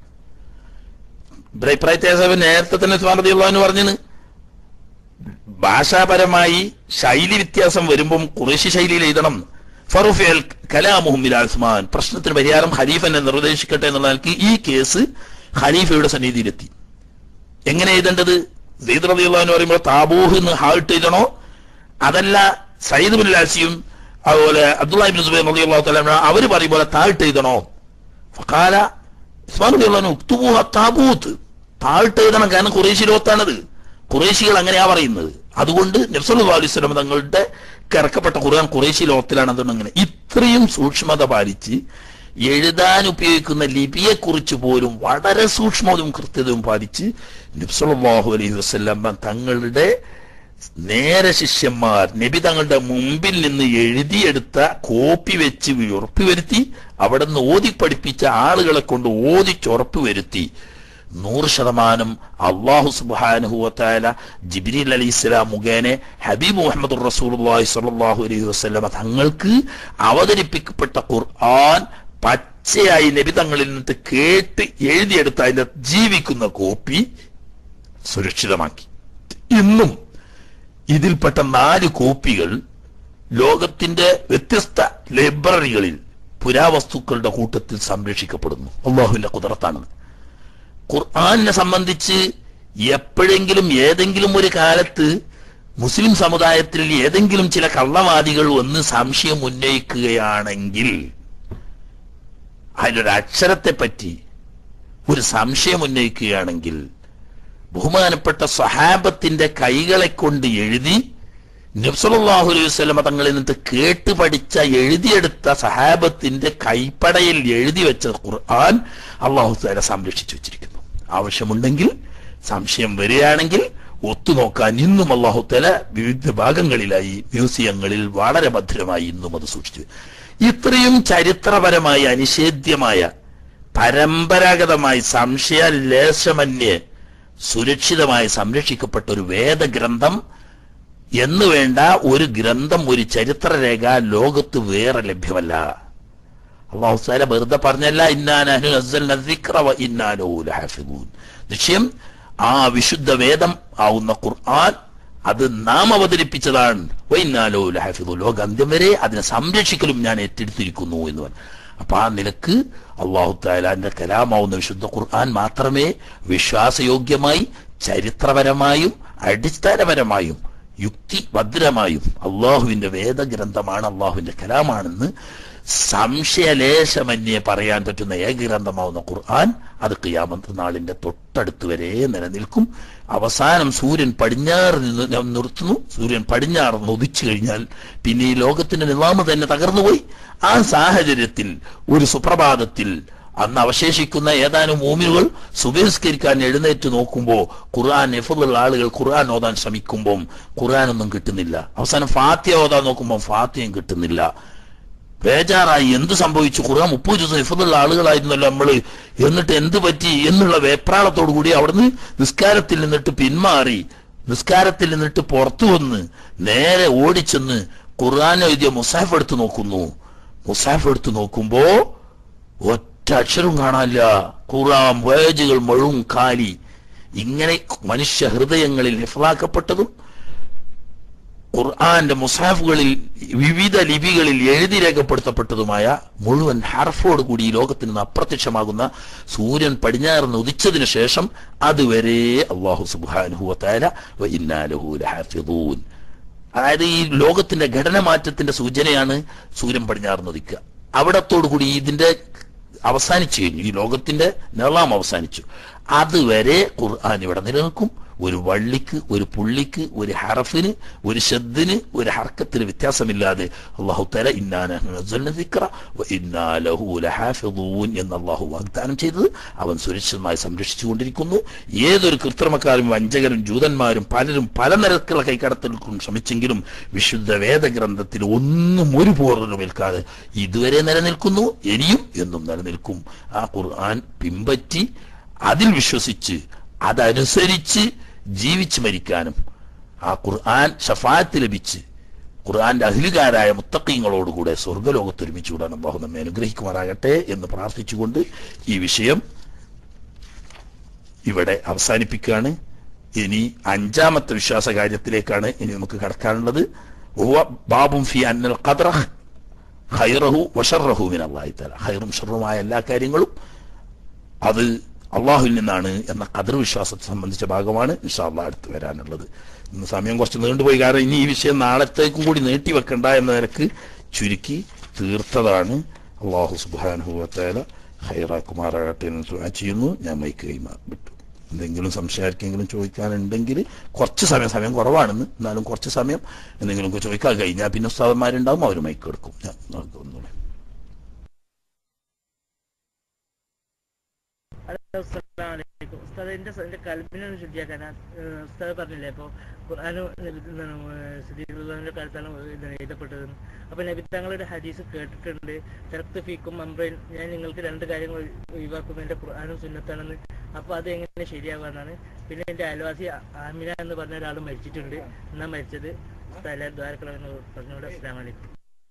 ഇബ്രാഹിം നേരത്തെ തന്നെ ഉസ്മാൻ റളിയല്ലാഹു അൻഹു പറഞ്ഞത് ഭാഷാപരമായി ശൈലി വ്യത്യാസം വരുമ്പം കുറേശ്ശി ശൈലിയിൽ എഴുതണം ഫറുഫേൽ കലാമുഹമ്മിൽ ഉസ്മാൻ പ്രശ്നത്തിന് പരിഹാരം ഖലീഫനെ നിർദ്ദേശിക്കട്ടെ എന്നുള്ള നിലയ്ക്ക് ഈ കേസ് ഖലീഫയുടെ സന്നിധിയിലെത്തി എങ്ങനെ എഴുതേണ്ടത് സെയ്ദ് റളിയല്ലാഹു എന്ന് പറയുമ്പോൾ താബൂഹ് എന്ന് ഹാൾട്ട് എഴുതണോ അതല്ല സയ്യിദ് ബിൻ ലാസിയും അതുപോലെ അബ്ദുല്ലാഹി ബിൻ സുബൈർ റളിയല്ലാഹു തആല അവർ പറയും പോലെ താഴ്ട്ട് എഴുതണോ ഫഖാല ഉസ്മാൻ റളിയല്ലാഹു അൻഹു ഉക്തുബൂഹ താബൂത്ത് താഴ്ട്ട് എഴുതണം കാരണം ഖുറൈശി ലോകത്താണത് ഖുറൈശികൾ അങ്ങനെയാ പറയുന്നത് അതുകൊണ്ട് നബ്സല്ലല്ലാഹു അലൈഹി വസല്ലം തങ്ങളുടെ ഇറക്കപ്പെട്ട ഖുർആൻ ഖുറൈശി ലോകത്തിലാണ് അതുകൊണ്ട് അങ്ങനെ ഇത്രയും സൂക്ഷ്മത പാലിച്ച് എഴുതാൻ ഉപയോഗിക്കുന്ന ലിപിയെ കുറിച്ച് പോലും വളരെ സൂക്ഷ്മതയും കൃത്യതയും പാലിച്ച് നബ്സല്ലാഹു അലൈഹി വസ്ലം തങ്ങളുടെ നേരെ ശിഷ്യന്മാർ നബി തങ്ങളുടെ മുമ്പിൽ നിന്ന് എഴുതിയെടുത്ത കോപ്പി വെച്ച് ഉറപ്പുവരുത്തി അവിടെ നിന്ന് ഓതി പഠിപ്പിച്ച ആളുകളെ കൊണ്ട് ഓദിച്ചുറപ്പ് വരുത്തി നൂറ് ശതമാനം അള്ളാഹു സുബാനുഹുവത്തായ ജിബ്രീൽ അലി ഇസ്ലാം മുഖേന ഹബീബ് മുഹമ്മദ് റസൂലുള്ളാഹി സ്വല്ലല്ലാഹു അലൈഹി വസല്ലമ തങ്ങൾക്ക് അവതരിപ്പിക്കപ്പെട്ട ഖുർആൻ പച്ചയായി നബി തങ്ങളിൽ നിന്ന് കേട്ട് എഴുതിയെടുത്ത അതിന്റെ ജീവിക്കുന്ന കോപ്പി സുരക്ഷിതമാക്കി ഇന്നും ഇതിൽപ്പെട്ട നാല് കോപ്പികൾ ലോകത്തിന്റെ വ്യത്യസ്ത ലൈബ്രറികളിൽ പുരാവസ്തുക്കളുടെ കൂട്ടത്തിൽ സംരക്ഷിക്കപ്പെടുന്നു അള്ളാഹുവിന്റെ കുതിരത്താണ് ഖുർആാനിനെ സംബന്ധിച്ച് എപ്പോഴെങ്കിലും ഏതെങ്കിലും ഒരു കാലത്ത് മുസ്ലിം സമുദായത്തിൽ ഏതെങ്കിലും ചില കള്ളവാദികൾ ഒന്ന് സംശയം ഉന്നയിക്കുകയാണെങ്കിൽ അതിലൊരു അക്ഷരത്തെ പറ്റി ഒരു സംശയം ഉന്നയിക്കുകയാണെങ്കിൽ ബഹുമാനപ്പെട്ട സഹാബത്തിന്റെ കൈകളെ കൊണ്ട് എഴുതി നബ്സലാഹു അലൈഹി വസ്ലമ തങ്ങളിൽ നിന്ന് കേട്ട് പഠിച്ച എഴുതിയെടുത്ത സഹാബത്തിന്റെ കൈപ്പടയിൽ എഴുതി വെച്ച ഖുർആൻ അള്ളാഹു താല സംരക്ഷിച്ചു വെച്ചിരിക്കുന്നു ആവശ്യമുണ്ടെങ്കിൽ സംശയം വരികയാണെങ്കിൽ ഒത്തുനോക്കാൻ ഇന്നും അള്ളാഹു താല വിവിധ ഭാഗങ്ങളിലായി മ്യൂസിയങ്ങളിൽ വളരെ ഭദ്രമായി ഇന്നും അത് സൂക്ഷിച്ചു ഇത്രയും ചരിത്രപരമായി അനിഷേധ്യമായ പരമ്പരാഗതമായി സംശയലേശമന്യേ സുരക്ഷിതമായി സംരക്ഷിക്കപ്പെട്ട ഒരു വേദഗ്രന്ഥം എന്ന് വേണ്ട ഒരു ഗ്രന്ഥം ഒരു ചരിത്രരേഖ ലോകത്ത് വേറെ ലഭ്യമല്ല അള്ളാഹു സാല വെറുതെ പറഞ്ഞല്ല ഇന്നാനു ഇന്നാനോ ലഹാഫിദൂൻ നിശ്ചയം ആ വിശുദ്ധ വേദം ആവുന്ന ഖുർആൻ അത് നാം അവതരിപ്പിച്ചതാണ് വൈന്നാലോ ലഹാഫിദു ലോകാന്ത്യം വരെ അതിനെ സംരക്ഷിക്കലും ഞാൻ ഏറ്റെടുത്തിരിക്കുന്നു എന്ന് പറഞ്ഞു അപ്പൊ ആ നിലക്ക് അള്ളാഹു താലാന്റെ കലാമാവുന്ന വിശുദ്ധ ഖുർആൻ മാത്രമേ വിശ്വാസയോഗ്യമായി ചരിത്രപരമായും അടിസ്ഥാനപരമായും യുക്തിഭദ്രമായും അള്ളാഹുവിന്റെ വേദഗ്രന്ഥമാണ് അള്ളാഹുവിന്റെ കലാമാണെന്ന് സംശയലേശമന്യേ പറയാൻ പറ്റുന്ന ഏകഗ്രന്ഥമാവുന്ന ഖുർആൻ അത് ഖിയാമത്ത് നാളിന്റെ തൊട്ടടുത്ത് വരെ നിലനിൽക്കും അവസാനം സൂര്യൻ പടിഞ്ഞാറ് നിന്ന് നിർത്തുന്നു സൂര്യൻ പടിഞ്ഞാറ് നിന്ന് ഉദിച്ചു കഴിഞ്ഞാൽ പിന്നെ ഈ ലോകത്തിന്റെ നിലാമ് തന്നെ തകർന്നുപോയി ആ സാഹചര്യത്തിൽ ഒരു സുപ്രഭാതത്തിൽ അന്ന് അവശേഷിക്കുന്ന ഏതാനും മൂമിനുകൾ സുബഹിസ്കരിക്കാൻ എഴുന്നേറ്റ് നോക്കുമ്പോൾ ഖുർആൻ എഫുള്ള ആളുകൾ ഖുർആൻ ഓതാൻ ശ്രമിക്കുമ്പോൾ ഖുർആൻ ഒന്നും കിട്ടുന്നില്ല അവസാനം ഫാത്തിയ ഓതാൻ നോക്കുമ്പോൾ ഫാത്തിയും കിട്ടുന്നില്ല ബേജാറായി എന്ത് സംഭവിച്ചു ഖുർആൻ മുപ്പത് ദിവസം ഇഫതുള്ള ആളുകളായിരുന്നല്ലോ നമ്മള് എന്നിട്ട് എന്ത് പറ്റി എന്നുള്ള വേപ്രാളത്തോടു കൂടി അവിടുന്ന് നിസ്കാരത്തിൽ നിന്നിട്ട് പിന്മാറി നിസ്കാരത്തിൽ നിന്നിട്ട് പുറത്തു വന്ന് നേരെ ഓടിച്ചെന്ന് ഖുർആൻ എഴുതിയ മുസാഫ് എടുത്ത് നോക്കുന്നു മുസാഫ് എടുത്ത് നോക്കുമ്പോ ഒറ്റ അക്ഷരവും കാണാനില്ല ഖുർആൻ വേജുകൾ മുഴുവൻ കാലി ഇങ്ങനെ മനുഷ്യ ഹൃദയങ്ങളിൽ ഹിഫലാക്കപ്പെട്ടതും ഖുർആന്റെ മുസാഫുകളിൽ വിവിധ ലിപികളിൽ എഴുതി രേഖപ്പെടുത്തപ്പെട്ടതുമായ മുഴുവൻ ഹർഫോട് കൂടി ഈ ലോകത്തിൽ നിന്ന് അപ്രത്യക്ഷമാകുന്ന സൂര്യൻ പടിഞ്ഞാറിന് ഉദിച്ചതിന് ശേഷം അതുവരെ അള്ളാഹു സുബാനുഹുവത്തായ ഹാഫിദൂൻ അതായത് ഈ ലോകത്തിന്റെ ഘടനമാറ്റത്തിന്റെ സൂചനയാണ് സൂര്യൻ പടിഞ്ഞാറിന് ഉദിക്കുക അവിടത്തോടു കൂടി ഇതിന്റെ അവസാനിച്ചു കഴിഞ്ഞു ഈ ലോകത്തിന്റെ നീളം അവസാനിച്ചു അതുവരെ ഖുർആൻ ഇവിടെ നിലനിൽക്കും ഒരു വള്ളിക്ക് ഒരു പുള്ളിക്ക് ഒരു ഹറഫിന് ഒരു ശബ്ദിന് ഒരു ഹർക്കത്തിന് വ്യത്യാസമില്ലാതെ അള്ളാഹു തല ഇന്നാലഹൂലഹാഫിദൂൻ എന്ന് അള്ളാഹു വാഗ്ദാനം ചെയ്തത് അവൻ സുരക്ഷിതമായി സംരക്ഷിച്ചുകൊണ്ടിരിക്കുന്നു ഏതൊരു കൃത്രിമക്കാരും വഞ്ചകരും ജൂതന്മാരും പലരും പല നിരക്കുള്ള കൈക്കടത്തൽക്കും ശ്രമിച്ചെങ്കിലും വിശുദ്ധ വേദഗ്രന്ഥത്തിൽ ഒന്നും ഒരു പോറലും ഏൽക്കാതെ ഇതുവരെ നിലനിൽക്കുന്നു ഇനിയും എന്നും നിലനിൽക്കും ആ ഖുർആൻ പിമ്പറ്റി അതിൽ വിശ്വസിച്ച് അതനുസരിച്ച് ജീവിച്ച് മരിക്കാനും ആ ഖുർആൻ ഷഫാത്ത് ലഭിച്ച് ഖുർആന്റെ അഹിലുകാരായ മുത്തക്കീങ്ങളോടുകൂടെ സ്വർഗലോകത്ത് ഒരുമിച്ചുകൂടാൻ അള്ളാഹു നമ്മെ അനുഗ്രഹിക്കുമാറാകട്ടെ എന്ന് പ്രാർത്ഥിച്ചുകൊണ്ട് ഈ വിഷയം ഇവിടെ അവസാനിപ്പിക്കുകയാണ് ഇനി അഞ്ചാമത്തെ വിശ്വാസ കാര്യത്തിലേക്കാണ് ഇനി നമുക്ക് കടക്കാനുള്ളത് ഹുവ ബാബും ഫി അന്നൽ ഖദ്റ ഖൈറഹു വഷറഹു മിൻ അല്ലാഹി തആല ഖൈറും ഷറുമായ എല്ലാ കാര്യങ്ങളും അത് അള്ളാഹുവിൽ നിന്നാണ് എന്ന കതിർ വിശ്വാസത്തെ സംബന്ധിച്ച ഭാഗമാണ് ഇൻഷാല്ല അടുത്ത് വരാനുള്ളത് ഇന്ന് സമയം കുറച്ച് നീണ്ടുപോയി കാരണം ഇനി ഈ വിഷയം നാളത്തേക്കും കൂടി നീട്ടി വെക്കണ്ട എന്ന നിലക്ക് ചുരുക്കി തീർത്തതാണ് അള്ളാഹു സുബാനുഭവത്തേല ഹൈറാക്കുമാറാകട്ടെ എന്ന് ദുആ ചെയ്യുന്നു ഞാൻ മൈക്ക് കൈമാ വിട്ടു എന്തെങ്കിലും സംശയാർക്കെങ്കിലും ചോദിക്കാനുണ്ടെങ്കിൽ കുറച്ച് സമയം സമയം കുറവാണെന്ന് എന്നാലും കുറച്ച് സമയം എന്തെങ്കിലും ചോദിക്കാൻ കഴിഞ്ഞാൽ പിന്നെ ഉസ്താദന്മാരുണ്ടാവും അവർ മൈക്ക് എടുക്കും ഞാൻ ഒന്നുകൂടെ ഹലോ അസ്സലാമു അലൈക്കും ഉസ്താദ് എന്റെ സ- എന്റെ കൽബിനൊന്ന് ശുദ്ധിയാക്കാൻ ഉസ്താദ് പറഞ്ഞില്ലേ ഇപ്പൊ ഖുർആാന് സ്ഥിരീകൃതന്റെ കാലത്താണ് ഇത് എഴുതപ്പെട്ടത് അപ്പൊ നബി തങ്ങളുടെ ഹദീസ് കേട്ടിട്ടുണ്ട് തെരക്ത് ഫീക്കും അമ്രയിൽ ഞാൻ നിങ്ങൾക്ക് രണ്ട് കാര്യങ്ങൾ ഒഴിവാക്കും എന്റെ ഖുർആാനും സുന്നത്താണെന്ന് അപ്പൊ അത് എങ്ങനെ ശരിയാവാന്നാണ് പിന്നെ എന്റെ അയൽവാസി ആമിന എന്ന് പറഞ്ഞ ഒരാൾ മരിച്ചിട്ടുണ്ട് എന്നാ മരിച്ചത് ഉസ്താദ് എല്ലാവരും ദ്വാരക്കളെന്ന് പറഞ്ഞുകൊണ്ട് അസ്സലാമു അലൈക്കും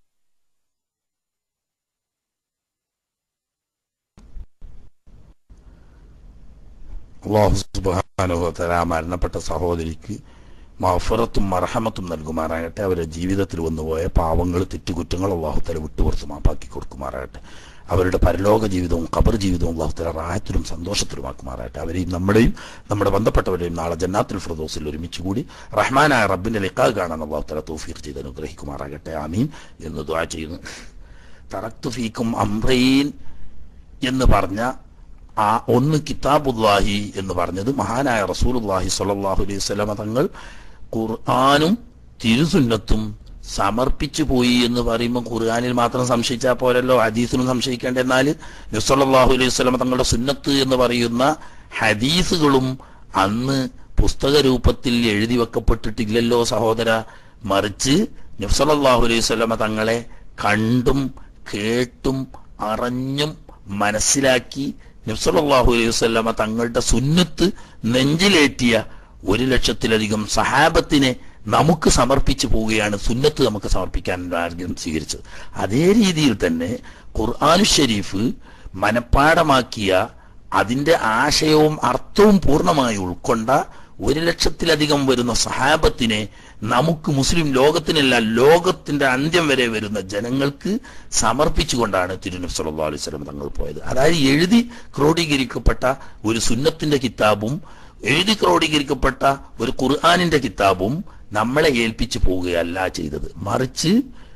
അള്ളാഹു സുബാനുഭവത്തല ആ മരണപ്പെട്ട സഹോദരിക്ക് മഫറത്തും മർഹമത്തും നൽകുമാറാകട്ടെ അവരുടെ ജീവിതത്തിൽ വന്നുപോയ പാവങ്ങൾ തെറ്റുകുറ്റങ്ങൾ അള്ളാഹുത്തല വിട്ടുപുറത്ത് മാപ്പാക്കി കൊടുക്കുമാറാകട്ടെ അവരുടെ പരലോക ജീവിതവും ഖബർ ജീവിതവും അള്ളാഹുത്തല റാഹത്തിലും സന്തോഷത്തിലുമാക്കുമാറാകട്ടെ അവരെയും നമ്മുടെയും നമ്മുടെ ബന്ധപ്പെട്ടവരെയും നാളെ ജന്നാത്തുൽ ഫിർദോസിൽ ഒരുമിച്ച് കൂടി റഹ്മാനായ റബ്ബിന്റെ ലിക്കാ കാണാൻ അള്ളാഹുത്തല തൗഫീർ ചെയ്ത് അനുഗ്രഹിക്കുമാറാകട്ടെ ആമീൻ എന്ന് ദുആ ചെയ്യുന്നു തറക്തു ഫീക്കും അംറീൻ എന്ന് പറഞ്ഞ ആ ഒന്ന് കിതാബുല്ലാഹി എന്ന് പറഞ്ഞത് മഹാനായ റസൂലുല്ലാഹി സ്വല്ലല്ലാഹു അലൈഹി വസല്ലമ തങ്ങൾ ഖുർആാനും തിരുസുന്നത്തും സമർപ്പിച്ചു പോയി എന്ന് പറയുമ്പോൾ ഖുർആാനിൽ മാത്രം സംശയിച്ചാൽ പോരല്ലോ ഹദീസിനും സംശയിക്കേണ്ട എന്നാൽ നബ്സല്ലാഹു അലൈഹി വസല്ലമ തങ്ങളുടെ സുന്നത്ത് എന്ന് പറയുന്ന ഹദീസുകളും അന്ന് പുസ്തക രൂപത്തിൽ എഴുതി വെക്കപ്പെട്ടിട്ടില്ലല്ലോ സഹോദര മറിച്ച് നബ്സല്ലാഹു അലൈഹി വസല്ലമ തങ്ങളെ കണ്ടും കേട്ടും അറിഞ്ഞും മനസ്സിലാക്കി നബ്സല്ലാഹു അലൈഹി വസല്ലമ തങ്ങളുടെ സുന്നത്ത് നെഞ്ചിലേറ്റിയ ഒരു ലക്ഷത്തിലധികം സഹാബത്തിനെ നമുക്ക് സമർപ്പിച്ചു പോവുകയാണ് സുന്നത്ത് നമുക്ക് സമർപ്പിക്കാൻ ആഗ്രഹം സ്വീകരിച്ചത് അതേ രീതിയിൽ തന്നെ ഖുർആാനു ഷരീഫ് മനഃപ്പാടമാക്കിയ അതിന്റെ ആശയവും അർത്ഥവും പൂർണ്ണമായി ഉൾക്കൊണ്ട ഒരു ലക്ഷത്തിലധികം വരുന്ന സഹാബത്തിനെ നമുക്ക് മുസ്ലിം ലോകത്തിനല്ല ലോകത്തിന്റെ അന്ത്യം വരെ വരുന്ന ജനങ്ങൾക്ക് സമർപ്പിച്ചുകൊണ്ടാണ് തിരുനബി സല്ലല്ലാഹു അലൈഹി വസല്ലം തങ്ങൾ പോയത് അതായത് എഴുതി ക്രോഡീകരിക്കപ്പെട്ട ഒരു സുന്നത്തിന്റെ കിതാബും എഴുതി ക്രോഡീകരിക്കപ്പെട്ട ഒരു ഖുർആാനിന്റെ കിതാബും നമ്മളെ ഏൽപ്പിച്ചു പോവുകയല്ല ചെയ്തത് മറിച്ച്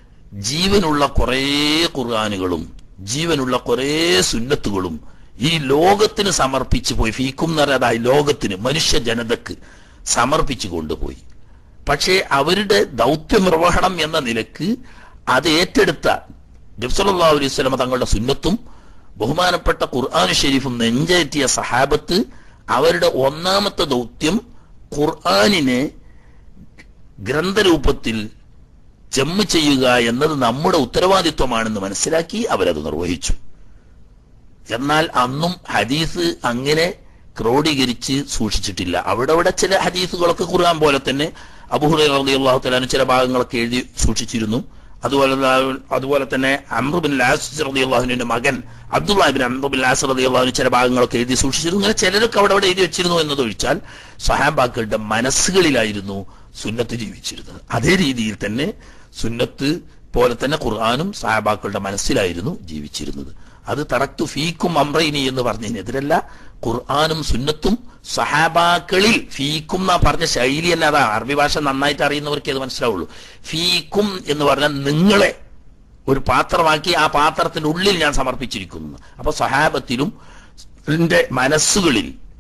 ജീവനുള്ള കുറേ ഖുർആാനുകളും ജീവനുള്ള കുറേ സുന്നത്തുകളും ഈ ലോകത്തിന് സമർപ്പിച്ചു പോയി ഫീക്കും എന്ന് പറയാതെ ലോകത്തിന് മനുഷ്യ ജനതക്ക് സമർപ്പിച്ചു കൊണ്ടുപോയി പക്ഷേ അവരുടെ ദൗത്യ നിർവഹണം എന്ന നിലക്ക് അത് ഏറ്റെടുത്ത നബ്സല്ലാ അലൈഹി സ്വലമ തങ്ങളുടെ സുന്നത്തും ബഹുമാനപ്പെട്ട ഖുർആാനു ഷെരീഫും നെഞ്ചേറ്റിയ സഹാബത്ത് അവരുടെ ഒന്നാമത്തെ ദൗത്യം ഖുർആാനിനെ ഗ്രന്ഥരൂപത്തിൽ ജമ്മ് ചെയ്യുക എന്നത് നമ്മുടെ ഉത്തരവാദിത്വമാണെന്ന് മനസ്സിലാക്കി അവരത് നിർവഹിച്ചു എന്നാൽ അന്നും ഹദീസ് അങ്ങനെ ക്രോഡീകരിച്ച് സൂക്ഷിച്ചിട്ടില്ല അവിടെ അവിടെ ചില ഹദീസുകളൊക്കെ ഖുർആൻ പോലെ തന്നെ അബുഹുറ അള്ളാഹു തലാന് ചില ഭാഗങ്ങളൊക്കെ എഴുതി സൂക്ഷിച്ചിരുന്നു അതുപോലെ അതുപോലെ തന്നെ അമ്രുബിൻ ലാസ് റളിയല്ലാഹുവിന്റെ മകൻ അബ്ദുല്ലാഹിബിൻ അമ്രുബിൻ ലാസ് റളിയല്ലാഹുവിന് ചില ഭാഗങ്ങളൊക്കെ എഴുതി സൂക്ഷിച്ചിരുന്നു അങ്ങനെ ചിലരൊക്കെ അവിടെ അവിടെ എഴുതി വെച്ചിരുന്നു എന്നതൊഴിച്ചാൽ സഹാബാക്കളുടെ മനസ്സുകളിലായിരുന്നു സുന്നത്ത് ജീവിച്ചിരുന്നത് അതേ രീതിയിൽ തന്നെ സുന്നത്ത് പോലെ തന്നെ ഖുർആാനും സഹാബാക്കളുടെ മനസ്സിലായിരുന്നു ജീവിച്ചിരുന്നത് അത് തറക്തു ഫീക്കും അമ്രൈനി എന്ന് പറഞ്ഞതിനെതിരല്ല ഖുർആാനും സുന്നത്തും സഹാബാക്കളിൽ ഫീക്കും എന്നാ പറഞ്ഞ ശൈലി തന്നെ അതാ അറബി ഭാഷ നന്നായിട്ട് അറിയുന്നവർക്ക് അത് മനസ്സിലാവുള്ളൂ ഫീക്കും എന്ന് പറഞ്ഞാൽ നിങ്ങളെ ഒരു പാത്രമാക്കി ആ പാത്രത്തിന്റെ ഉള്ളിൽ ഞാൻ സമർപ്പിച്ചിരിക്കുന്നു അപ്പൊ സഹാബത്തിലും ന്റെ മനസ്സുകളിൽ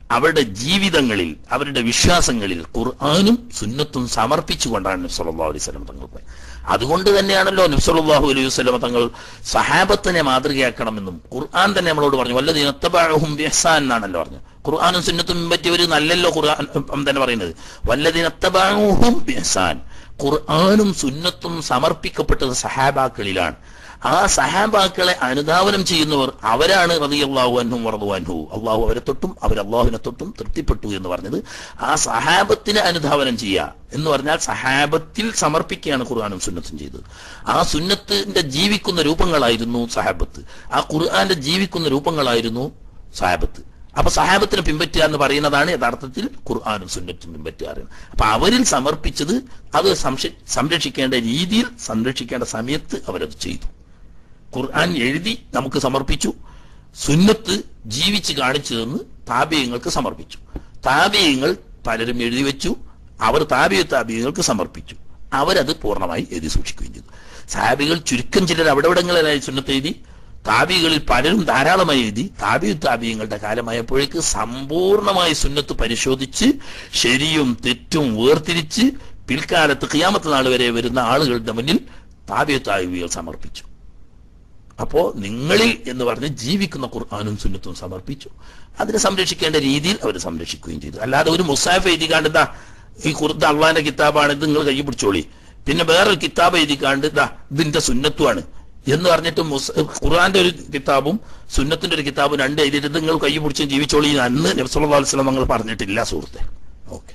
അവരുടെ ജീവിതങ്ങളിൽ അവരുടെ വിശ്വാസങ്ങളിൽ ഖുർആാനും സുന്നത്തും സമർപ്പിച്ചുകൊണ്ടാണ് നബ്സല്ലാ അലൈഹി സ്വലം തങ്ങൾ പോയത് അതുകൊണ്ട് തന്നെയാണല്ലോ നബ്സല്ലാഹു അലൈഹി വസ്ലം തങ്ങൾ സഹാബത്തിനെ മാതൃകയാക്കണമെന്നും ഖുർആൻ തന്നെ നമ്മളോട് പറഞ്ഞു വല്ലതിനത്തബാഹും ബിഹ്സാൻ എന്നാണല്ലോ പറഞ്ഞു ഖുർആാനും സുന്നത്തും പറ്റിയവർ നല്ലല്ലോ ഖുർആൻ ഉം, തന്നെ പറയുന്നത് വല്ലതിനത്തബാഹും ബിഹ്സാൻ ഖുർആാനും സുന്നത്തും സമർപ്പിക്കപ്പെട്ടത് സഹാബാക്കളിലാണ് ആ സഹാബാക്കളെ അനുധാവനം ചെയ്യുന്നവർ അവരാണ് റളിയല്ലാഹു അൻഹും വറദുഅൻഹു അള്ളാഹു അവരെ തൊട്ടും അവർ അള്ളാഹുവിനെ തൊട്ടും തൃപ്തിപ്പെട്ടു എന്ന് പറഞ്ഞത് ആ സഹാബത്തിനെ അനുധാവനം ചെയ്യുക എന്ന് പറഞ്ഞാൽ സഹാബത്തിൽ സമർപ്പിക്കുകയാണ് ഖുർആാനും സുന്നത്തും ചെയ്തത് ആ സുന്നത്തിന്റെ ജീവിക്കുന്ന രൂപങ്ങളായിരുന്നു സഹാബത്ത് ആ ഖുർആന്റെ ജീവിക്കുന്ന രൂപങ്ങളായിരുന്നു സഹാബത്ത് അപ്പൊ സഹാബത്തിനെ പിൻപറ്റുക എന്ന് പറയുന്നതാണ് യഥാർത്ഥത്തിൽ ഖുർആാനും സുന്നത്തും പിൻപറ്റുക എന്ന്. അപ്പൊ അവരിൽ സമർപ്പിച്ചത് അത് സംശ- സംരക്ഷിക്കേണ്ട രീതിയിൽ സംരക്ഷിക്കേണ്ട സമയത്ത് അവരത് ചെയ്തു ഖുർആൻ എഴുതി നമുക്ക് സമർപ്പിച്ചു സുന്നത്ത് ജീവിച്ച് കാണിച്ചു തന്ന് താപീയങ്ങൾക്ക് സമർപ്പിച്ചു താപീയങ്ങൾ പലരും എഴുതി വെച്ചു അവർ താപീയ താപീയങ്ങൾക്ക് സമർപ്പിച്ചു അവരത് പൂർണ്ണമായി എഴുതി സൂക്ഷിക്കുകയും ചെയ്തു സാബികൾ ചുരുക്കം ചിലർ അവിടെ ഇവിടങ്ങളിലായി സുന്നത്ത് എഴുതി താബികളിൽ പലരും ധാരാളമായി എഴുതി താബി താബിയങ്ങളുടെ കാലമായപ്പോഴേക്ക് സമ്പൂർണമായി സുന്നത്ത് പരിശോധിച്ച് ശരിയും തെറ്റും വേർതിരിച്ച് പിൽക്കാലത്ത് ഖിയാമത്ത് നാൾ വരെ വരുന്ന ആളുകളുടെ മുന്നിൽ താബി താബികൾ സമർപ്പിച്ചു അപ്പോ നിങ്ങളിൽ എന്ന് പറഞ്ഞ് ജീവിക്കുന്ന ഖുർആാനും സുന്നത്തും സമർപ്പിച്ചു അതിനെ സംരക്ഷിക്കേണ്ട രീതിയിൽ അവർ സംരക്ഷിക്കുകയും ചെയ്തു അല്ലാതെ ഒരു മുസാഫ് എഴുതിക്കാണ്ട് ഇതാ ഈ കുർദ അള്ളാന്റെ കിതാബാണ് ഇത് നിങ്ങൾ കൈ പിടിച്ചോളി പിന്നെ വേറൊരു കിതാബ് എഴുതിക്കാണ്ട് ഇതാ ഇതിന്റെ സുന്നത്തുമാണ് എന്ന് പറഞ്ഞിട്ട് മുസ് ഖുർആന്റെ ഒരു കിതാബും സുന്നത്തിന്റെ ഒരു കിതാബും രണ്ട് എഴുതിയിട്ട് നിങ്ങൾ കൈ പിടിച്ചും ജീവിച്ചോളി എന്ന് അന്ന് നബ്സുല്ലാ വസ്ലം നിങ്ങൾ പറഞ്ഞിട്ടില്ല സുഹൃത്തെ ഓക്കെ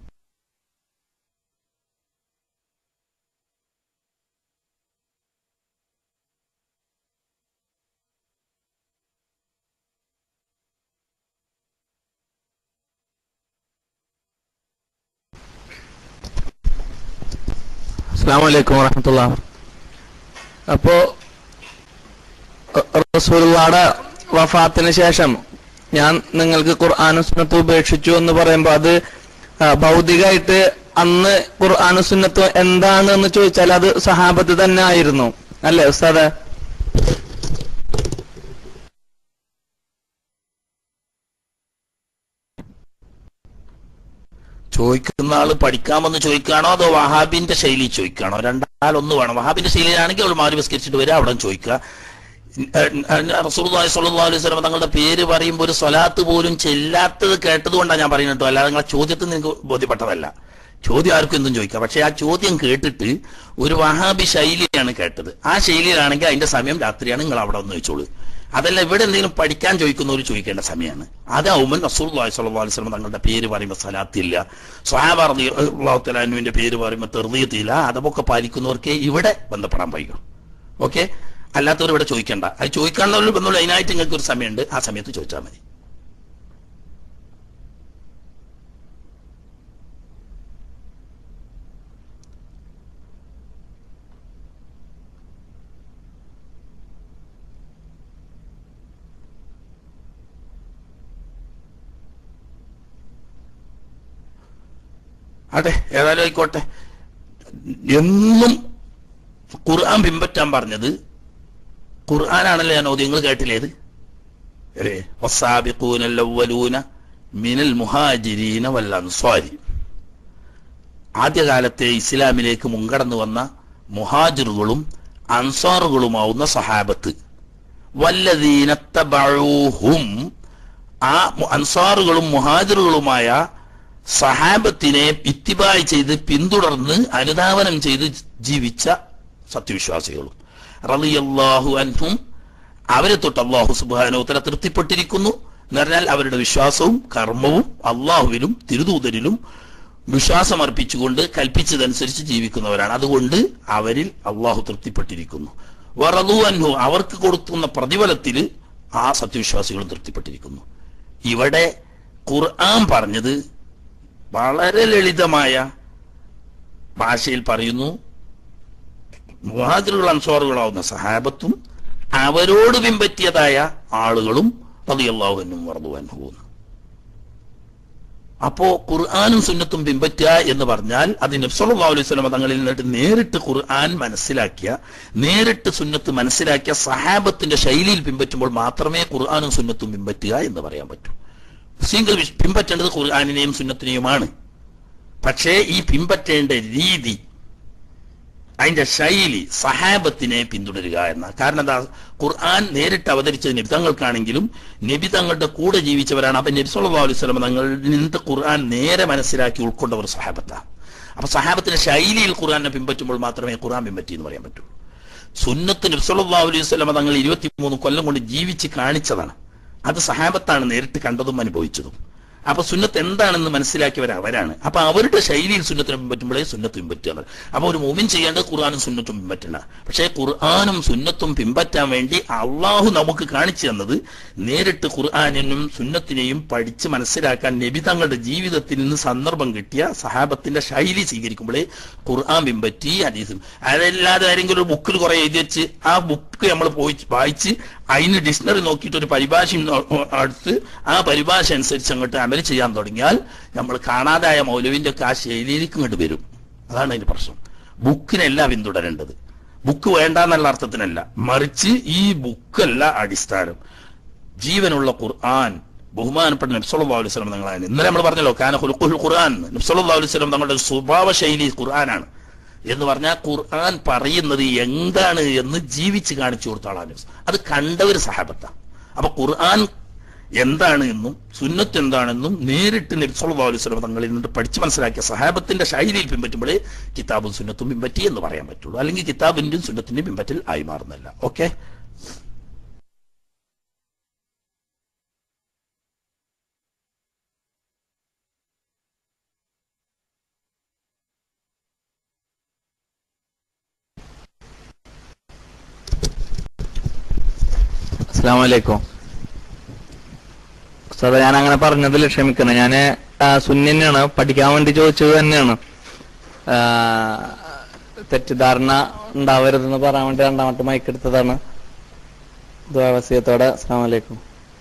അസ്സാം വലൈക്കും വറഹമത്തുള്ള അപ്പോ റസൂലുള്ളാടെ വഫാത്തിന് ശേഷം ഞാൻ നിങ്ങൾക്ക് ഖുർആാനും സുന്നത്തും ഉപേക്ഷിച്ചു എന്ന് പറയുമ്പോൾ അത് ആ, ഭൗതികമായിട്ട് അന്ന് ഖുർആാനും സുന്നത്തും എന്താണ് എന്ന് ചോദിച്ചാൽ അത് സഹാബത്ത് തന്നെ ആയിരുന്നു അല്ലേ ഉസ്താദ് ചോദിക്കുന്ന ആള് പഠിക്കാമെന്ന് ചോദിക്കുകയാണോ അതോ വഹാബിന്റെ ശൈലി ചോദിക്കുകയാണോ രണ്ടാലൊന്ന് വേണം വഹാബിന്റെ ശൈലിയിലാണെങ്കിൽ അവൾ മാറി വിസ്കരിച്ചിട്ട് വരിക അവിടെ ചോദിക്കുക റസൂലുള്ളാഹി സ്വല്ലല്ലാഹു അലൈഹി വസല്ലം തങ്ങളുടെ പേര് പറയുമ്പോൾ ഒരു സ്വലാത്ത് പോലും ചെല്ലാത്തത് കേട്ടത് കൊണ്ടാണ് ഞാൻ പറയുന്നത് കേട്ടോ അല്ലാതെ നിങ്ങളെ ചോദ്യത്തിൽ നിങ്ങൾക്ക് ബോധ്യപ്പെട്ടതല്ല ചോദ്യം ആർക്കും എന്തും ചോദിക്കാം പക്ഷെ ആ ചോദ്യം കേട്ടിട്ട് ഒരു വഹാബി ശൈലിയാണ് കേട്ടത് ആ ശൈലിയിലാണെങ്കിൽ അതിന്റെ സമയം രാത്രിയാണ് നിങ്ങൾ അവിടെ ഒന്ന് വെച്ചോളൂ അതല്ല ഇവിടെ എന്തെങ്കിലും പഠിക്കാൻ ചോദിക്കുന്നവർ ചോദിക്കേണ്ട സമയമാണ് അതാവുമ്പോൾ റസൂലുള്ളാഹി സ്വല്ലല്ലാഹു അലൈഹി വസല്ലം തങ്ങളുടെ പേര് പറയുമ്പോൾ സലാത്തില്ല സ്വഹാബ റളിയല്ലാഹു തആല അൻഹുവിന്റെ പേര് പറയുമ്പോൾ തെർദീയത്തില്ല അതൊക്കെ പാലിക്കുന്നവർക്ക് ഇവിടെ ബന്ധപ്പെടാൻ പറ്റും ഓക്കെ അല്ലാത്തവർ ഇവിടെ ചോദിക്കണ്ട അത് ചോദിക്കാനുള്ള ബന്ധമുള്ള അതിനായിട്ട് നിങ്ങൾക്ക് ഒരു സമയമുണ്ട് ആ സമയത്ത് ചോദിച്ചാൽ മതി അതെ ഏതായാലും ആയിക്കോട്ടെ എന്നും ഖുർആൻ പിൻപറ്റാൻ പറഞ്ഞത് ഖുർആനാണല്ലോ ഞാൻ ഓതി നിങ്ങൾ കേട്ടില്ലേത് അല്ലേ വസാബിഖൂന അല്ലവ്വലൂന മിനൽ മുഹാജിരീന വൽ അൻസ്വാരി ആദ്യകാലത്തെ ഇസ്ലാമിലേക്ക് മുൻകടന്നു വന്ന മുഹാജിറുകളും അൻസാറുകളുമാവുന്ന സഹാബത്ത് വല്ലദീനത്തബഊഹും ആ മു- അൻസാറുകളും മുഹാജിറുകളുമായ സഹാബത്തിനെ ഇത്തിബായ് ചെയ്ത് പിന്തുടർന്ന് അനുധാവനം ചെയ്ത് ജീവിച്ച സത്യവിശ്വാസികളും റളിയല്ലാഹു അൻഹും അവരെ തൊട്ട് അള്ളാഹു സുബാനോത്തര തൃപ്തിപ്പെട്ടിരിക്കുന്നു എന്ന് പറഞ്ഞാൽ അവരുടെ വിശ്വാസവും കർമ്മവും അള്ളാഹുവിലും തിരുദൂതരിലും വിശ്വാസം അർപ്പിച്ചുകൊണ്ട് കൽപ്പിച്ചതനുസരിച്ച് ജീവിക്കുന്നവരാണ് അതുകൊണ്ട് അവരിൽ അള്ളാഹു തൃപ്തിപ്പെട്ടിരിക്കുന്നു വറദു അൻഹു അവർക്ക് കൊടുക്കുന്ന പ്രതിഫലത്തിൽ ആ സത്യവിശ്വാസികളും തൃപ്തിപ്പെട്ടിരിക്കുന്നു ഇവിടെ ഖുർആൻ പറഞ്ഞത് വളരെ ലളിതമായ ഭാഷയിൽ പറയുന്നു മുഹാജിറുകൾ അൻസ്വാറുകളാവുന്ന സഹാബത്തും അവരോട് പിൻപറ്റിയതായ ആളുകളും റളിയല്ലാഹുവിനും വർദ്ധുവൻഹുവും അപ്പോ ഖുർആാനും സുന്നത്തും പിൻപറ്റുക എന്ന് പറഞ്ഞാൽ അത് നബ്സല്ലാ അലൈഹി സ്വലമ തങ്ങളിൽ നിന്നിട്ട് നേരിട്ട് ഖുർആൻ മനസ്സിലാക്കിയ നേരിട്ട് സുന്നത്ത് മനസ്സിലാക്കിയ സഹാബത്തിന്റെ ശൈലിയിൽ പിൻപറ്റുമ്പോൾ മാത്രമേ ഖുർആാനും സുന്നത്തും പിൻപറ്റുക എന്ന് പറയാൻ പറ്റൂ മുസ്ലിങ്ങൾ വിശ്- പിൻപറ്റേണ്ടത് ഖുർആാനിനെയും സുന്നത്തിനെയുമാണ് പക്ഷേ ഈ പിൻപറ്റേണ്ട രീതി അതിന്റെ ശൈലി സഹാബത്തിനെ പിന്തുടരുക എന്ന കാരണം എന്താ ഖുർആൻ നേരിട്ട് അവതരിച്ചത് നിബിതങ്ങൾക്കാണെങ്കിലും നബി തങ്ങളുടെ കൂടെ ജീവിച്ചവരാണ് അപ്പൊ നബി സല്ലല്ലാഹു അലൈഹി വസല്ലം തങ്ങളിൽ നിന്ന് ഖുർആൻ നേരെ മനസ്സിലാക്കി ഉൾക്കൊണ്ടവർ സഹാബത്താണ് അപ്പൊ സഹാബത്തിന്റെ ശൈലിയിൽ ഖുർആനെ പിൻപറ്റുമ്പോൾ മാത്രമേ ഖുർആൻ പിൻപറ്റി എന്ന് പറയാൻ പറ്റൂ സുന്നത്ത് നബി സല്ലല്ലാഹു അലൈഹി വസല്ലം തങ്ങൾ ഇരുപത്തിമൂന്ന് കൊല്ലം കൊണ്ട് ജീവിച്ച് കാണിച്ചതാണ് അത് സഹാബത്താണ് നേരിട്ട് കണ്ടതും അനുഭവിച്ചതും അപ്പൊ സുന്നത്ത് എന്താണെന്ന് മനസ്സിലാക്കിയവർ അവരാണ് അപ്പൊ അവരുടെ ശൈലിയിൽ സുന്നത്തിനെ പിൻപറ്റുമ്പോഴേ സുന്നത്ത് പിൻപറ്റുക അപ്പൊ ഒരു മൂമിൻ ചെയ്യേണ്ടത് ഖുർആാനും സുന്നത്തും പിൻപറ്റണ പക്ഷേ ഖുർആാനും സുന്നത്തും പിൻപറ്റാൻ വേണ്ടി അള്ളാഹു നമുക്ക് കാണിച്ചു തന്നത് നേരിട്ട് ഖുർആാനിനും സുന്നത്തിനെയും പഠിച്ച് മനസ്സിലാക്കാൻ നബി തങ്ങളുടെ ജീവിതത്തിൽ നിന്ന് സന്ദർഭം കിട്ടിയ സഹാബത്തിന്റെ ശൈലി സ്വീകരിക്കുമ്പോഴേ ഖുർആൻ പിൻപറ്റി ഹദീസും അതല്ലാതെ ആരെങ്കിലും ഒരു ബുക്കിൽ കുറെ എഴുതി വെച്ച് ആ ബുക്ക് നമ്മൾ പോയി വായിച്ച് അതിന് ഡിക്ഷണറി നോക്കിയിട്ട് ഒരു പരിഭാഷയും നോ- അടുത്ത് ആ പരിഭാഷ അനുസരിച്ച് അങ്ങോട്ട് അമൽ ചെയ്യാൻ തുടങ്ങിയാൽ നമ്മൾ കാണാതായ മൗലവിന്റെ ഒക്കെ ആ ശൈലിയിലേക്ക് ഇങ്ങോട്ട് വരും അതാണ് അതിന്റെ പ്രശ്നം ബുക്കിനല്ല പിന്തുടരേണ്ടത് ബുക്ക് വേണ്ട എന്നുള്ള അർത്ഥത്തിനല്ല മറിച്ച് ഈ ബുക്കല്ല അടിസ്ഥാനം ജീവനുള്ള ഖുർആൻ ബഹുമാനപ്പെട്ട നബ്സല്ലാ അലൈഹി സ്വലം തങ്ങളാണ് ഇന്നലെ നമ്മൾ പറഞ്ഞല്ലോ കാന ഹുൽഖുൽ ഖുർആൻ നബ്സല്ലാ അലൈഹി സ്വലം തങ്ങളുടെ സ്വഭാവ ശൈലി ഖുർആനാണ് എന്ന് പറഞ്ഞാൽ ഖുർആൻ പറയുന്നത് എന്താണ് എന്ന് ജീവിച്ച് കാണിച്ചു കൊടുത്ത ആളാണ് അത് കണ്ടവർ സഹാബത്ത അപ്പൊ ഖുർആൻ എന്താണ് എന്നും സുന്നത്ത് എന്താണെന്നും നേരിട്ട് നബ്സല്ലാ അലൈഹി സ്വലം തങ്ങളിൽ നിന്ന് പഠിച്ച് മനസ്സിലാക്കിയ സഹാബത്തിന്റെ ശൈലിയിൽ പിൻപറ്റുമ്പോഴേ കിതാബും സുന്നത്തും പിൻപറ്റി എന്ന് പറയാൻ പറ്റുള്ളൂ അല്ലെങ്കിൽ കിതാബിന്റെയും സുന്നത്തിന്റെയും പിൻപറ്റൽ ആയി മാറുന്നില്ല ഓക്കെ അസ്സാം വലൈക്കും സാറേ ഞാൻ അങ്ങനെ പറഞ്ഞതിൽ ക്ഷമിക്കണം ഞാൻ സുന്നി തന്നെയാണ് പഠിക്കാൻ വേണ്ടി ചോദിച്ചത് തന്നെയാണ് ആ, തെറ്റിദ്ധാരണ ഉണ്ടാവരുതെന്ന് പറയാൻ വേണ്ടി രണ്ടാമത്തെ മൈക്ക് എടുത്തതാണ് ദ്വാവസ്യത്തോടെ അസ്സാം വലൈക്കും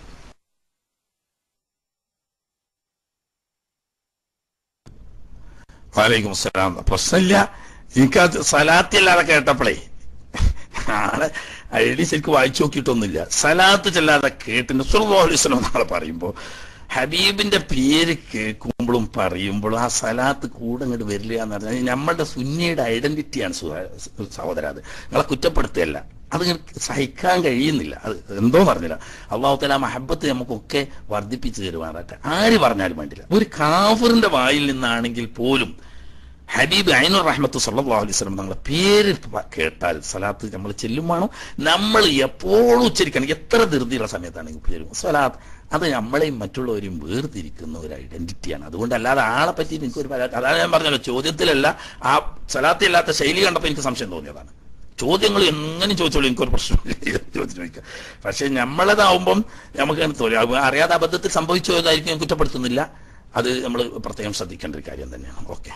വാലൈക്കും അസ്സലാം പ്രശ്നമില്ല എനിക്കത് സലാത്തി അല്ലാതെ കേട്ടപ്പോഴേ ആളെ ഐഡി ശരിക്കും വായിച്ചു നോക്കിയിട്ടൊന്നുമില്ല സലാത്ത് ചെല്ലാതെ കേട്ടിട്ട് സുൽവസ്ലം നാളെ പറയുമ്പോ ഹബീബിന്റെ പേര് കേൾക്കുമ്പോഴും പറയുമ്പോഴും ആ സലാത്ത് കൂടെ അങ്ങോട്ട് വരില്ല എന്ന് പറഞ്ഞാൽ നമ്മളുടെ സുന്നിയുടെ ഐഡന്റിറ്റിയാണ് സുഹ- സഹോദര അത് നിങ്ങളെ കുറ്റപ്പെടുത്തുകയല്ല അത് ഇങ്ങക്ക് സഹിക്കാൻ കഴിയുന്നില്ല അത് എന്തോ പറഞ്ഞില്ല അള്ളാഹു തല മഹബത്ത് നമുക്കൊക്കെ വർദ്ധിപ്പിച്ചു തരുവാനായിട്ട് ആര് പറഞ്ഞാലും വേണ്ടില്ല ഒരു കാഫറിന്റെ വായിൽ നിന്നാണെങ്കിൽ പോലും ഹബീബ് ഐനുർ റഹ്മത്ത് സല്ലല്ലാഹു അലൈഹി വസല്ലം തങ്ങളുടെ പേര് പ- കേട്ടാൽ സലാത്ത് നമ്മൾ ചെല്ലുമാണോ നമ്മൾ എപ്പോഴും ഉച്ചരിക്കണം എത്ര ധൃതിയുള്ള സമയത്താണെങ്കിൽ പേരും സലാത്ത് അത് നമ്മളെയും മറ്റുള്ളവരെയും വേർതിരിക്കുന്ന ഒരു ഐഡന്റിറ്റിയാണ് അതുകൊണ്ട് അല്ലാതെ ആളെ പറ്റി എനിക്ക് ഒരു പരാതി അതാണ് ഞാൻ പറഞ്ഞല്ലോ ചോദ്യത്തിലല്ല ആ സലാത്തി അല്ലാത്ത ശൈലി കണ്ടപ്പോൾ എനിക്ക് സംശയം തോന്നിയതാണ് ചോദ്യങ്ങൾ എങ്ങനെ ചോദിച്ചോളൂ എനിക്കൊരു പ്രശ്നമില്ല ചോദിച്ചു ചോദിക്കാം പക്ഷെ നമ്മളതാവുമ്പം നമുക്ക് അങ്ങനെ തോന്നി അത് അറിയാതെ അബദ്ധത്തിൽ സംഭവിച്ചതായിരിക്കും ഞാൻ കുറ്റപ്പെടുത്തുന്നില്ല അത് നമ്മൾ പ്രത്യേകം ശ്രദ്ധിക്കേണ്ട ഒരു കാര്യം തന്നെയാണ് ഓക്കെ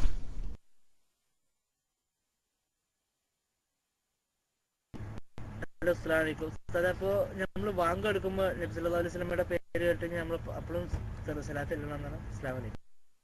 ഹലോ അസ്സലാമു അലൈക്കും ഉസ്താദ് അപ്പോ നമ്മൾ വാങ്ക് എടുക്കുമ്പോൾ നബി സല്ലല്ലാഹു അലൈഹി വസല്ലമയുടെ പേര് കേട്ട് നമ്മൾ അപ്പോഴും സലാത്ത് എല്ലണമെന്നാണ് അസ്സലാമു അലൈക്കും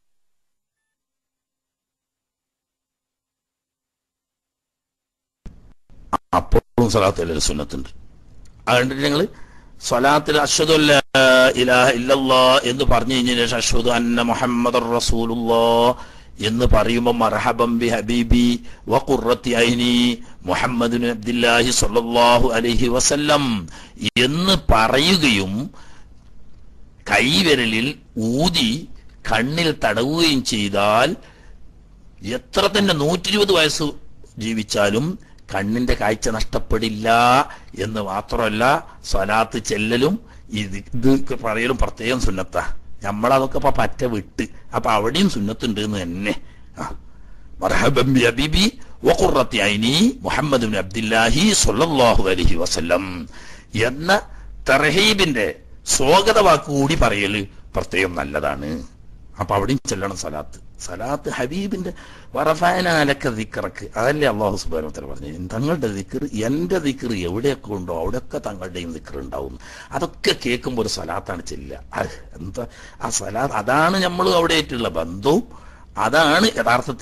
അപ്പോഴും സലാത്തിൽ ഒരു സുന്നത്തുണ്ട് അതുകൊണ്ട് ഞങ്ങൾ സ്വലാത്തിൽ അഷ്ഹദു അല്ലാ ഇലാഹ ഇല്ലല്ലാ എന്ന് പറഞ്ഞു കഴിഞ്ഞതിന് ശേഷം അഷ്ഹദു അന്ന മുഹമ്മദ് റസൂലുള്ളാ എന്ന് പറയുമ്പോൾ മർഹബം ബി ഹബീബി വഖുറത്തി ഐനി മുഹമ്മദ് അബ്ദുല്ലാഹി സ്വല്ലല്ലാഹു അലൈഹി വസല്ലം എന്ന് പറയുകയും കൈവിരലിൽ ഊതി കണ്ണിൽ തടവുകയും ചെയ്താൽ എത്ര തന്നെ നൂറ്റി ഇരുപത് വയസ്സ് ജീവിച്ചാലും കണ്ണിന്റെ കാഴ്ച നഷ്ടപ്പെടില്ല എന്ന് മാത്രമല്ല സ്വലാത്ത് ചെല്ലലും ഇത് ഇത് പറയലും പ്രത്യേകം സുന്നത്താ നമ്മളതൊക്കെ ഇപ്പൊ പറ്റ വിട്ട് അപ്പൊ അവിടെയും സുന്നത്തുണ്ട് എന്ന് തന്നെ ആ മർഹബം ബി ഹബീബി വഖുറത്തി ഐനി മുഹമ്മദ് ബിൻ അബ്ദുല്ലാഹി സ്വല്ലല്ലാഹു അലൈഹി വസല്ലം എന്ന തർഹീബിന്റെ സ്വാഗത വാക്ക് കൂടി പറയല് പ്രത്യേകം നല്ലതാണ് അപ്പൊ അവിടെയും ചെല്ലണം സലാത്ത് സലാത്ത് ഹബീബിന്റെ വറഫാനാലൊക്കെ ദിക്കറക്ക് അതല്ലേ അള്ളാഹു സുബാനോത്തര പറഞ്ഞു തങ്ങളുടെ ദിക്കർ എന്റെ ദിക്കർ എവിടെയൊക്കെ ഉണ്ടോ അവിടെയൊക്കെ തങ്ങളുടെയും ദിക്കർ ഉണ്ടാവും അതൊക്കെ കേൾക്കുമ്പോൾ ഒരു സലാത്താണ് ചെല്ലുക അത് എന്താ ആ സലാത്ത് അതാണ് നമ്മൾ അവിടെ ആയിട്ടുള്ള ബന്ധവും അതാണ് യഥാർത്ഥത്തിൽ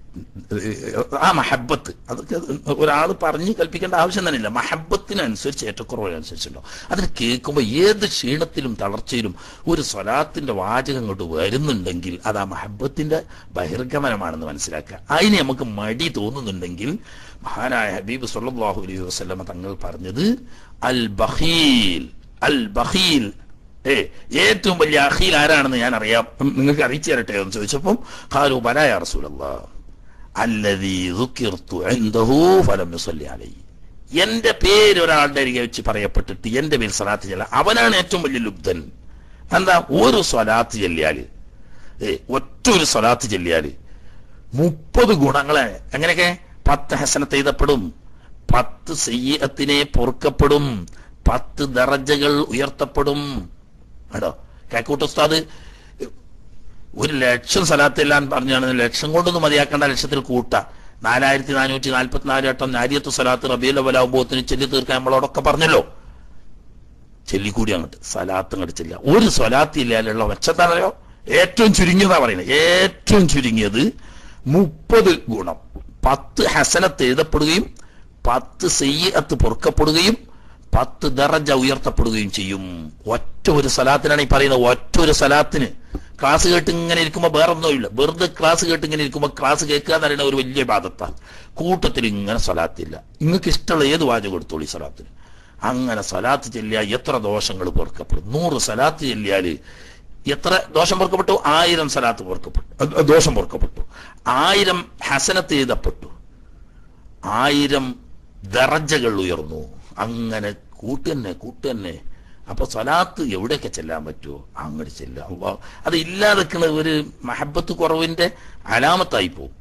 ആ മഹബത്ത് അതൊക്കെ ഒരാൾ പറഞ്ഞ് കൽപ്പിക്കേണ്ട ആവശ്യം തന്നെ ഇല്ല മഹബത്തിനനുസരിച്ച് ഏറ്റക്കുറവിനനുസരിച്ചുണ്ടോ അതിന് കേൾക്കുമ്പോൾ ഏത് ക്ഷീണത്തിലും തളർച്ചയിലും ഒരു സ്വലാത്തിന്റെ വാചകം കൊണ്ട് വരുന്നുണ്ടെങ്കിൽ അത് ആ മഹബത്തിന്റെ ബഹിർഗമനമാണെന്ന് മനസ്സിലാക്കുക അതിന് നമുക്ക് മടി തോന്നുന്നുണ്ടെങ്കിൽ മഹാനായ ഹബീബ് സല്ലല്ലാഹു അലൈഹി വസല്ലമ തങ്ങൾ പറഞ്ഞത് അൽ ബഖീൽ അൽ ബഖീൽ ഏ ഏറ്റവും വലിയ അഖീൽ ആരാണെന്ന് ഞാൻ അറിയാം ഉം, നിങ്ങൾക്ക് അറിയിച്ചു തരട്ടെ എന്ന് ചോദിച്ചപ്പം ഖാലു ബലായ റസൂലല്ലാ അല്ലദീ ദുക്കിർതു ഇൻദഹു ഫലം യുസല്ലി അലൈഹി എന്റെ പേര് ഒരാളുടെ അരികെ വെച്ച് പറയപ്പെട്ടിട്ട് എന്റെ പേര് സ്വലാത്ത് ചെല്ല അവനാണ് ഏറ്റവും വലിയ ലുബ്ധൻ എന്താ ഒരു സ്വലാത്ത് ചെല്ലിയാല് ഏ ഒറ്റ ഒരു സ്വലാത്ത് ചെല്ലിയാല് മുപ്പത് ഗുണങ്ങളെ എങ്ങനെയൊക്കെ പത്ത് ഹസനത്ത് എഴുതപ്പെടും പത്ത് സയ്യത്തിനെ പൊറുക്കപ്പെടും പത്ത് ദറജകൾ ഉയർത്തപ്പെടും കേട്ടോ കാക്കൂട്ട് ഉസ്താദ് ഒരു ലക്ഷം സ്ഥലത്തെല്ലാം പറഞ്ഞാണ് ലക്ഷം കൊണ്ടൊന്നും മതിയാക്കേണ്ട ലക്ഷത്തിൽ കൂട്ട നാലായിരത്തി നാനൂറ്റി നാൽപ്പത്തിനാല് വട്ടം നാരിയത്ത് സ്വലാത്ത് റബിയുൽ അവലാവുമ്പോത്തിന് ചെല്ലി തീർക്കാൻ നമ്മളോടൊക്കെ പറഞ്ഞല്ലോ ചെല്ലിക്കൂടി അങ്ങോട്ട് സ്വലാത്ത് അങ്ങോട്ട് ചെല്ലുക ഒരു സ്വലാത്ത് ഇല്ലാലുള്ള മെച്ചത്താണല്ലോ ഏറ്റവും ചുരുങ്ങിയതാ പറയുന്നത് ഏറ്റവും ചുരുങ്ങിയത് മുപ്പത് ഗുണം പത്ത് ഹസനത്ത് എഴുതപ്പെടുകയും പത്ത് സെയ്യത്ത് പൊറുക്കപ്പെടുകയും പത്ത് ദറജ ഉയർത്തപ്പെടുകയും ചെയ്യും ഒറ്റ ഒരു സലാത്തിനാണ് ഈ പറയുന്നത് ഒറ്റ ഒരു സലാത്തിന് ക്ലാസ് കേട്ട് ഇങ്ങനെ ഇരിക്കുമ്പോൾ വേറെ ഒന്നുമില്ല വെറുതെ ക്ലാസ് കേട്ട് ഇങ്ങനെ ഇരിക്കുമ്പോൾ ക്ലാസ് കേൾക്കുക എന്ന് പറയുന്ന ഒരു വലിയ ബാധത്താണ് കൂട്ടത്തിൽ ഇങ്ങനെ സ്വലാത്തില്ല നിങ്ങൾക്ക് ഇഷ്ടമുള്ള ഏത് വാചകം എടുത്തോളൂ ഈ സ്വലാത്തിന് അങ്ങനെ സലാത്ത് ചെല്ലിയാൽ എത്ര ദോഷങ്ങൾ പൊറുക്കപ്പെടും നൂറ് സലാത്ത് ചെല്ലിയാല് എത്ര ദോഷം പൊറുക്കപ്പെട്ടു ആയിരം സലാത്ത് പൊറുക്കപ്പെട്ടു അഹ് ദോഷം പൊറുക്കപ്പെട്ടു ആയിരം ഹസനത്ത് എഴുതപ്പെട്ടു ആയിരം ദറജകൾ ഉയർന്നു അങ്ങനെ കൂട്ടുതന്നെ കൂട്ടുതന്നെ അപ്പൊ സ്വലാത്ത് എവിടെയൊക്കെ ചെല്ലാൻ പറ്റുമോ അങ്ങോട്ട് ചെല്ലുക അള്ളാഹ് അത് ഇല്ലാതെക്കുന്ന ഒരു മഹബത്ത് കുറവിന്റെ അലാമത്തായി പോകും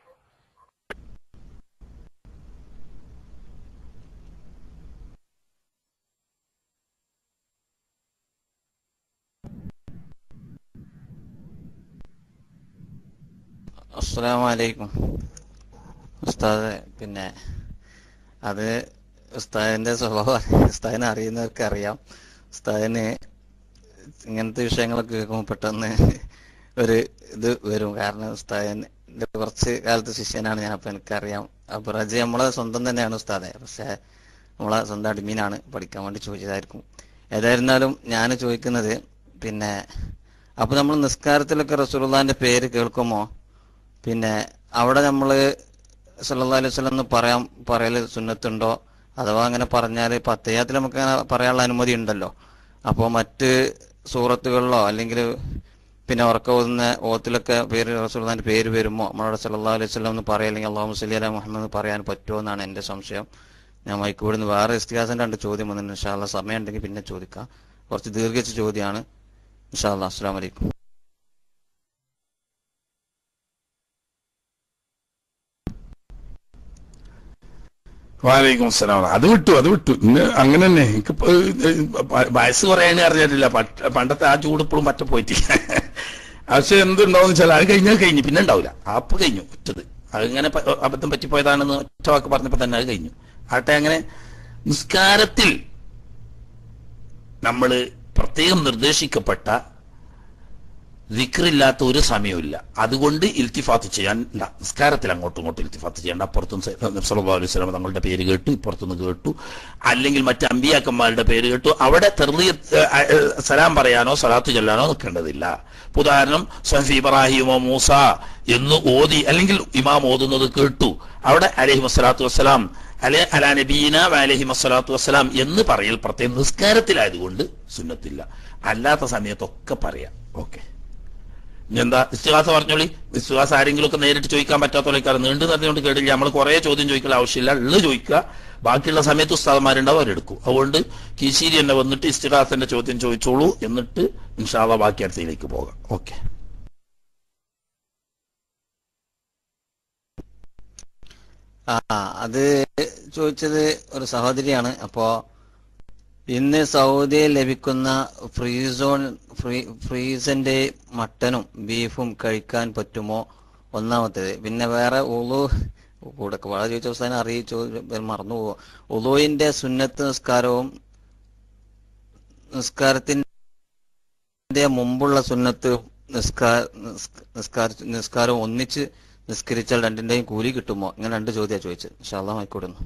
അസ്സലാമു അലൈക്കും ഉസ്താദ് പിന്നെ അത് ഉസ്താദിന്റെ സ്വഭാവം ഉസ്താദിനെ അറിയുന്നവർക്ക് അറിയാം ഉസ്താദിന് ഇങ്ങനത്തെ വിഷയങ്ങളൊക്കെ കേൾക്കുമ്പോൾ പെട്ടെന്ന് ഒരു ഇത് വരും കാരണം ഉസ്താദിന്റെ കുറച്ച് കാലത്ത് ശിഷ്യനാണ് ഞാൻ അപ്പൊ എനിക്കറിയാം അപ്പൊ റജി നമ്മളെ സ്വന്തം തന്നെയാണ് ഉസ്താദെ പക്ഷെ നമ്മളെ സ്വന്തം അഡ്മീനാണ് പഠിക്കാൻ വേണ്ടി ചോദിച്ചതായിരിക്കും ഏതായിരുന്നാലും ഞാൻ ചോദിക്കുന്നത് പിന്നെ അപ്പൊ നമ്മൾ നിസ്കാരത്തിലൊക്കെ റസൂലുള്ളാന്റെ പേര് കേൾക്കുമോ പിന്നെ അവിടെ നമ്മള് സല്ലല്ലാഹു അലൈഹി വസല്ലം എന്ന് പറയാൻ പറയല് സുന്നത്തുണ്ടോ അഥവാ അങ്ങനെ പറഞ്ഞാൽ ഇപ്പൊ അത്തയ്യാത്തിൽ നമുക്ക് അങ്ങനെ പറയാനുള്ള അനുമതി ഉണ്ടല്ലോ അപ്പോൾ മറ്റ് സൂറത്തുകളിലോ അല്ലെങ്കിൽ പിന്നെ ഉറക്ക ഓതുന്ന ഓത്തിലൊക്കെ പേര് റസൂലിന്റെ പേര് വരുമോ നമ്മളോട് സല്ലല്ലാഹു അലൈഹി വസല്ലം എന്ന് പറയാം അല്ലെങ്കിൽ അള്ളാഹു മുസ്ലി അല മുഹമ്മദ് എന്ന് പറയാൻ പറ്റുമോ എന്നാണ് എന്റെ സംശയം ഞാൻ മൈക്കൂടുന്ന് വേറെ ഇസ്തിഹാസിന്റെ രണ്ട് ചോദ്യം വന്നിട്ടുണ്ട് ഇൻഷാല്ല സമയം ഉണ്ടെങ്കിൽ പിന്നെ ചോദിക്കാം കുറച്ച് ദീർഘിച്ച ചോദ്യമാണ് ഇൻഷാല്ല അസ്സാം വലൈക്കും വാലൈക്കും അസ്സലാം അത് വിട്ടു അത് വിട്ടു ഇന്ന് അങ്ങനെ തന്നെ എനിക്ക് ഇപ്പൊ, ഏഹ്, വ- വയസ്സ് കുറയാന് അറിഞ്ഞിട്ടില്ല പട്ട- പണ്ടത്തെ ആ ചൂട് ഇപ്പോഴും മറ്റ പോയിട്ടില്ല പക്ഷെ എന്തുണ്ടാവും വെച്ചാൽ അത് കഴിഞ്ഞാൽ കഴിഞ്ഞു പിന്നെ ഉണ്ടാവില്ല അപ്പൊ കഴിഞ്ഞു ഒറ്റത് അതിങ്ങനെ പ- അബദ്ധം പറ്റിപ്പോയതാണെന്ന് ഒറ്റ വാക്ക് പറഞ്ഞപ്പോ തന്നെ അത് കഴിഞ്ഞു ആട്ടെ അങ്ങനെ നിസ്കാരത്തിൽ നമ്മൾ പ്രത്യേകം നിർദ്ദേശിക്കപ്പെട്ട ദിക്റില്ലാത്ത ഒരു സമയമില്ല അതുകൊണ്ട് ഇൽത്തിഫാത്ത് ചെയ്യാൻ ഇല്ല നിസ്കാരത്തിൽ അങ്ങോട്ടും ഇങ്ങോട്ടും ഇൽത്തിഫാത്ത് ചെയ്യേണ്ട അപ്പുറത്തും സ- നബി സല്ലല്ലാഹു അലൈഹി വസല്ലം തങ്ങളുടെ പേര് കേട്ടു ഇപ്പുറത്തുനിന്ന് കേട്ടു അല്ലെങ്കിൽ മറ്റ് അമ്പിയാക്കന്മാരുടെ പേര് കേട്ടു അവിടെ തെർലീ സലാം പറയാനോ സലാത്ത് ചൊല്ലാനോ നിൽക്കേണ്ടതില്ല ഇപ്പൊ ഉദാഹരണം സഫി ഇബ്രാഹിമോ മൂസ എന്ന് ഓതി അല്ലെങ്കിൽ ഇമാം ഓതുന്നത് കേട്ടു അവിടെ അലഹി വസ്സലാത്തു വസ്സലാം അല്ലെ അലാ നബീന അലഹി വസ്സലാത്തു വസ്സലാം എന്ന് പറയൽ പ്രത്യേകം നിസ്കാരത്തിലായതുകൊണ്ട് സുന്നത്തില്ല അല്ലാത്ത സമയത്തൊക്കെ പറയാം ഓക്കെ ഇനി എന്താ ഇസ്തിഹാസ പറഞ്ഞോളി ഇസ്തിഹാസ ആരെങ്കിലും ഒക്കെ നേരിട്ട് ചോദിക്കാൻ പറ്റാത്തോലേക്കാണ് നീണ്ടു നിറഞ്ഞുകൊണ്ട് കേട്ടില്ല നമ്മൾ കുറെ ചോദ്യം ചോദിക്കേണ്ട ആവശ്യമില്ല ഉള്ളത് ചോദിക്കുക ബാക്കിയുള്ള സമയത്ത് ഉസ്താദന്മാരുണ്ടാവും അവരെടുക്കും അതുകൊണ്ട് കീശീരി തന്നെ വന്നിട്ട് ഇസ്തിഹാസന്റെ ചോദ്യം ചോദിച്ചോളൂ എന്നിട്ട് ഇൻഷാല്ല ബാക്കി അടുത്തയിലേക്ക് പോകാം ഓക്കെ ആ അത് ചോദിച്ചത് ഒരു സഹോദരിയാണ് അപ്പോ ഇന്ന് സൗദിയിൽ ലഭിക്കുന്ന ഫ്രീ സോൺ ഫ്രീ ഫ്രീസന്റെ മട്ടനും ബീഫും കഴിക്കാൻ പറ്റുമോ ഒന്നാമത്തേത് പിന്നെ വേറെ ഉളു കൂടെ വളരെ ചോദിച്ച അവസാനം അറിയിച്ചു മറന്നു പോവോ ഉളുവിന്റെ സുന്നത്ത് നിസ്കാരവും നിസ്കാരത്തിന്റെ മുമ്പുള്ള സുന്നത്ത് നിസ്കാര നിസ്കാര നിസ്കാരവും ഒന്നിച്ച് നിസ്കരിച്ചാൽ രണ്ടിന്റെയും കൂലി കിട്ടുമോ ഇങ്ങനെ രണ്ട് ചോദ്യമാണ് ചോദിച്ചത് ഇൻഷാല്ലാ ആയിക്കോടുന്നു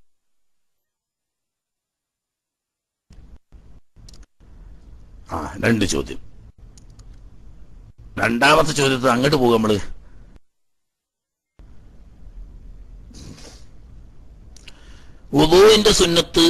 ആ രണ്ട് ചോദ്യം രണ്ടാമത്തെ ചോദ്യത്തിൽ അങ്ങോട്ട് പോകും നമ്മള് ഉദുവിന്റെ സുന്നത്ത്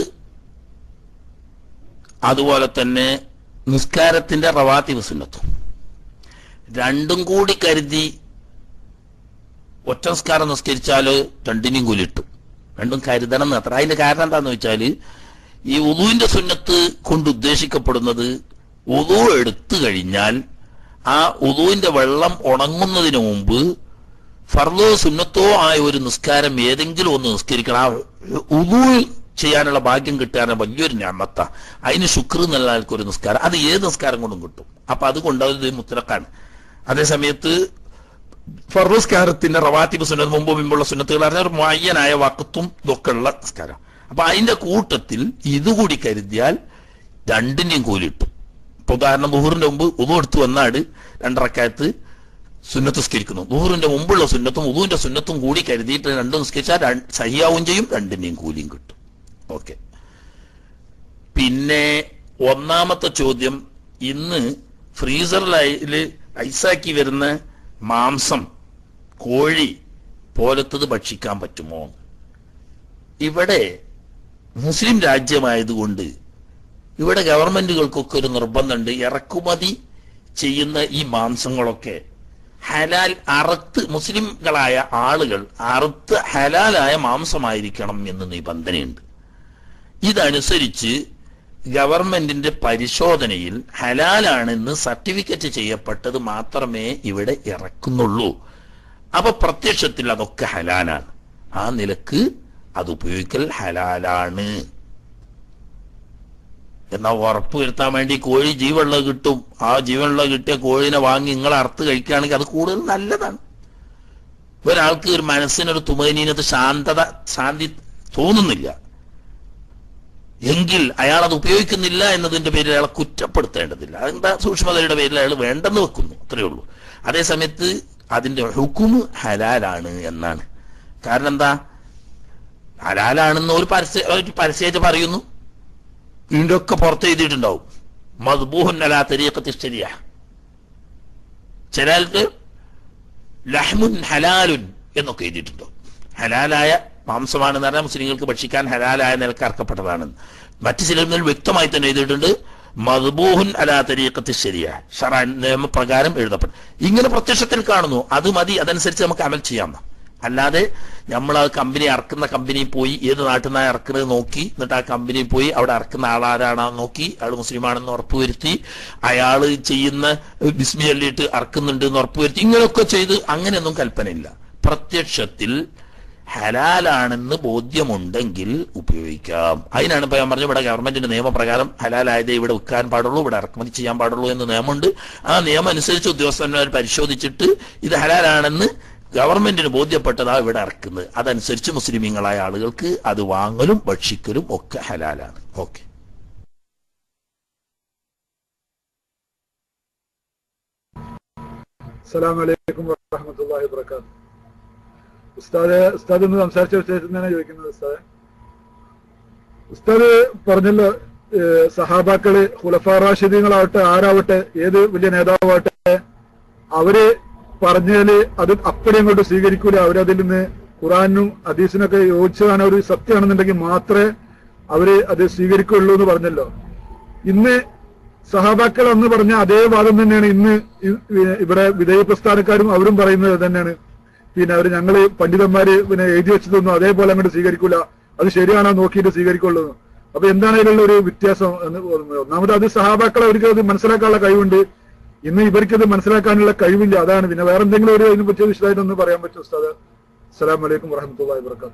അതുപോലെ തന്നെ നിസ്കാരത്തിന്റെ റവാത്തിവ് സുന്നത്തും രണ്ടും കൂടി കരുതി ഒറ്റ നിസ്കാരം നിസ്കരിച്ചാല് രണ്ടിനും കൂലിട്ടും രണ്ടും കരുതണം എന്ന് അത്ര അതിന്റെ കാരണം എന്താന്ന് വെച്ചാല് ഈ ഉദുവിന്റെ സുന്നത്ത് കൊണ്ട് ഉദ്ദേശിക്കപ്പെടുന്നത് ഉദു എടുത്തു കഴിഞ്ഞാൽ ആ ഉദുവിന്റെ വെള്ളം ഉണങ്ങുന്നതിന് മുമ്പ് ഫർദോ സുന്നത്തോ ആയ ഒരു നിസ്കാരം ഏതെങ്കിലും ഒന്ന് നിസ്കരിക്കണം ആ ഉദു ചെയ്യാനുള്ള ഭാഗ്യം കിട്ടാൻ വലിയൊരു ഞാമത്ത അതിന് ശുക്ർ എന്നുള്ള ആൾക്ക് ഒരു നിസ്കാരം അത് ഏത് നിസ്കാരം കൊണ്ടും കിട്ടും അപ്പൊ അതുകൊണ്ട് അത് മുത്തലക്കാണ് അതേ സമയത്ത് ഫർസ്കാരത്തിന്റെ റവാത്തിബ് സുന്നത്ത് മുമ്പ് മുമ്പുള്ള സുന്നത്തുകൾ പറഞ്ഞാൽ ഒരു മയ്യനായ വക്കത്തും ഇതൊക്കെ ഉള്ള നിസ്കാരം അപ്പൊ അതിന്റെ കൂട്ടത്തിൽ ഇതുകൂടി കരുതിയാൽ രണ്ടിന്റെയും കൂലി കിട്ടും ഇപ്പൊ ഉദാഹരണം ദുഹൂറിന്റെ മുമ്പ് ഉദു എടുത്ത് വന്നാട് രണ്ടറക്കാലത്ത് സുന്നത്ത് നിസ്കരിക്കുന്നു ദുഹൂറിന്റെ മുമ്പുള്ള സുന്നത്തും ഉദുവിന്റെ സുന്നത്തും കൂടി കരുതിയിട്ട് രണ്ടും നിസ്കരിച്ചാൽ രണ്ട് സഹിയാവും ചെയ്യും രണ്ടിന്റെയും കൂലിയും കിട്ടും ഓക്കെ പിന്നെ ഒന്നാമത്തെ ചോദ്യം ഇന്ന് ഫ്രീസറിൽ ഐസാക്കി വരുന്ന മാംസം കോഴി പോലത്തത് ഭക്ഷിക്കാൻ പറ്റുമോ ഇവിടെ മുസ്ലിം രാജ്യമായതുകൊണ്ട് ഇവിടെ ഗവൺമെന്റുകൾക്കൊക്കെ ഒരു നിർബന്ധമുണ്ട് ഇറക്കുമതി ചെയ്യുന്ന ഈ മാംസങ്ങളൊക്കെ ഹലാൽ അറുത്ത് മുസ്ലിംകളായ ആളുകൾ അറുത്ത് ഹലാലായ മാംസമായിരിക്കണം എന്ന് നിബന്ധനയുണ്ട് ഇതനുസരിച്ച് ഗവൺമെന്റിന്റെ പരിശോധനയിൽ ഹലാലാണെന്ന് സർട്ടിഫിക്കറ്റ് ചെയ്യപ്പെട്ടത് മാത്രമേ ഇവിടെ ഇറക്കുന്നുള്ളൂ അപ്പൊ പ്രത്യക്ഷത്തിൽ അതൊക്കെ ഹലാലാണ് ആ നിലക്ക് അത് ഉപയോഗിക്കൽ ഹലാലാണ് എന്നാ ഉറപ്പ് വരുത്താൻ വേണ്ടി കോഴി ജീവനുള്ള കിട്ടും ആ ജീവനുള്ള കിട്ടിയ കോഴിനെ വാങ്ങി നിങ്ങൾ അറുത്ത് കഴിക്കുകയാണെങ്കിൽ അത് കൂടുതൽ നല്ലതാണ് ഒരാൾക്ക് ഒരു മനസ്സിനൊരു തുമനീനത്ത് ശാന്തത ശാന്തി തോന്നുന്നില്ല എങ്കിൽ അയാൾ അത് ഉപയോഗിക്കുന്നില്ല എന്നതിന്റെ പേരിൽ അയാളെ കുറ്റപ്പെടുത്തേണ്ടതില്ല അതെന്താ സൂക്ഷ്മതയുടെ പേരിൽ അയാൾ വേണ്ടെന്ന് വെക്കുന്നു അത്രയേ ഉള്ളൂ അതേ സമയത്ത് അതിന്റെ ഹുക്കുമ് ഹലാലാണ് എന്നാണ് കാരണം എന്താ ഹലാലാണെന്ന് ഒരു പരസ്യ ഒരു പരസ്യമായിട്ട് പറയുന്നു ഇതിന്റെ ഒക്കെ പുറത്ത് എഴുതിയിട്ടുണ്ടാവും മദ്ബൂഹുൻ അലാ തരീഖത്തി ശരിയ ചിലർക്ക് ലഹ്മുൻ ഹലാലുൻ എന്നൊക്കെ എഴുതിയിട്ടുണ്ടോ ഹലാലായ മാംസമാണെന്ന് പറഞ്ഞാൽ മുസ്ലിങ്ങൾക്ക് ഭക്ഷിക്കാൻ ഹലാലായ നിലക്ക് അർക്കപ്പെട്ടതാണ് മറ്റു ചിലരിൽ വ്യക്തമായി തന്നെ എഴുതിയിട്ടുണ്ട് മദ്ബൂഹുൻ അലാ തരീഖത്തി ശരിയ ഷറാൻ നിയമപ്രകാരം എഴുതപ്പെട്ടു ഇങ്ങനെ പ്രത്യക്ഷത്തിൽ കാണുന്നു അത് മതി അതനുസരിച്ച് നമുക്ക് അമൽ ചെയ്യാം അല്ലാതെ നമ്മൾ ആ കമ്പനി ഇറക്കുന്ന കമ്പനി പോയി ഏത് നാട്ടിൽ നിന്നാണ് ഇറക്കുന്നത് നോക്കി എന്നിട്ട് ആ കമ്പനി പോയി അവിടെ ഇറക്കുന്ന ആളാരാണെന്ന് നോക്കി അയാൾ മുസ്ലിമാണെന്ന് ഉറപ്പുവരുത്തി അയാൾ ചെയ്യുന്ന ബിസ്മി ചൊല്ലിയിട്ട് ഇറക്കുന്നുണ്ട് എന്ന് ഉറപ്പുവരുത്തി ഇങ്ങനെയൊക്കെ ചെയ്ത് അങ്ങനെയൊന്നും കൽപ്പനയില്ല പ്രത്യക്ഷത്തിൽ ഹലാലാണെന്ന് ബോധ്യമുണ്ടെങ്കിൽ ഉപയോഗിക്കാം അതിനാണ് ഇപ്പൊ ഞാൻ പറഞ്ഞു ഇവിടെ ഗവൺമെന്റിന്റെ നിയമപ്രകാരം ഹലാലായതേ ഇവിടെ വിൽക്കാൻ പാടുള്ളൂ ഇവിടെ ഇറക്കുമതി ചെയ്യാൻ പാടുള്ളൂ എന്ന് നിയമമുണ്ട് ആ നിയമം അനുസരിച്ച് ഉദ്യോഗസ്ഥന്മാർ പരിശോധിച്ചിട്ട് ഇത് ഹലാലാണെന്ന് ഗവൺമെന്റിന് ബോധ്യപ്പെട്ടതാ ഇവിടെ ഇറക്കുന്നത് അതനുസരിച്ച് മുസ്ലിമീങ്ങളായ ആളുകൾക്ക് അത് വാങ്ങലും ഭക്ഷിക്കലും ഒക്കെ ഹലാലാണ് ഓക്കെ അസ്സലാം വലൈക്കും വറഹമത്തല്ലാഹി വബർക്കാത്തു ഉസ്താദ് ഉസ്താദ് ഒന്ന് സംസാരിച്ച വിഷയത്തിൽ തന്നെയാണ് ചോദിക്കുന്നത് ഉസ്താദ് ഉസ്താദ് പറഞ്ഞല്ലോ ഏഹ് സഹാബാക്കള് ഖുലഫാ റാഷിദീങ്ങളാവട്ടെ ആരാവട്ടെ ഏത് വലിയ നേതാവാവട്ടെ അവര് പറഞ്ഞാല് അത് അപ്പടി അങ്ങോട്ട് സ്വീകരിക്കൂല അവരതിൽ നിന്ന് ഖുറാനും ഹദീസിനൊക്കെ യോജിച്ചതാണ് ഒരു സത്യമാണെന്നുണ്ടെങ്കിൽ മാത്രമേ അവര് അത് സ്വീകരിക്കുള്ളൂ എന്ന് പറഞ്ഞല്ലോ ഇന്ന് സഹാബാക്കൾ എന്ന് പറഞ്ഞ അതേ വാദം തന്നെയാണ് ഇന്ന് ഇ- ഇവിടെ വിധേയ പ്രസ്ഥാനക്കാരും അവരും പറയുന്നത് അത് തന്നെയാണ് പിന്നെ അവർ ഞങ്ങള് പണ്ഡിതന്മാര് പിന്നെ എഴുതി വെച്ചതൊന്നും അതേപോലെ അങ്ങോട്ട് സ്വീകരിക്കൂല അത് ശരിയാണോ നോക്കിയിട്ട് സ്വീകരിക്കുള്ളൂ എന്ന്. അപ്പൊ എന്താണ് ഇതിലുള്ള ഒരു വ്യത്യാസം എന്ന് തോന്നുന്നത് ഒന്നാമത് അത് സഹാബാക്കൾ അവർക്ക് അത് മനസ്സിലാക്കാനുള്ള കഴിവുണ്ട് ഇന്ന് ഇവർക്ക് ഇത് മനസ്സിലാക്കാനുള്ള കഴിവില്ല അതാണ് പിന്നെ വേറെ എന്തെങ്കിലും ഒരു ഇതിനെ പറ്റി വിശദമായിട്ട് ഒന്ന് പറയാൻ പറ്റും ഉസ്താദ് അസ്സലാം വലൈക്കും വറഹമത്തല്ലാഹി വബർക്കാത്തു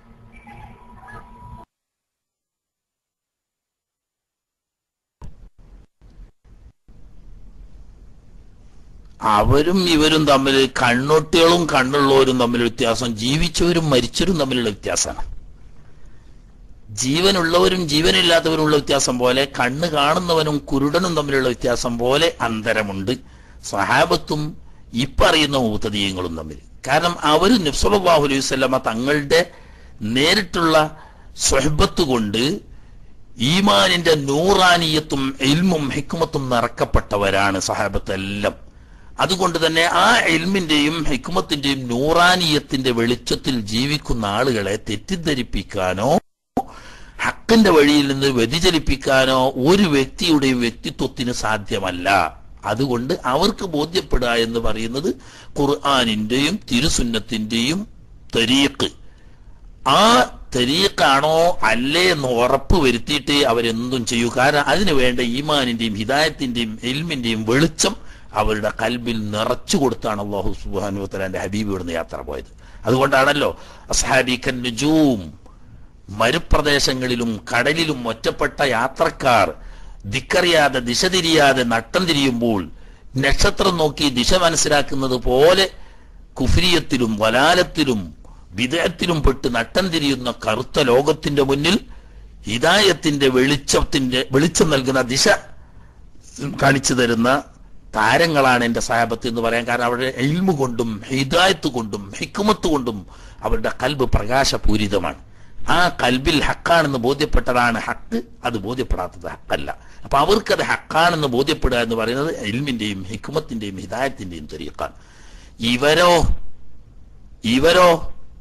അവരും ഇവരും തമ്മിൽ കണ്ണൊട്ടികളും കണ്ണുള്ളവരും തമ്മിലുള്ള വ്യത്യാസം ജീവിച്ചവരും മരിച്ചവരും തമ്മിലുള്ള വ്യത്യാസമാണ് ജീവനുള്ളവരും ജീവനില്ലാത്തവരുമുള്ള വ്യത്യാസം പോലെ കണ്ണ് കാണുന്നവനും കുരുടനും തമ്മിലുള്ള വ്യത്യാസം പോലെ അന്തരമുണ്ട് സഹാബത്തും ഇപ്പറയുന്ന മൂത്തതീയങ്ങളും തമ്മിൽ കാരണം അവർ നബ്സലാഹു അലൈഹി വസല്ലമ തങ്ങളുടെ നേരിട്ടുള്ള സ്വഹബത്ത് കൊണ്ട് ഈമാനിന്റെ നൂറാനിയത്തും ഇൽമും ഹിക്കുമത്തും നിറക്കപ്പെട്ടവരാണ് സഹാബത്തെല്ലാം അതുകൊണ്ട് തന്നെ ആ ഇൽമിന്റെയും ഹിക്കുമത്തിന്റെയും നൂറാനിയത്തിന്റെ വെളിച്ചത്തിൽ ജീവിക്കുന്ന ആളുകളെ തെറ്റിദ്ധരിപ്പിക്കാനോ ഹക്കിന്റെ വഴിയിൽ നിന്ന് വ്യതിചലിപ്പിക്കാനോ ഒരു വ്യക്തിയുടെയും വ്യക്തിത്വത്തിന് സാധ്യമല്ല അതുകൊണ്ട് അവർക്ക് ബോധ്യപ്പെടുക എന്ന് പറയുന്നത് ഖുർആാനിന്റെയും തിരുസുന്നത്തിന്റെയും തരീഖ് ആ തരീഖാണോ അല്ലേ എന്ന് ഉറപ്പ് വരുത്തിയിട്ട് അവരെന്തും ചെയ്യൂ കാരണം അതിനു വേണ്ട ഈമാനിന്റെയും ഹിദായത്തിന്റെയും എൽമിന്റെയും വെളിച്ചം അവരുടെ കൽബിൽ നിറച്ചു കൊടുത്താണ് അള്ളാഹു സുബാനു തലാന്റെ ഹബീബ് ഇവിടുന്ന് യാത്ര പോയത് അതുകൊണ്ടാണല്ലോ അസ്ഹാബിക്കൻ നുജൂം മരുപ്രദേശങ്ങളിലും കടലിലും ഒറ്റപ്പെട്ട യാത്രക്കാർ ദിക്കറിയാതെ ദിശ തിരിയാതെ നട്ടം തിരിയുമ്പോൾ നക്ഷത്രം നോക്കി ദിശ മനസ്സിലാക്കുന്നത് പോലെ കുഫ്രിയത്തിലും വലാലത്തിലും വിദേഹത്തിലും പെട്ട് നട്ടം തിരിയുന്ന കറുത്ത ലോകത്തിന്റെ മുന്നിൽ ഹിദായത്തിന്റെ വെളിച്ചത്തിന്റെ വെളിച്ചം നൽകുന്ന ദിശ കാണിച്ചു തരുന്ന താരങ്ങളാണ് എന്റെ സാഹബത്ത് എന്ന് പറയാൻ കാരണം അവരുടെ എൽമു കൊണ്ടും ഹിദായത്ത് കൊണ്ടും ഹിക്കുമത്ത് കൊണ്ടും അവരുടെ കൽബ് പ്രകാശപൂരിതമാണ് ആ കൽബിൽ ഹക്കാണെന്ന് ബോധ്യപ്പെട്ടതാണ് ഹക്ക് അത് ബോധ്യപ്പെടാത്തത് ഹക്കല്ല അപ്പൊ അവർക്കത് ഹക്കാണെന്ന് ബോധ്യപ്പെടുക എന്ന് പറയുന്നത് എൽമിന്റെയും ഹിക്കുമത്തിന്റെയും ഹിദായത്തിന്റെയും തെരീക്കാണ് ഇവരോ ഇവരോ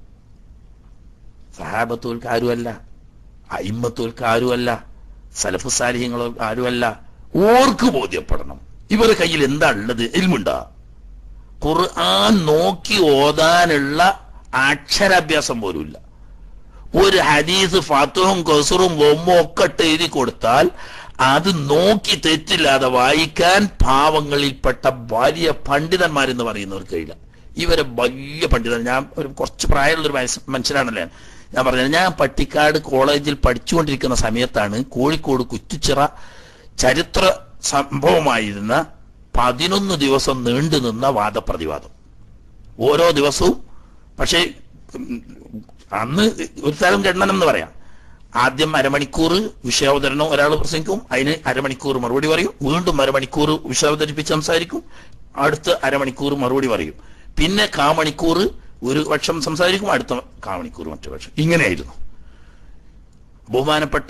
സഹാബത്തോൽക്ക് ആരുമല്ല അയിമ്മത്തോൽക്ക് ആരുമല്ല സലഫ് സാലിഹ്യങ്ങളോ ആരുമല്ല ഓർക്ക് ബോധ്യപ്പെടണം ഇവരുടെ കയ്യിൽ എന്താ ഉള്ളത് എൽമുണ്ടാ ഖുർആൻ നോക്കി ഓതാനുള്ള അക്ഷരാഭ്യാസം പോലുമില്ല ഒരു ഹദീസ് ഫത്തുഹും കസുറും ബൊമ്മും ഒക്കെ ഇട്ട് എഴുതി കൊടുത്താൽ അത് നോക്കി തെറ്റില്ലാതെ വായിക്കാൻ പാവങ്ങളിൽപ്പെട്ട വലിയ പണ്ഡിതന്മാരെന്ന് പറയുന്നവർക്ക് കഴിയില്ല ഇവരെ വലിയ പണ്ഡിതൻ ഞാൻ ഒരു കുറച്ച് പ്രായമുള്ള ഒരു മനുഷ്യനാണല്ലേ ഞാൻ പറഞ്ഞത് ഞാൻ പട്ടിക്കാട് കോളേജിൽ പഠിച്ചുകൊണ്ടിരിക്കുന്ന സമയത്താണ് കോഴിക്കോട് കുറ്റിച്ചിറ ചരിത്ര സംഭവമായിരുന്ന പതിനൊന്ന് ദിവസം നീണ്ടു നിന്ന വാദപ്രതിവാദം ഓരോ ദിവസവും പക്ഷേ ഉം, അന്ന് ഒരു തരം ഗണ്ണനം എന്ന് പറയാം ആദ്യം അരമണിക്കൂർ വിഷയാവതരണം ഒരാൾ പ്രസംഗിക്കും അതിന് അരമണിക്കൂർ മറുപടി പറയും വീണ്ടും അരമണിക്കൂർ വിഷയാവതരിപ്പിച്ച് സംസാരിക്കും അടുത്ത അരമണിക്കൂർ മറുപടി പറയും പിന്നെ കാമണിക്കൂർ ഒരു പക്ഷം സംസാരിക്കും അടുത്ത കാമണിക്കൂർ മറ്റു പക്ഷം ഇങ്ങനെയായിരുന്നു ബഹുമാനപ്പെട്ട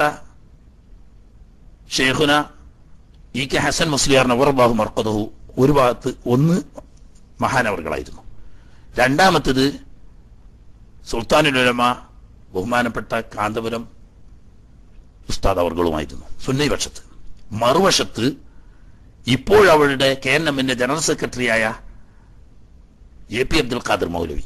ഷേഖുന ഇ കെ ഹസൻ മുസ്ലിയാർ നവർബാഹു മർക്കതഹു ഒരു ഭാഗത്ത് ഒന്ന് മഹാനവർകളായിരുന്നു രണ്ടാമത്തത് സുൽത്താനുലമ ബഹുമാനപ്പെട്ട കാന്തപുരം ഉസ്താദ് അവർകളുമായിരുന്നു സുന്നൈ പക്ഷത്ത് മറുവശത്ത് ഇപ്പോൾ അവരുടെ കെ എൻ എമ്മിന്റെ ജനറൽ സെക്രട്ടറിയായ എ പി അബ്ദുൽ ഖാദർ മൗലവി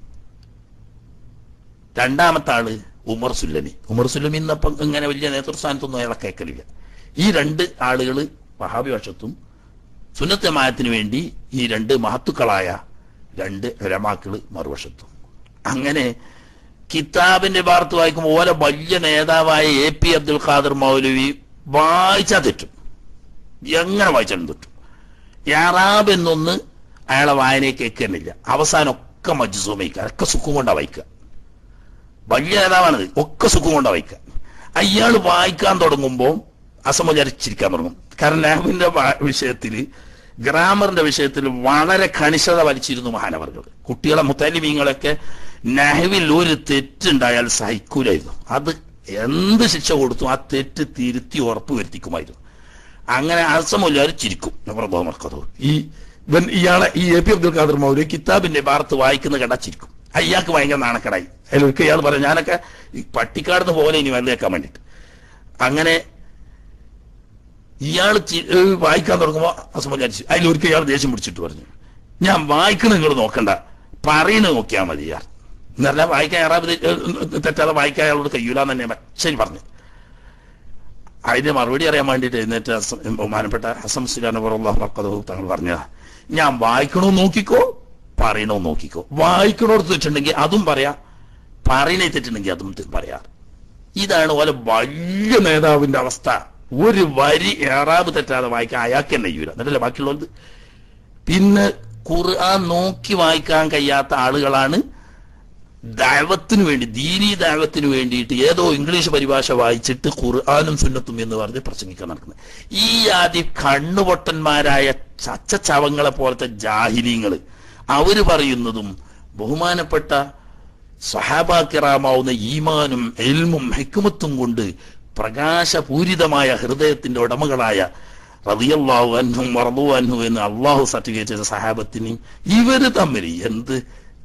രണ്ടാമത്തെ ആള് ഉമർ സുല്ലമി ഉമർ സുല്ലമി ഇന്നപ്പം ഇങ്ങനെ വലിയ നേതൃസ്ഥാനത്തൊന്നും അയാളെ കേൾക്കലില്ല ഈ രണ്ട് ആളുകൾ വഹാബി പക്ഷത്തും സുന്നത്തമായത്തിന് വേണ്ടി ഈ രണ്ട് മഹത്തുക്കളായ രണ്ട് രമാക്കള് മറുവശത്തും അങ്ങനെ കിതാബിന്റെ ഭാഗത്ത് വായിക്കുമ്പോൾ ഓലെ വലിയ നേതാവായ എ പി അബ്ദുൽ ഖാദർ മൗലവി വായിച്ചാൽ തെറ്റും എങ്ങനെ വായിച്ചാലും തെറ്റും യാറാബ് എന്നൊന്ന് അയാളെ വായനയെ കേൾക്കുന്നില്ല അവസാനം ഒക്കെ മജ്സൂമയിക്കുക ഒക്കെ സുഖം കൊണ്ടാ വായിക്കുക വലിയ നേതാവാണത് ഒക്കെ സുഖം കൊണ്ടാ വായിക്കുക അയാൾ വായിക്കാൻ തുടങ്ങുമ്പോൾ അസമചരിച്ചിരിക്കാൻ തുടങ്ങും കാരണം ലാബിന്റെ വിഷയത്തിൽ ഗ്രാമറിന്റെ വിഷയത്തിൽ വളരെ കണിശത വലിച്ചിരുന്നു മഹാനവർകൾ കുട്ടികളെ മുത്തലിമീങ്ങളൊക്കെ നഹവിൽ ഒരു തെറ്റുണ്ടായാൽ സഹിക്കൂലായിരുന്നു അത് എന്ത് ശിക്ഷ കൊടുത്തു ആ തെറ്റ് തിരുത്തി ഉറപ്പ് വരുത്തിക്കുമായിരുന്നു അങ്ങനെ അസമൊല്ലാർ ചിരിക്കും നവറബോമർക്കതോ ഈ ഇവൻ ഇയാളെ ഈ എ പി അബ്ദുൽ ഖാദർ മൗലി കിതാബിന്റെ ഭാഗത്ത് വായിക്കുന്ന കണ്ടാ ചിരിക്കും അയാൾക്ക് ഭയങ്കര നാണക്കടായി അതിലൊരിക്കൽ ഇയാൾ പറഞ്ഞു ഞാനൊക്കെ ഈ പട്ടിക്കാടുന്ന് പോലെ ഇനി വന്നേക്കാൻ വേണ്ടിട്ട് അങ്ങനെ ഇയാൾ വായിക്കാൻ തുടങ്ങുമ്പോൾ അസമചാരിച്ചു അതിലൊരിക്കൽ ഇയാൾ ദേഷ്യം പിടിച്ചിട്ട് പറഞ്ഞു ഞാൻ വായിക്കണ നിങ്ങൾ നോക്കണ്ട പറയുന്നത് നോക്കിയാൽ മതി ഇയാൾ എന്നല്ല വായിക്കാൻ അറാബ് തെറ്റാതെ വായിക്കാൻ അയാളോട് കഴിയൂലെന്ന് തന്നെ ശരി പറഞ്ഞു അതിന് മറുപടി അറിയാൻ വേണ്ടിയിട്ട് എന്നിട്ട് ബഹുമാനപ്പെട്ട ഹസം സുലാനബുറല്ലാഹു തങ്ങൾ പറഞ്ഞതാ ഞാൻ വായിക്കണോ നോക്കിക്കോ പറയണോ നോക്കിക്കോ വായിക്കണോട് തെറ്റുണ്ടെങ്കിൽ അതും പറയാം പറയണേ തെറ്റുണ്ടെങ്കിൽ അതും പറയാ ഇതാണ് പോലെ വലിയ നേതാവിന്റെ അവസ്ഥ ഒരു വരി ഏറാബ് തെറ്റാതെ വായിക്കാൻ അയാൾക്ക് തന്നെ കഴിയൂല എന്നല്ലേ ബാക്കിയുള്ളത് പിന്നെ ഖുർആൻ നോക്കി വായിക്കാൻ കഴിയാത്ത ആളുകളാണ് ദൈവത്തിന് വേണ്ടി ദീനീ ദൈവത്തിന് വേണ്ടിയിട്ട് ഏതോ ഇംഗ്ലീഷ് പരിഭാഷ വായിച്ചിട്ട് ഖുർആാനും സുന്നത്തും എന്ന് പറഞ്ഞ് പ്രസംഗിക്കാൻ നടക്കുന്നത് ഈ ആദ്യ കണ്ണുപൊട്ടന്മാരായ ചച്ച ചവങ്ങളെ പോലത്തെ ജാഹിലീങ്ങള് അവര് പറയുന്നതും ബഹുമാനപ്പെട്ട സഹാബാക്കിറാമാവുന്ന ഈമാനും എൽമും ഹെക്കുമത്തും കൊണ്ട് പ്രകാശപൂരിതമായ ഹൃദയത്തിന്റെ ഉടമകളായ റളിയല്ലാഹു അൻഹും വറദു അൻഹു എന്ന് അള്ളാഹു സർട്ടിഫിക്കറ്റ് ചെയ്ത സഹാബത്തിന് ഇവര് തമ്മിൽ എന്ത്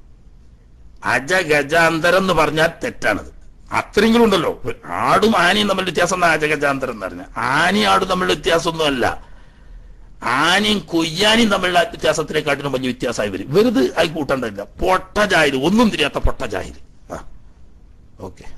അജഗജാന്തരം എന്ന് പറഞ്ഞാൽ തെറ്റാണത് അത്രയെങ്കിലും ഉണ്ടല്ലോ ആടും ആനയും തമ്മിൽ വ്യത്യാസം എന്നാ അജഗജാന്തരം എന്ന് പറഞ്ഞാൽ ആനയും ആടും തമ്മിലുള്ള വ്യത്യാസമൊന്നുമല്ല ആനയും കൊയ്യാനയും തമ്മിലുള്ള വ്യത്യാസത്തിനെക്കാട്ടിലും വലിയ വ്യത്യാസമായി വരും വെറുതെ ആയി കൂട്ടേണ്ടതില്ല പൊട്ട ജാഹില് ഒന്നും തിരിയാത്ത പൊട്ട ജാഹില് ആ ഓക്കെ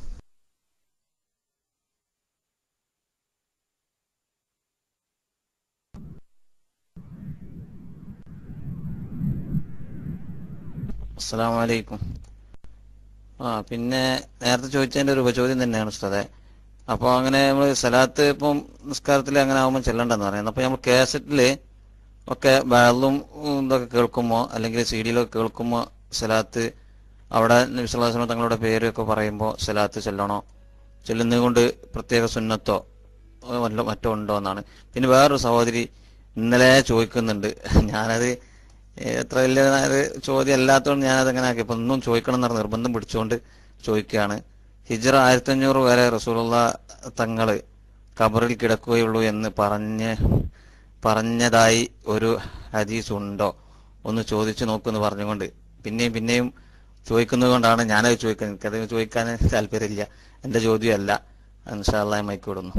അസ്സലാമു അലൈക്കും ആ പിന്നെ നേരത്തെ ചോദിച്ചതിന്റെ ഒരു ഉപചോദ്യം തന്നെയാണ് ഉസ്താദെ അപ്പോൾ അങ്ങനെ നമ്മൾ സലാത്ത് ഇപ്പം നിസ്കാരത്തിൽ അങ്ങനെ ആകുമ്പോൾ ചെല്ലണ്ടെന്ന് പറയുന്നത് അപ്പോൾ നമ്മൾ കാസറ്റിൽ ഒക്കെ വെള്ളം ഇതൊക്കെ കേൾക്കുമ്പോൾ അല്ലെങ്കിൽ സി ഡിയിലൊക്കെ കേൾക്കുമ്പോൾ സലാത്ത് അവിടെ നബിസ്വലാസ്ലം തങ്ങളുടെ പേരൊക്കെ പറയുമ്പോൾ സലാത്ത് ചെല്ലണോ ചെല്ലുന്നത് കൊണ്ട് പ്രത്യേക സുന്നത്തോ വല്ല മറ്റോ ഉണ്ടോ എന്നാണ് പിന്നെ വേറൊരു സഹോദരി ഇന്നലെ ചോദിക്കുന്നുണ്ട് ഞാനത് എത്ര വലിയ ഒരു ചോദ്യം അല്ലാത്തതുകൊണ്ട് ഞാനത് അങ്ങനെ ആക്കി അപ്പൊ ഒന്നും ചോദിക്കണം എന്ന് പറഞ്ഞ് നിർബന്ധം പിടിച്ചുകൊണ്ട് ചോദിക്കുകയാണ് ഹിജറ ആയിരത്തി അഞ്ഞൂറ് വരെ റസൂലുള്ള തങ്ങള് ഖബറിൽ കിടക്കുകയുള്ളൂ എന്ന് പറഞ്ഞ് പറഞ്ഞതായി ഒരു ഹദീസ് ഉണ്ടോ ഒന്ന് ചോദിച്ചു നോക്കുമെന്ന് പറഞ്ഞുകൊണ്ട് പിന്നെയും പിന്നെയും ചോദിക്കുന്നത് കൊണ്ടാണ് ഞാനത് ചോദിക്കുന്നത് എനിക്കത് ചോദിക്കാൻ താല്പര്യമില്ല എന്റെ ചോദ്യമല്ല ഇൻഷാല്ലാ മൈക്ക് വിടുന്നു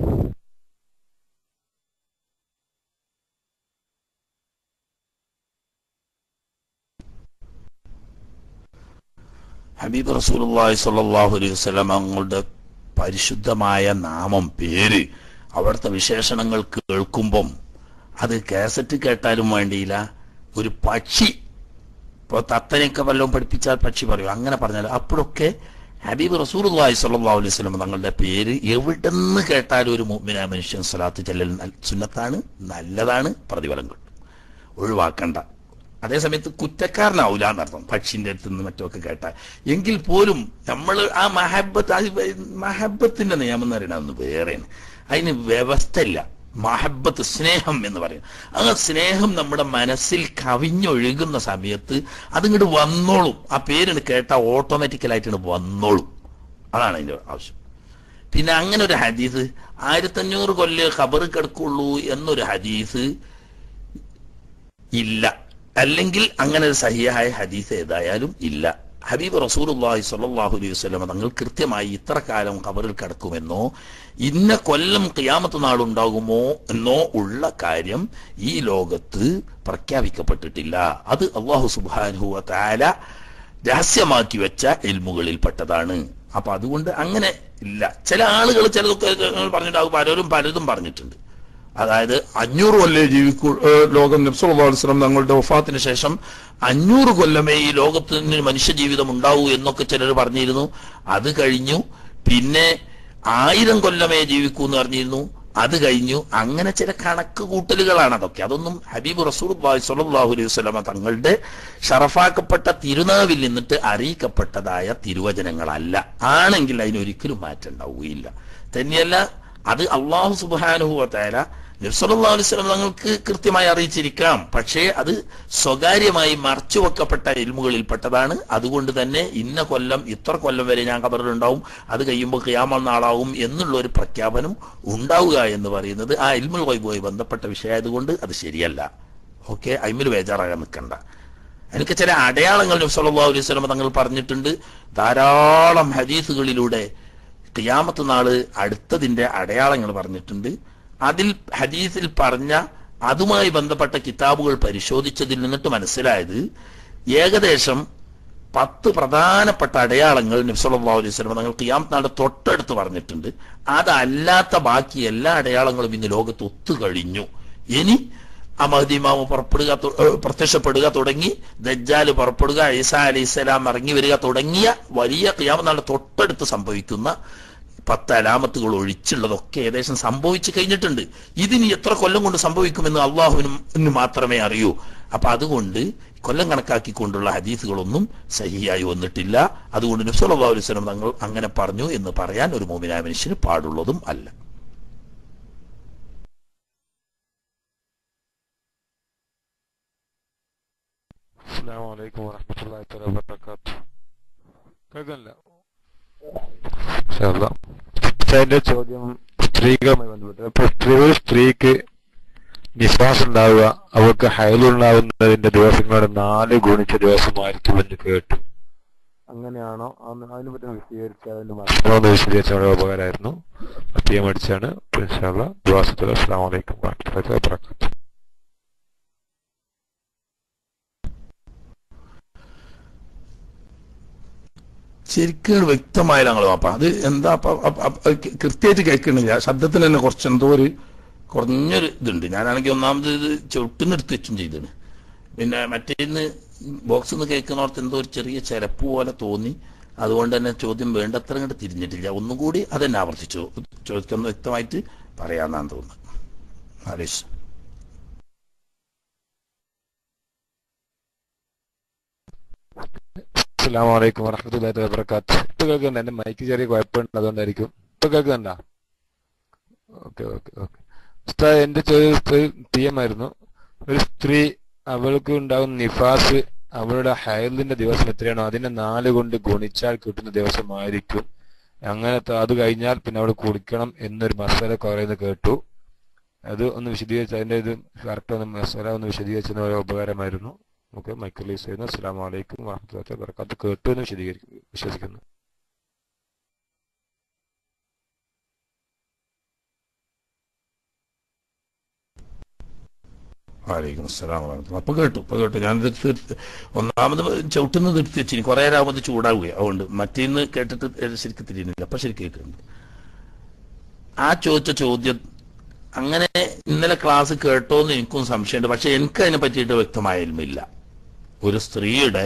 ഹബീബ് റസൂലുള്ളാഹി സ്വല്ലല്ലാഹു അലൈഹി വസല്ലം തങ്ങളുടെ പരിശുദ്ധമായ നാമം പേര് അവിടുത്തെ വിശേഷണങ്ങൾ കേൾക്കുമ്പം അത് കാസറ്റ് കേട്ടാലും വേണ്ടിയില്ല ഒരു പക്ഷി ഇപ്പോൾ തത്തനെയൊക്കെ വല്ലതും പഠിപ്പിച്ചാൽ പക്ഷി പറയും അങ്ങനെ പറഞ്ഞാൽ അപ്പോഴൊക്കെ ഹബീബ് റസൂലുള്ളാഹി സ്വല്ലല്ലാഹു അലൈഹി വസല്ലം തങ്ങളുടെ പേര് എവിടെന്ന് കേട്ടാലും ഒരു മുഅ്മിനായ മനുഷ്യൻ സ്വലാത്ത് ചെല്ലൽ നൽ- സുന്നത്താണ് നല്ലതാണ് പ്രതിഫലം കിട്ടും ഒഴിവാക്കണ്ട അതേസമയത്ത് കുറ്റക്കാരനാവൂല എന്നർത്ഥം പക്ഷിന്റെ അടുത്ത് നിന്ന് മറ്റൊക്കെ കേട്ടാൽ എങ്കിൽ പോലും നമ്മൾ ആ മഹബത്ത് അത് മഹബത്തിന്റെ നിയമം എന്ന് പറയുന്നത് ഒന്ന് വേറെയാണ് അതിന് വ്യവസ്ഥ ഇല്ല മഹബത്ത് സ്നേഹം എന്ന് പറയും ആ സ്നേഹം നമ്മുടെ മനസ്സിൽ കവിഞ്ഞൊഴുകുന്ന സമയത്ത് അതിങ്ങോട്ട് വന്നോളും ആ പേരിന് കേട്ടാൽ ഓട്ടോമാറ്റിക്കലായിട്ട് വന്നോളും അതാണ് അതിന്റെ ആവശ്യം പിന്നെ അങ്ങനെ ഒരു ഹദീസ് ആയിരത്തഞ്ഞൂറ് കൊല്ല് ഖബർ കിടക്കുള്ളൂ എന്നൊരു ഹദീസ് ഇല്ല അല്ലെങ്കിൽ അങ്ങനെ ഒരു സഹിയായ ഹദീസ് ഏതായാലും ഇല്ല ഹബീബ് റസൂലുള്ളാഹി സ്വല്ലല്ലാഹു അലൈഹി വസല്ലം തങ്ങൾ കൃത്യമായി ഇത്ര കാലം ഖബറിൽ കിടക്കുമെന്നോ ഇന്ന കൊല്ലം ഖിയാമത്ത് നാളുണ്ടാകുമോ എന്നോ ഉള്ള കാര്യം ഈ ലോകത്ത് പ്രഖ്യാപിക്കപ്പെട്ടിട്ടില്ല അത് അള്ളാഹു സുബ്ഹാനഹു വ തആല രഹസ്യമാക്കി വെച്ച എൽമുകളിൽപ്പെട്ടതാണ് അപ്പൊ അതുകൊണ്ട് അങ്ങനെ ഇല്ല ചില ആളുകൾ ചിലതൊക്കെ പറഞ്ഞിട്ടുണ്ടാകും പലരും പലതും പറഞ്ഞിട്ടുണ്ട് അതായത് അഞ്ഞൂറ് കൊല്ലേ ജീവിക്കൂ ഏഹ് ലോകം നബ്സുല്ലാസ്ലം തങ്ങളുടെ വഫാത്തിന് ശേഷം അഞ്ഞൂറ് കൊല്ലമേ ഈ ലോകത്തിന് മനുഷ്യ ജീവിതം ഉണ്ടാവൂ എന്നൊക്കെ ചിലർ പറഞ്ഞിരുന്നു അത് കഴിഞ്ഞു പിന്നെ ആയിരം കൊല്ലമേ ജീവിക്കൂ എന്ന് പറഞ്ഞിരുന്നു അത് കഴിഞ്ഞു അങ്ങനെ ചില കണക്ക് കൂട്ടലുകളാണ് അതൊക്കെ അതൊന്നും ഹബീബ് റസൂൽ സല്ലല്ലാഹു അലൈഹി വസല്ലമ തങ്ങളുടെ ഷറഫാക്കപ്പെട്ട തിരുനാവിൽ നിന്നിട്ട് അറിയിക്കപ്പെട്ടതായ തിരുവചനങ്ങളല്ല ആണെങ്കിൽ അതിനൊരിക്കലും മാറ്റം ഉണ്ടാവുകയില്ല തന്നെയല്ല അത് അള്ളാഹു സുബാനുഹു വത്തായ നബ്സല്ലാ അലൈവലം തങ്ങൾക്ക് കൃത്യമായി അറിയിച്ചിരിക്കാം പക്ഷേ അത് സ്വകാര്യമായി മറച്ചുവെക്കപ്പെട്ട ഇൽമുകളിൽപ്പെട്ടതാണ് അതുകൊണ്ട് തന്നെ ഇന്ന കൊല്ലം ഇത്ര കൊല്ലം വരെ ഞാൻ കബറിലുണ്ടാവും അത് കഴിയുമ്പോൾ ഖിയാമ നാളാവും എന്നുള്ള ഒരു പ്രഖ്യാപനം ഉണ്ടാവുക എന്ന് പറയുന്നത് ആ ഇൽമുൽ വൈബുമായി ബന്ധപ്പെട്ട വിഷയമായതുകൊണ്ട് അത് ശരിയല്ല ഓക്കെ അയിമിൽ ബേജാറാകാൻ നിൽക്കണ്ട എനിക്ക് ചില അടയാളങ്ങൾ നബ്സല്ലാ അലൈഹി സ്വലം തങ്ങൾ പറഞ്ഞിട്ടുണ്ട് ധാരാളം ഹദീസുകളിലൂടെ ഖിയാമത്ത് നാള് അടുത്തതിന്റെ അടയാളങ്ങൾ പറഞ്ഞിട്ടുണ്ട് അതിൽ ഹദീസിൽ പറഞ്ഞ അതുമായി ബന്ധപ്പെട്ട കിതാബുകൾ പരിശോധിച്ചതിൽ നിന്നിട്ട് മനസ്സിലായത് ഏകദേശം പത്ത് പ്രധാനപ്പെട്ട അടയാളങ്ങൾ നബ്സല്ലാ അലൈഹി സ്വലം തങ്ങൾ ഖിയാമത്ത് നാട് തൊട്ടടുത്ത് പറഞ്ഞിട്ടുണ്ട് അതല്ലാത്ത ബാക്കി എല്ലാ അടയാളങ്ങളും ഇന്ന് ലോകത്ത് ഒത്തുകഴിഞ്ഞു ഇനി ആ മഹദീമാവ് പുറപ്പെടുക തു- ഏഹ് പ്രത്യക്ഷപ്പെടുക തുടങ്ങി ദജ്ജാല് പുറപ്പെടുക ഈസ അലൈഹി സ്വലാം ഇറങ്ങി വരിക തുടങ്ങിയ വലിയ ക്യാമനാളെ തൊട്ടടുത്ത് സംഭവിക്കുന്ന പത്ത് അലാമത്തുകൾ ഒഴിച്ചുള്ളതൊക്കെ ഏകദേശം സംഭവിച്ചു കഴിഞ്ഞിട്ടുണ്ട് ഇതിനി എത്ര കൊല്ലം കൊണ്ട് സംഭവിക്കുമെന്ന് അള്ളാഹുവിനും മാത്രമേ അറിയൂ അപ്പൊ അതുകൊണ്ട് കൊല്ലം കണക്കാക്കിക്കൊണ്ടുള്ള ഹദീസുകളൊന്നും സഹിയായി വന്നിട്ടില്ല അതുകൊണ്ട് നബ്സല്ലാ അലൈഹി സ്വലം തങ്ങൾ അങ്ങനെ പറഞ്ഞു എന്ന് പറയാൻ ഒരു മോമിനായ മനുഷ്യന് പാടുള്ളതും അല്ല അസ്സലാമു അലൈക്കും വറഹ്മത്തുള്ളാഹി തആല വബറകാതുഹു കേൾക്കുന്നില്ല ഇൻഷാ അല്ലാ എന്റെ ചോദ്യം സ്ത്രീകളുമായി ബന്ധപ്പെട്ട് അപ്പൊ സ്ത്രീ ഒരു സ്ത്രീക്ക് നിഫാസ് ഉണ്ടാവുക അവർക്ക് ഹയലുണ്ടാവുന്നതിന്റെ ദിവസങ്ങളുടെ നാല് ഗുണിച്ച ദിവസമായിരിക്കും എന്ന് കേട്ടു അങ്ങനെയാണോ അന്ന് അതിനെ പറ്റി ഒന്ന് വിശദീകരിച്ചാൽ അതിന്റെ മർമ്മം വിശദീകരിച്ച വളരെ ഉപകാരമായിരുന്നു പി എം അടിച്ചാണ് ഇൻഷാല്ല ദുവാസത്തുൽ അസ്സാം വലൈക്കും വാഹമത്തുള്ളാഹി വബറകാതുഹു ശരിക്കും വ്യക്തമായ ഞങ്ങൾ പാപ്പ അത് എന്താ കൃത്യമായിട്ട് കേൾക്കണില്ല ശബ്ദത്തിന് തന്നെ കുറച്ച് എന്തോ ഒരു കുറഞ്ഞൊരു ഇതുണ്ട് ഞാനാണെങ്കിൽ ഒന്നാമത് ഇത് ചുട്ടിന്ന് എടുത്ത് വെച്ചും ചെയ്തത് പിന്നെ മറ്റേന്ന് ബോക്സിൽ നിന്ന് കേൾക്കുന്നോർത്ത് എന്തോ ഒരു ചെറിയ ചിരപ്പ് പോലെ തോന്നി അതുകൊണ്ട് തന്നെ ചോദ്യം വേണ്ടത്ര അങ്ങോട്ട് തിരിഞ്ഞിട്ടില്ല ഒന്നും കൂടി അതെന്നെ ആവർത്തിച്ചു ചോദിക്കുന്ന വ്യക്തമായിട്ട് പറയാന്നാന്ന് തോന്നുന്നു ആലേഷ് അസ്സാം വലൈക്കും വറഹമത്തുള്ളാഹി വബറകാത്ത് ഇപ്പൊ കേൾക്കുന്നുണ്ട് എന്റെ മൈക്ക് ചെറിയ കുഴപ്പമുണ്ട് അതുകൊണ്ടായിരിക്കും ഇപ്പൊ കേൾക്കുന്നുണ്ടോ ഓക്കെ ഓക്കെ ഓക്കെ ഉസ്താദ് എന്റെ ചോദ്യം പി എം ആയിരുന്നു ഒരു സ്ത്രീ അവൾക്ക് ഉണ്ടാകുന്ന നിഫാസ് അവളുടെ ഹയലിന്റെ ദിവസം എത്രയാണോ അതിനെ നാല് കൊണ്ട് ഗുണിച്ചാൽ കിട്ടുന്ന ദിവസമായിരിക്കും അങ്ങനത്തെ അത് കഴിഞ്ഞാൽ പിന്നെ അവൾ കുളിക്കണം എന്നൊരു മസാല പറയുന്നത് കേട്ടു അത് ഒന്ന് വിശദീകരിച്ച് അതിന്റെ ഇത് കറക്റ്റ് ഒന്ന് മസാല ഒന്ന് വിശദീകരിച്ചത് വളരെ ഉപകാരമായിരുന്നു നമുക്ക് മൈക്ക് റിലീസ് ചെയ്യുന്നു അസ്സാം വലൈക്കും വാഹമത്തുള്ളാഹി വബറകാത്ത് കേട്ടു എന്ന് വിശദീകരിക്കും വിശ്വസിക്കുന്നു വാലേക്കും അസ്സലാം വറഹ്മത്തുള്ളാഹി. അപ്പൊ കേട്ടു ഇപ്പൊ കേട്ടു ഞാനിത് തീർത്ത് ഒന്നാമത് ചവിട്ടുന്നത് എടുത്ത് വെച്ചിനി കുറെ നേരമാകുമ്പോൾ ഇത് ചൂടാവുകയാണ് അതുകൊണ്ട് മറ്റേന്ന് കേട്ടിട്ട് ശരിക്കും തിരിയുന്നില്ല അപ്പൊ ശരിക്കും കേൾക്കുന്നുണ്ട് ആ ചോദിച്ച ചോദ്യം അങ്ങനെ ഇന്നലെ ക്ലാസ് കേട്ടോന്ന് എനിക്കും സംശയമുണ്ട് പക്ഷെ എനിക്ക് അതിനെ പറ്റിയിട്ട് വ്യക്തമായ ഇല്ല ഒരു സ്ത്രീയുടെ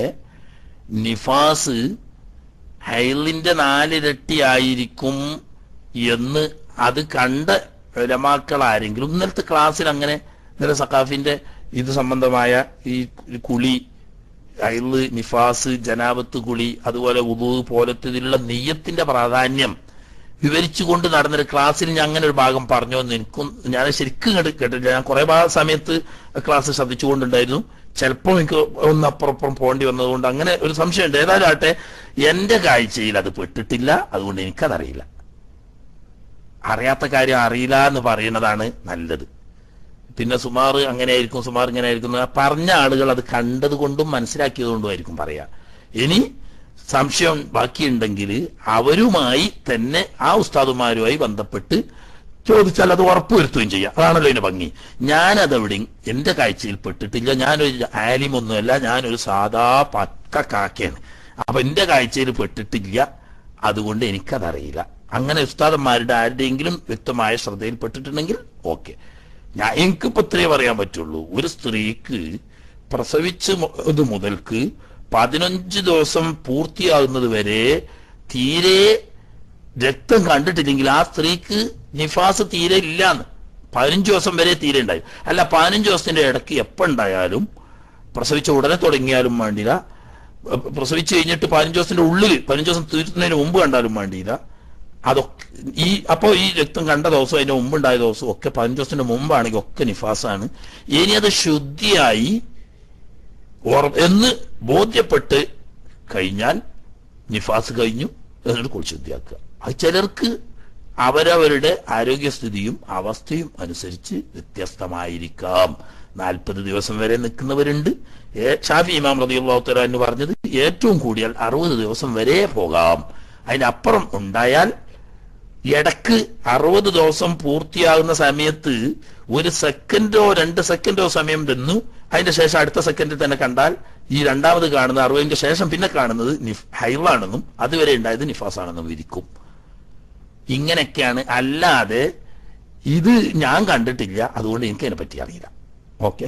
നിഫാസ് ഹൈലിന്റെ നാലിരട്ടി ആയിരിക്കും എന്ന് അത് കണ്ട ഉലമാക്കൾ ആരെങ്കിലും ഇന്നലത്തെ ക്ലാസ്സിൽ അങ്ങനെ ഇന്നലെ സഖാഫിന്റെ ഇത് സംബന്ധമായ ഈ കുളി അയല് നിഫാസ് ജനാബത്ത് കുളി അതുപോലെ ഉദു പോലത്തെ ഇതിലുള്ള നെയ്യത്തിന്റെ പ്രാധാന്യം വിവരിച്ചുകൊണ്ട് നടന്നൊരു ക്ലാസ്സിൽ ഞാൻ അങ്ങനെ ഒരു ഭാഗം പറഞ്ഞു എന്ന് എനിക്കും ഞാൻ ശരിക്കും കേട്ട് കേട്ടില്ല ഞാൻ കുറെ ഭാഗ സമയത്ത് ക്ലാസ് ശ്രദ്ധിച്ചുകൊണ്ടുണ്ടായിരുന്നു ചിലപ്പോൾ എനിക്ക് ഒന്ന് അപ്പുറപ്പുറം പോകേണ്ടി വന്നതുകൊണ്ട് അങ്ങനെ ഒരു സംശയമുണ്ട് ഏതായാലും ആട്ടെ എന്റെ കാഴ്ചയിൽ അത് പെട്ടിട്ടില്ല അതുകൊണ്ട് എനിക്കതറിയില്ല അറിയാത്ത കാര്യം അറിയില്ല എന്ന് പറയുന്നതാണ് നല്ലത് പിന്നെ സുമാർ അങ്ങനെ ആയിരിക്കും സുമാർ ഇങ്ങനെ ആയിരിക്കും എന്ന് പറഞ്ഞ ആളുകൾ അത് കണ്ടത് കൊണ്ടും മനസ്സിലാക്കിയത് കൊണ്ടും ആയിരിക്കും പറയാ ഇനി സംശയം ബാക്കിയുണ്ടെങ്കിൽ അവരുമായി തന്നെ ആ ഉസ്താദുമാരുമായി ബന്ധപ്പെട്ട് ചോദിച്ചാൽ അത് ഉറപ്പുവരുത്തുകയും ചെയ്യാം അതാണല്ലോ ഇതിന്റെ ഭംഗി ഞാനതെവിടെ എന്റെ കാഴ്ചയിൽ പെട്ടിട്ടില്ല ഞാനൊരു ആലിമൊന്നുമല്ല ഞാനൊരു സാധാ പക്ക കാക്കയാണ് അപ്പൊ എന്റെ കാഴ്ചയിൽ പെട്ടിട്ടില്ല അതുകൊണ്ട് എനിക്കതറിയില്ല അങ്ങനെ ഉസ്താദന്മാരുടെ ആരുടെയെങ്കിലും വ്യക്തമായ ശ്രദ്ധയിൽപ്പെട്ടിട്ടുണ്ടെങ്കിൽ ഓക്കെ ഞാൻ എനിക്കിപ്പോ ഇത്രയേ പറയാൻ പറ്റുള്ളൂ ഒരു സ്ത്രീക്ക് പ്രസവിച്ച് മു- ഇത് മുതൽക്ക് പതിനഞ്ച് ദിവസം പൂർത്തിയാകുന്നത് വരെ തീരെ രക്തം കണ്ടിട്ടില്ലെങ്കിൽ ആ സ്ത്രീക്ക് നിഫാസ് തീരെ ഇല്ലാന്ന് പതിനഞ്ച് ദിവസം വരെ തീരെ ഉണ്ടായി അല്ല പതിനഞ്ച് ദിവസത്തിന്റെ ഇടയ്ക്ക് എപ്പോൾ ഉണ്ടായാലും പ്രസവിച്ച ഉടനെ തുടങ്ങിയാലും വേണ്ടില്ല പ്ര- പ്രസവിച്ച് കഴിഞ്ഞിട്ട് പതിനഞ്ച് ദിവസത്തിന്റെ ഉള്ളിൽ പതിനഞ്ച് ദിവസം തീർത്തുന്നതിന് മുമ്പ് കണ്ടാലും വേണ്ടിയില്ല അതൊക്കെ ഈ അപ്പോൾ ഈ രക്തം കണ്ട ദിവസം അതിന്റെ മുമ്പ് ഉണ്ടായ ദിവസം ഒക്കെ പതിനഞ്ച് ദിവസത്തിന്റെ മുമ്പാണെങ്കിൽ ഒക്കെ നിഫാസാണ് ഇനി അത് ശുദ്ധിയായി ഉറ- എന്ന് ബോധ്യപ്പെട്ട് കഴിഞ്ഞാൽ നിഫാസ് കഴിഞ്ഞു എന്നിട്ട് കുളിശുദ്ധിയാക്കുക അത് ചിലർക്ക് അവരവരുടെ ആരോഗ്യസ്ഥിതിയും അവസ്ഥയും അനുസരിച്ച് വ്യത്യസ്തമായിരിക്കാം നാൽപ്പത് ദിവസം വരെ നിൽക്കുന്നവരുണ്ട് ഏ- ഷാഫി ഇമാം റതിയുള്ള എന്ന് പറഞ്ഞത് ഏറ്റവും കൂടിയാൽ അറുപത് ദിവസം വരെ പോകാം അതിനപ്പുറം ഉണ്ടായാൽ ഇടക്ക് അറുപത് ദിവസം പൂർത്തിയാകുന്ന സമയത്ത് ഒരു സെക്കൻഡോ രണ്ട് സെക്കൻഡോ സമയം നിന്നു അതിന്റെ ശേഷം അടുത്ത സെക്കൻഡിൽ തന്നെ കണ്ടാൽ ഈ രണ്ടാമത് കാണുന്ന അറുപതിന്റെ ശേഷം പിന്നെ കാണുന്നത് നിഫ് ഹൈവാണെന്നും അതുവരെ ഉണ്ടായത് നിഫാസാണെന്നും വിധിക്കും ഇങ്ങനെയൊക്കെയാണ് അല്ലാതെ ഇത് ഞാൻ കണ്ടിട്ടില്ല അതുകൊണ്ട് എനിക്ക് അതിനെ പറ്റി അറിയില്ല ഓക്കെ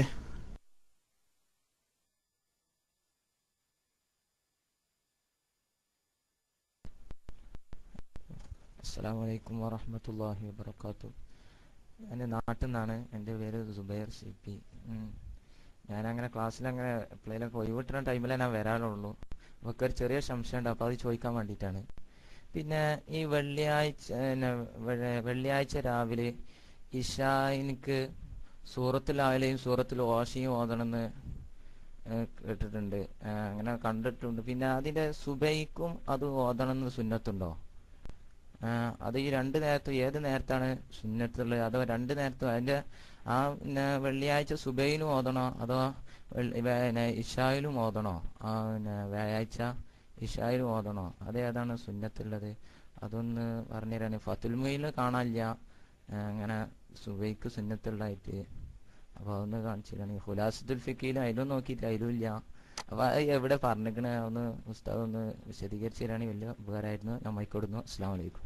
അസ്സാം വലൈക്കും വറഹമത്തല്ലാഹി വബർക്കാത്തു എൻ്റെ നാട്ടിൽ നിന്നാണ് എൻ്റെ പേര് സുബൈർ സി പി ഞാനങ്ങനെ ക്ലാസ്സിലങ്ങനെ എപ്പോഴേലൊക്കെ ഒഴിവിട്ടുന്ന ടൈമിലേ ഞാൻ വരാറുള്ളൂ ഒക്കെ ഒരു ചെറിയ സംശയമുണ്ട് അപ്പോൾ അത് ചോദിക്കാൻ വേണ്ടിയിട്ടാണ് പിന്നെ ഈ വെള്ളിയാഴ്ച പിന്നെ വെ- വെള്ളിയാഴ്ച രാവിലെ ഇഷായിനിക്ക് സൂറത്തിൽ ആയാലെയും സൂറത്തിൽ ഓശയും ഓതണമെന്ന് ഏഹ് കേട്ടിട്ടുണ്ട് ഏഹ് അങ്ങനെ കണ്ടിട്ടുണ്ട് പിന്നെ അതിന്റെ സുബൈക്കും അത് ഓതണം എന്ന് സുന്നത്തുണ്ടോ ഏഹ് അത് ഈ രണ്ട് നേരത്തും ഏത് നേരത്താണ് സുന്നത്തുള്ളത് അതോ രണ്ട് നേരത്തും അതിന്റെ ആ പിന്നെ വെള്ളിയാഴ്ച സുബൈയിലും ഓതണോ അതോ വെള്ളി- പിന്നെ ഇഷായിലും ഓതണോ ആ പിന്നെ വ്യാഴാഴ്ച ഇഷായിലും ഓതണോ അത് ഏതാണ് സുന്നത്തുള്ളത് അതൊന്ന് പറഞ്ഞുതരാൻ ഫത്തുൽമയിൽ കാണാനില്ല ഏഹ് അങ്ങനെ സുബൈക്ക് സുന്നത്തുള്ളതായിട്ട് അപ്പൊ അതൊന്ന് കാണിച്ചിട്ടാണ് ഹുലാസത്തുൽ ഫിക്കയിലും അതിലും നോക്കിയിട്ട് അതിലും ഇല്ല അപ്പൊ അത് എവിടെ പറഞ്ഞിക്കണേ ഒന്ന് ഉസ്താദ് ഒന്ന് വിശദീകരിച്ചു തരാണെങ്കിൽ വലിയ ഉപകാരമായിരുന്നു ഞാൻ മൈക്കോടുന്നു അസ്സാം വലൈക്കും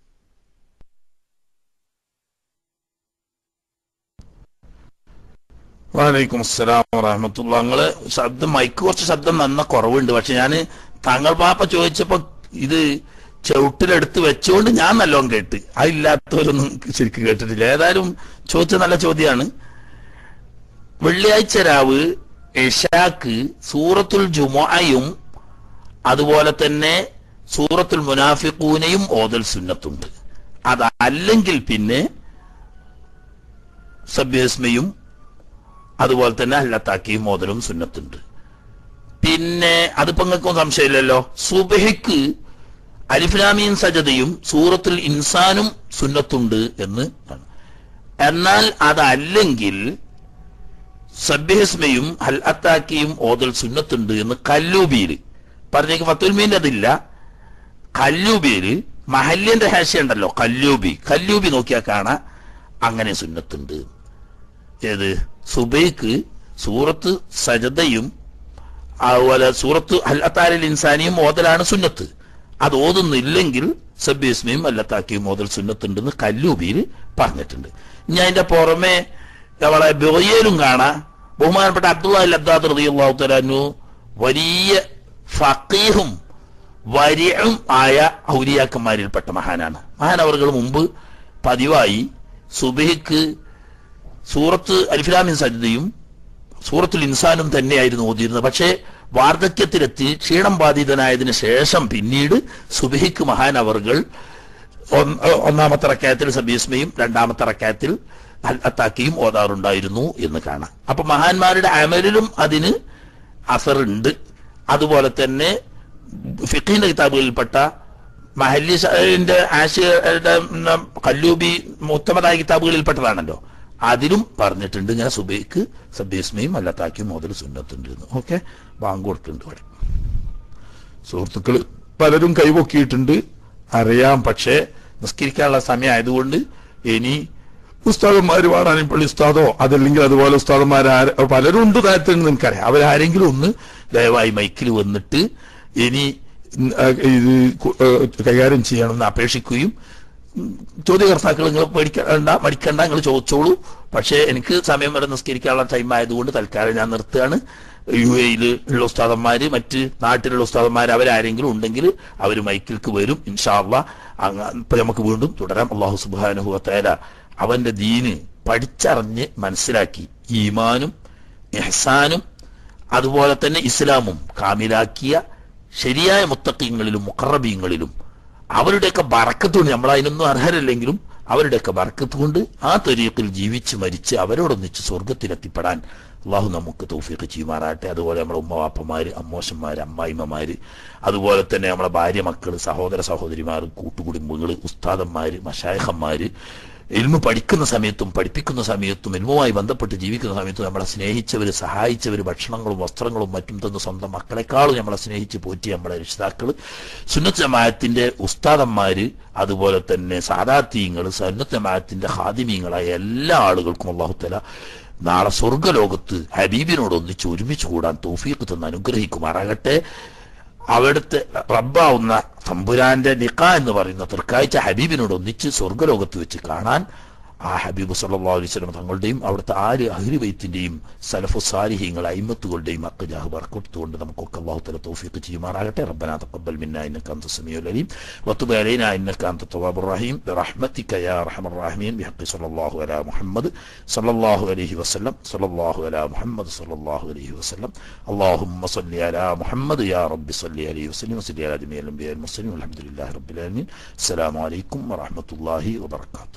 വാലൈക്കും അസ്സലാം വറഹമത്തുള്ള നിങ്ങള് ശബ്ദം മൈക്ക് കുറച്ച് ശബ്ദം നന്ന കുറവുണ്ട് പക്ഷെ ഞാൻ താങ്കൾ പാപ്പ ചോദിച്ചപ്പോ ഇത് ചവിട്ടിലെടുത്ത് വെച്ചുകൊണ്ട് ഞാൻ നല്ലോണം കേട്ട് അതില്ലാത്തവരൊന്നും ശരിക്കും കേട്ടിട്ടില്ല ഏതായാലും ചോദിച്ച നല്ല ചോദ്യമാണ് വെള്ളിയാഴ്ച രാവ് എഷാക്ക് സൂറത്തുൽ ജുമയും അതുപോലെ തന്നെ സൂറത്തുൽ മുനാഫിഖൂനയും ഓതൽ സുന്നത്തുണ്ട് അതല്ലെങ്കിൽ പിന്നെ സബ്യസ്മയും അതുപോലെ തന്നെ അല്ലത്താക്കിയും മോദലും സുന്നത്തുണ്ട് പിന്നെ അതിപ്പോ നിങ്ങൾക്കും സംശയമില്ലല്ലോ സുബഹിക്ക് അലിഫ്ലാമീൻ സജതയും സൂറത്തുൽ ഇൻസാനും സുന്നത്തുണ്ട് എന്ന് ആണ് എന്നാൽ അതല്ലെങ്കിൽ സബ്യഹസ്മയും ഹൽ അത്താക്കിയും ഓതൽ സുന്നത്തുണ്ട് എന്ന് കല്ലൂബിയിൽ പറഞ്ഞേക്ക് ഫത്തുൽമീന്റെ അതില്ല കല്ലൂബിയിൽ മഹല്യന്റെ ഹാഷ്യ ഉണ്ടല്ലോ കല്ലൂബി കല്ലൂബി നോക്കിയാൽ കാണാം അങ്ങനെ സുന്നത്തുണ്ട് ഏത് സുബൈക്ക് സൂറത്ത് സജതയും അതുപോലെ സൂറത്ത് അല്ലത്താലിൽ ഇൻസാനിയും ഓതലാണ് സുന്നത്ത് അത് ഓതുന്നില്ലെങ്കിൽ സബ്യസ്മയും അല്ലത്താക്കിയും ഓതൽ സുന്നത്തുണ്ടെന്ന് കല്ലൂബിയിൽ പറഞ്ഞിട്ടുണ്ട് ഇനി അതിന്റെ പുറമെ നമ്മളെ ബിറയേലും കാണാം ബഹുമാനപ്പെട്ട അബ്ദുള്ള അബ്ദാദ് റളിയല്ലാഹു തആലാനു വലിയ ഫക്കീഹും വരിയും ആയ ഔലിയാക്കന്മാരിൽപ്പെട്ട മഹാനാണ് മഹാൻ അവർകൾ മുമ്പ് പതിവായി സുബഹിക്ക് സൂറത്ത് അലിഫിലാമിൻ സജിതയും സൂറത്തുൽ ഇൻസാനും തന്നെയായിരുന്നു ഓതിയിരുന്നത് പക്ഷേ വാർദ്ധക്യത്തിലെത്തി ക്ഷീണം ബാധിതനായതിനു ശേഷം പിന്നീട് സുബഹിക്ക് മഹാൻ അവർകൾ ഒന്ന് ഒന്നാമത്തെ റക്കായത്തിൽ സബീസ്മയും രണ്ടാമത്തെ റക്കായത്തിൽ അൽ അത്താക്കിയും ഓതാറുണ്ടായിരുന്നു എന്ന് കാണാം അപ്പൊ മഹാന്മാരുടെ അമലിലും അതിന് അസറുണ്ട് അതുപോലെ തന്നെ ഫിഖീന്റെ കിതാബുകളിൽപ്പെട്ട മഹല്ലിന്റെ ആശയുടെ കല്ലൂബി മുത്തമതായ കിതാബുകളിൽപ്പെട്ടതാണല്ലോ അതിലും പറഞ്ഞിട്ടുണ്ട് ഇങ്ങനെ സുബൈക്ക് സബ്യസ്മയും അല്ലത്താക്കിയും മുതൽ സുന്നത്തുണ്ട് എന്ന് ഓക്കെ ബാങ്ക് കൊടുത്തിട്ടുണ്ട് ഇവിടെ സുഹൃത്തുക്കൾ പലരും കൈപൊക്കിയിട്ടുണ്ട് അറിയാം പക്ഷേ നിസ്കരിക്കാനുള്ള സമയം ആയതുകൊണ്ട് ഇനി ഉസ്താദന്മാർ വാടാനിപ്പള്ളി ഉസ്താദോ അതല്ലെങ്കിൽ അതുപോലെ ഉസ്താദന്മാർ പലരും ഉണ്ട് താരത്തിൽ നിനക്കറിയാം അവരാരെങ്കിലും ഒന്ന് ദയവായി മൈക്കിൽ വന്നിട്ട് ഇനി ഉം, ആ, ഇത് കു- ആ, കൈകാര്യം ചെയ്യണമെന്ന് അപേക്ഷിക്കുകയും ഉം, ചോദ്യകർത്താക്കൾ നിങ്ങൾ പേടിക്കണ്ട മടിക്കണ്ട നിങ്ങൾ ചോദിച്ചോളൂ പക്ഷേ എനിക്ക് സമയം വരെ നിസ്കരിക്കാനുള്ള ടൈം ആയതുകൊണ്ട് തൽക്കാലം ഞാൻ നിർത്തുകയാണ് യു എയിൽ ഉള്ള ഉസ്താദന്മാര് മറ്റ് നാട്ടിലുള്ള ഉസ്താദന്മാർ അവരാരെങ്കിലും ഉണ്ടെങ്കിൽ അവർ മൈക്കിൽക്ക് വരും ഇൻഷാള്ള ഇപ്പൊ നമുക്ക് വീണ്ടും തുടരാം അള്ളാഹു സുബാനുഹുവത്തേല അവന്റെ ദീന് പഠിച്ചറിഞ്ഞ് മനസ്സിലാക്കി ഈമാനും എഹ്സാനും അതുപോലെ തന്നെ ഇസ്ലാമും കാമിലാക്കിയ ശരിയായ മുത്തക്കീങ്ങളിലും മുക്കറബീങ്ങളിലും അവരുടെയൊക്കെ ബറക്കത്ത് കൊണ്ട് നമ്മൾ അതിനൊന്നും അർഹരല്ലെങ്കിലും അവരുടെയൊക്കെ ബറക്കത്ത് കൊണ്ട് ആ തൊരീക്കിൽ ജീവിച്ച് മരിച്ച് അവരോടൊന്നിച്ച് സ്വർഗത്തിലെത്തിപ്പെടാൻ അള്ളാഹു നമുക്ക് തൗഫീഖ് ചെയ്യുമാറാട്ടെ അതുപോലെ നമ്മളെ ഉമ്മവാപ്പമാര് അമ്മോശന്മാര് അമ്മായിമ്മമാര് അതുപോലെ തന്നെ നമ്മളെ ഭാര്യ മക്കള് സഹോദര സഹോദരിമാർ കൂട്ടുകുടുംബങ്ങള് ഉസ്താദന്മാര് മഷായഹന്മാര് എൽമു പഠിക്കുന്ന സമയത്തും പഠിപ്പിക്കുന്ന സമയത്തും എൽമുമായി ബന്ധപ്പെട്ട് ജീവിക്കുന്ന സമയത്തും നമ്മളെ സ്നേഹിച്ചവര് സഹായിച്ചവര് ഭക്ഷണങ്ങളും വസ്ത്രങ്ങളും മറ്റും തന്ന് സ്വന്തം മക്കളെക്കാളും നമ്മളെ സ്നേഹിച്ച് പോറ്റി നമ്മളെ രക്ഷിതാക്കള് സുന്നത്ത് ജമാഅത്തിന്റെ ഉസ്താദന്മാര് അതുപോലെ തന്നെ സാദാത്തീങ്ങൾ സുന്നത്ത് ജമാഅത്തിന്റെ ഹാദിമീങ്ങളായ എല്ലാ ആളുകൾക്കും അള്ളാഹുത്തല നാളെ സ്വർഗലോകത്ത് ഹബീബിനോട് ഒന്നിച്ച് ഒരുമിച്ച് കൂടാൻ തൗഫീഖ് തന്ന് അനുഗ്രഹിക്കുമാറാകട്ടെ അവിടുത്തെ റബ്ബാവുന്ന തമ്പുരാന്റെ നിക്ക എന്ന് പറയുന്ന തൃക്കാഴ്ച ഹബീബിനോട് ഒന്നിച്ച് സ്വർഗലോകത്ത് വെച്ച് കാണാൻ ആ ഹബീബ് സല്ലല്ലാഹു അലൈഹി വസല്ലം തങ്ങളുടെയും അവിടുത്തെ ആര് അഹ്ലി ബൈത്തിന്റെയും സലഫു സാലിഹീങ്ങൾ അയിമത്തുകളുടെയും അക്കജാഹ് ബർക്കത്തുകൊണ്ട് നമുക്കൊക്കെ അല്ലാഹു തആല തൗഫീഖ് ചെയ്യുമാറാകട്ടെ റബ്ബനാ തഖബ്ബൽ മിന്നാ ഇന്നക അൻത സമീഉൽ അലീം വതുബ് അലൈനാ ഇന്നക അൻത തവ്വാബുർ റഹീം ബിറഹ്മതിക യാ അർഹമർ റഹീമീൻ ബിഹഖി സല്ലല്ലാഹു അലാ മുഹമ്മദ് സല്ലല്ലാഹു അലൈഹി വസല്ലം സല്ലല്ലാഹു അലാ മുഹമ്മദ് സല്ലല്ലാഹു അലൈഹി വസല്ലം اللهم صل على محمد يا رب صل عليه وسلم وصل على جميع الانبياء والمرسلين والحمد لله رب العالمين السلام عليكم ورحمه الله وبركاته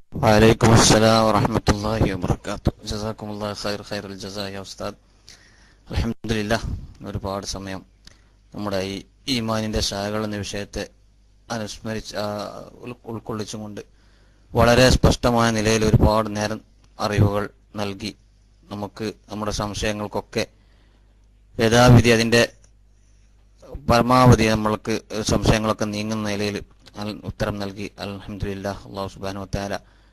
വലൈക്കും അസ്സലാം വറഹമത്തല്ലാഹി വബർക്കാത്തു ജസാക്കുമുല്ലാ ഖൈർ ഖൈറുൽ ജസാ യാ ഉസ്താദ് അൽഹംദുലില്ലാ ഒരുപാട് സമയം നമ്മുടെ ഈ ഈമാനിന്റെ ശാഖകൾ എന്ന വിഷയത്തെ അനുസ്മരിച്ച് ആ, ഉൾ- ഉൾക്കൊള്ളിച്ചുകൊണ്ട് വളരെ സ്പഷ്ടമായ നിലയിൽ ഒരുപാട് നേരം അറിവുകൾ നൽകി നമുക്ക് നമ്മുടെ സംശയങ്ങൾക്കൊക്കെ യഥാവിധി അതിന്റെ പരമാവധി നമ്മൾക്ക് സംശയങ്ങളൊക്കെ നീങ്ങുന്ന നിലയിൽ അൽ- ഉത്തരം നൽകി അൽഹംദുലില്ലാ അള്ളാഹു സുബാനു വത്താല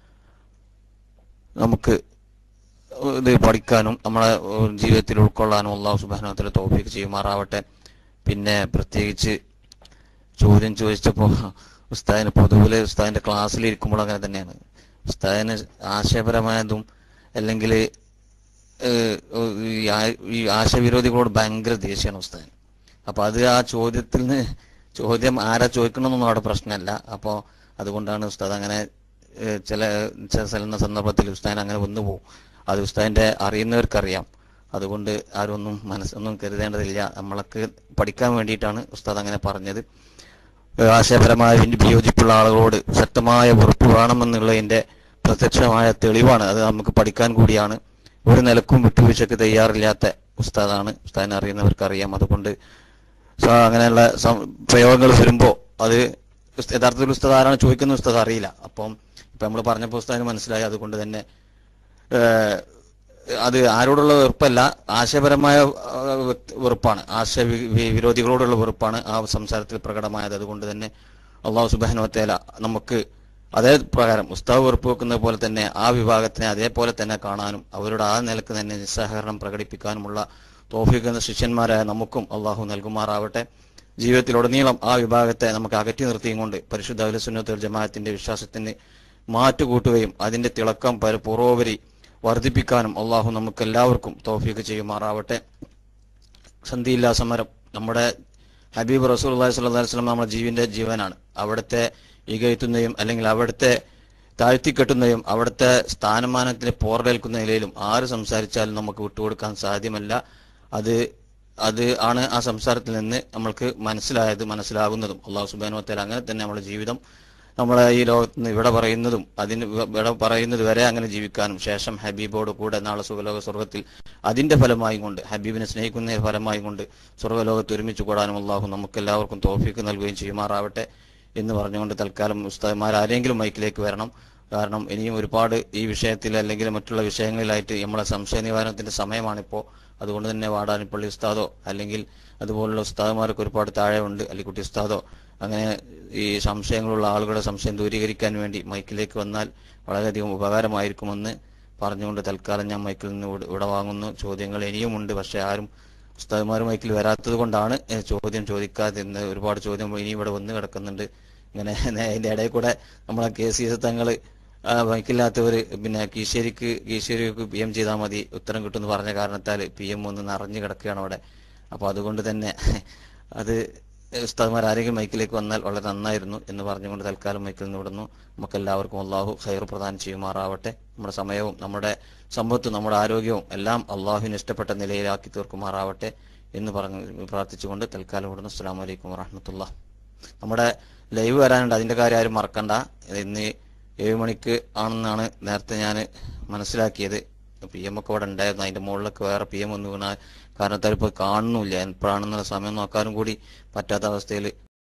നമുക്ക് ഇത് പഠിക്കാനും നമ്മളെ ഏഹ്, ജീവിതത്തിൽ ഉൾക്കൊള്ളാനും അള്ളാഹു സുബാനു വത്താല തോഫിക്ക് ചെയ്യുമാറാവട്ടെ പിന്നെ പ്രത്യേകിച്ച് ചോദ്യം ചോദിച്ചപ്പോൾ ഉസ്താദിന് പൊതുവിലെ ഉസ്താദിന്റെ ക്ലാസ്സിൽ ഇരിക്കുമ്പോൾ അങ്ങനെ തന്നെയാണ് ഉസ്താദിന് ആശയപരമായതും അല്ലെങ്കിൽ ഈ ആ- ഈ ആശയവിരോധികളോട് ഭയങ്കര ദേഷ്യമാണ് ഉസ്താദിന് അപ്പൊ അത് ആ ചോദ്യത്തിൽ നിന്ന് ചോദ്യം ആരാ ചോദിക്കണമെന്നൊന്നും അവിടെ പ്രശ്നമല്ല അപ്പോ അതുകൊണ്ടാണ് ഉസ്താദ് അങ്ങനെ ഏഹ്, ചില ചില സ്ഥല സന്ദർഭത്തിൽ ഉസ്താദ് അങ്ങനെ വന്നു പോകും അത് ഉസ്താദിന്റെ അറിയുന്നവർക്കറിയാം അതുകൊണ്ട് ആരും ഒന്നും മനസ്സൊന്നും കരുതേണ്ടതില്ല നമ്മളൊക്കെ പഠിക്കാൻ വേണ്ടിയിട്ടാണ് ഉസ്താദ് അങ്ങനെ പറഞ്ഞത് ഏഹ്, ആശയപരമായ വിൻ- വിയോജിപ്പുള്ള ആളുകളോട് ശക്തമായ വെറുപ്പ് വേണമെന്നുള്ളതിന്റെ പ്രത്യക്ഷമായ തെളിവാണ് അത് നമുക്ക് പഠിക്കാൻ കൂടിയാണ് ഒരു നിലക്കും വിട്ടുവീഴ്ചക്ക് തയ്യാറില്ലാത്ത ഉസ്താദാണ് ഉസ്താദിനെ അറിയുന്നവർക്ക് അറിയാം അതുകൊണ്ട് സ- അങ്ങനെയുള്ള സം- പ്രയോഗങ്ങൾ വരുമ്പോ അത് ഉസ്ത- യഥാർത്ഥത്തിൽ ഉസ്താദ് ആരാണ് ചോദിക്കുന്ന ഉസ്താദ് അറിയില്ല അപ്പം ഇപ്പൊ നമ്മൾ പറഞ്ഞപ്പോൾ ഉസ്താദിന് മനസ്സിലായി അതുകൊണ്ട് തന്നെ ഏഹ്, അത് ആരോടുള്ള വെറുപ്പല്ല ആശയപരമായ ആ, വ്യക്തി- വെറുപ്പാണ് ആശയ വി- വി- വിരോധികളോടുള്ള വെറുപ്പാണ് ആ സംസാരത്തിൽ പ്രകടമായത് അതുകൊണ്ട് തന്നെ അള്ളാഹു സുബാനുവത്തേല നമുക്ക് അതേ പ്രകാരം ഉസ്താവ് വെറുപ്പ് വെക്കുന്നത് പോലെ തന്നെ ആ വിഭാഗത്തിനെ അതേപോലെ തന്നെ കാണാനും അവരുടെ ആ നിലക്ക് തന്നെ നിസ്സഹകരണം പ്രകടിപ്പിക്കാനുമുള്ള തോഫിക്ക് എന്ന ശിഷ്യന്മാരായ നമുക്കും അള്ളാഹു നൽകുമാറാവട്ടെ ജീവിതത്തിലുടനീളം ആ വിഭാഗത്തെ നമുക്ക് അകറ്റി നിർത്തിയും കൊണ്ട് പരിശുദ്ധ അഖിലസുന്നത്തുൽ ജമാഅത്തിന്റെ വിശ്വാസത്തിന് മാറ്റുകൂട്ടുകയും അതിന്റെ തിളക്കം പര പൂർവോപരി വർദ്ധിപ്പിക്കാനും അള്ളാഹു നമുക്ക് എല്ലാവർക്കും തോഫീക്ക് ചെയ്യുമാറാവട്ടെ സന്ധിയില്ലാ സമരം നമ്മുടെ ഹബീബ് റസൂൽ അള്ളാഹി സ്വല്ലല്ലാഹി അലൈഹി വസല്ലം നമ്മുടെ ജീവന്റെ ജീവനാണ് അവിടുത്തെ ഇകയത്തുന്നതും അല്ലെങ്കിൽ അവിടുത്തെ താഴ്ത്തിക്കെട്ടുന്നതും അവിടുത്തെ സ്ഥാനമാനത്തിന് പോറലേൽക്കുന്ന നിലയിലും ആര് സംസാരിച്ചാലും നമുക്ക് വിട്ടുകൊടുക്കാൻ സാധ്യമല്ല അത് അത് ആണ് ആ സംസാരത്തിൽ നിന്ന് നമ്മൾക്ക് മനസ്സിലായത് മനസ്സിലാകുന്നതും അള്ളാഹു സുബാനു വത്തേല അങ്ങനെ തന്നെ നമ്മുടെ ജീവിതം നമ്മളെ ഈ ലോകത്ത് നിന്ന് ഇവിടെ പറയുന്നതും അതിന് ഇവിടെ പറയുന്നത് വരെ അങ്ങനെ ജീവിക്കാനും ശേഷം ഹബീബോട് കൂടെ നാളെ സുഖലോക സ്വർഗത്തിൽ അതിന്റെ ഫലമായി കൊണ്ട് ഹബീബിനെ സ്നേഹിക്കുന്ന ഫലമായി കൊണ്ട് സ്വർഗലോകത്ത് ഒരുമിച്ച് കൂടാനും അള്ളാഹു നമുക്ക് എല്ലാവർക്കും തോഫിക്ക് നൽകുകയും ചെയ്യുമാറാവട്ടെ എന്ന് പറഞ്ഞുകൊണ്ട് തൽക്കാലം ഉസ്താദ്മാർ ആരെങ്കിലും മൈക്കിലേക്ക് വരണം കാരണം ഇനിയും ഒരുപാട് ഈ വിഷയത്തിൽ അല്ലെങ്കിൽ മറ്റുള്ള വിഷയങ്ങളിലായിട്ട് നമ്മളെ സംശയ നിവാരണത്തിന്റെ സമയമാണിപ്പോ അതുകൊണ്ട് തന്നെ വാടാനിപ്പള്ളി ഉസ്താദോ അല്ലെങ്കിൽ അതുപോലുള്ള ഉസ്താദുമാർക്ക് ഒരുപാട് താഴെ ഉണ്ട് അല്ലിക്കുട്ടി ഉസ്താദോ അങ്ങനെ ഈ സംശയങ്ങളുള്ള ആളുകളുടെ സംശയം ദൂരീകരിക്കാൻ വേണ്ടി മൈക്കിലേക്ക് വന്നാൽ വളരെയധികം ഉപകാരമായിരിക്കുമെന്ന് പറഞ്ഞുകൊണ്ട് തൽക്കാലം ഞാൻ മൈക്കിൽ നിന്ന് വിട- വിട വാങ്ങുന്നു ചോദ്യങ്ങൾ ഇനിയുമുണ്ട് പക്ഷെ ആരും ഉസ്താദുമാർ മൈക്കിൽ വരാത്തത് കൊണ്ടാണ് ഏ, ചോദ്യം ചോദിക്കാതെ ഇന്ന് ഒരുപാട് ചോദ്യം ഇനി ഇവിടെ വന്ന് കിടക്കുന്നുണ്ട് ഇങ്ങനെ അതിന്റെ ഇടയിൽ കൂടെ നമ്മളെ കെ സി എസ് തങ്ങള് ആ, മൈക്കില്ലാത്തവര് പിന്നെ കീശ്ശേരിക്ക് കീശ്ശേരിക്ക് പി എം ചെയ്താൽ മതി ഉത്തരം കിട്ടുമെന്ന് പറഞ്ഞ കാരണത്താൽ പി എം ഒന്ന് നിറഞ്ഞു കിടക്കുകയാണ് അവിടെ അപ്പൊ അതുകൊണ്ട് തന്നെ അത് ഉസ്താദ്മാർ ആരെങ്കിലും മൈക്കിലേക്ക് വന്നാൽ വളരെ നന്നായിരുന്നു എന്ന് പറഞ്ഞുകൊണ്ട് തൽക്കാലം മൈക്കിൽ നിന്ന് വിടുന്നു നമുക്ക് എല്ലാവർക്കും അള്ളാഹു ഖൈർ പ്രദാനം ചെയ്യുമാറാവട്ടെ നമ്മുടെ സമയവും നമ്മുടെ സമ്പത്തും നമ്മുടെ ആരോഗ്യവും എല്ലാം അള്ളാഹുവിന് ഇഷ്ടപ്പെട്ട നിലയിലാക്കി തീർക്കുമാറാവട്ടെ എന്ന് പറഞ്ഞ് പ്രാർത്ഥിച്ചുകൊണ്ട് തൽക്കാലം വിടുന്നു അസ്സാം വലൈക്കും വറഹമത്തുള്ള നമ്മുടെ ലൈവ് വരാനുണ്ട് അതിന്റെ കാര്യം ആരും മറക്കണ്ട ഇന്ന് ഏഴ് മണിക്ക് ആണെന്നാണ് നേരത്തെ ഞാൻ മനസ്സിലാക്കിയത് പി എം ഒക്കെ ഇവിടെ ഉണ്ടായിരുന്നു അതിന്റെ മുകളിലൊക്കെ വേറെ പി എം ഒന്ന് വീണ കാരണത്താൽ ഇപ്പോൾ കാണുന്നില്ല എപ്പോഴാണെന്നുള്ള സമയം നോക്കാനും കൂടി പറ്റാത്ത അവസ്ഥയിൽ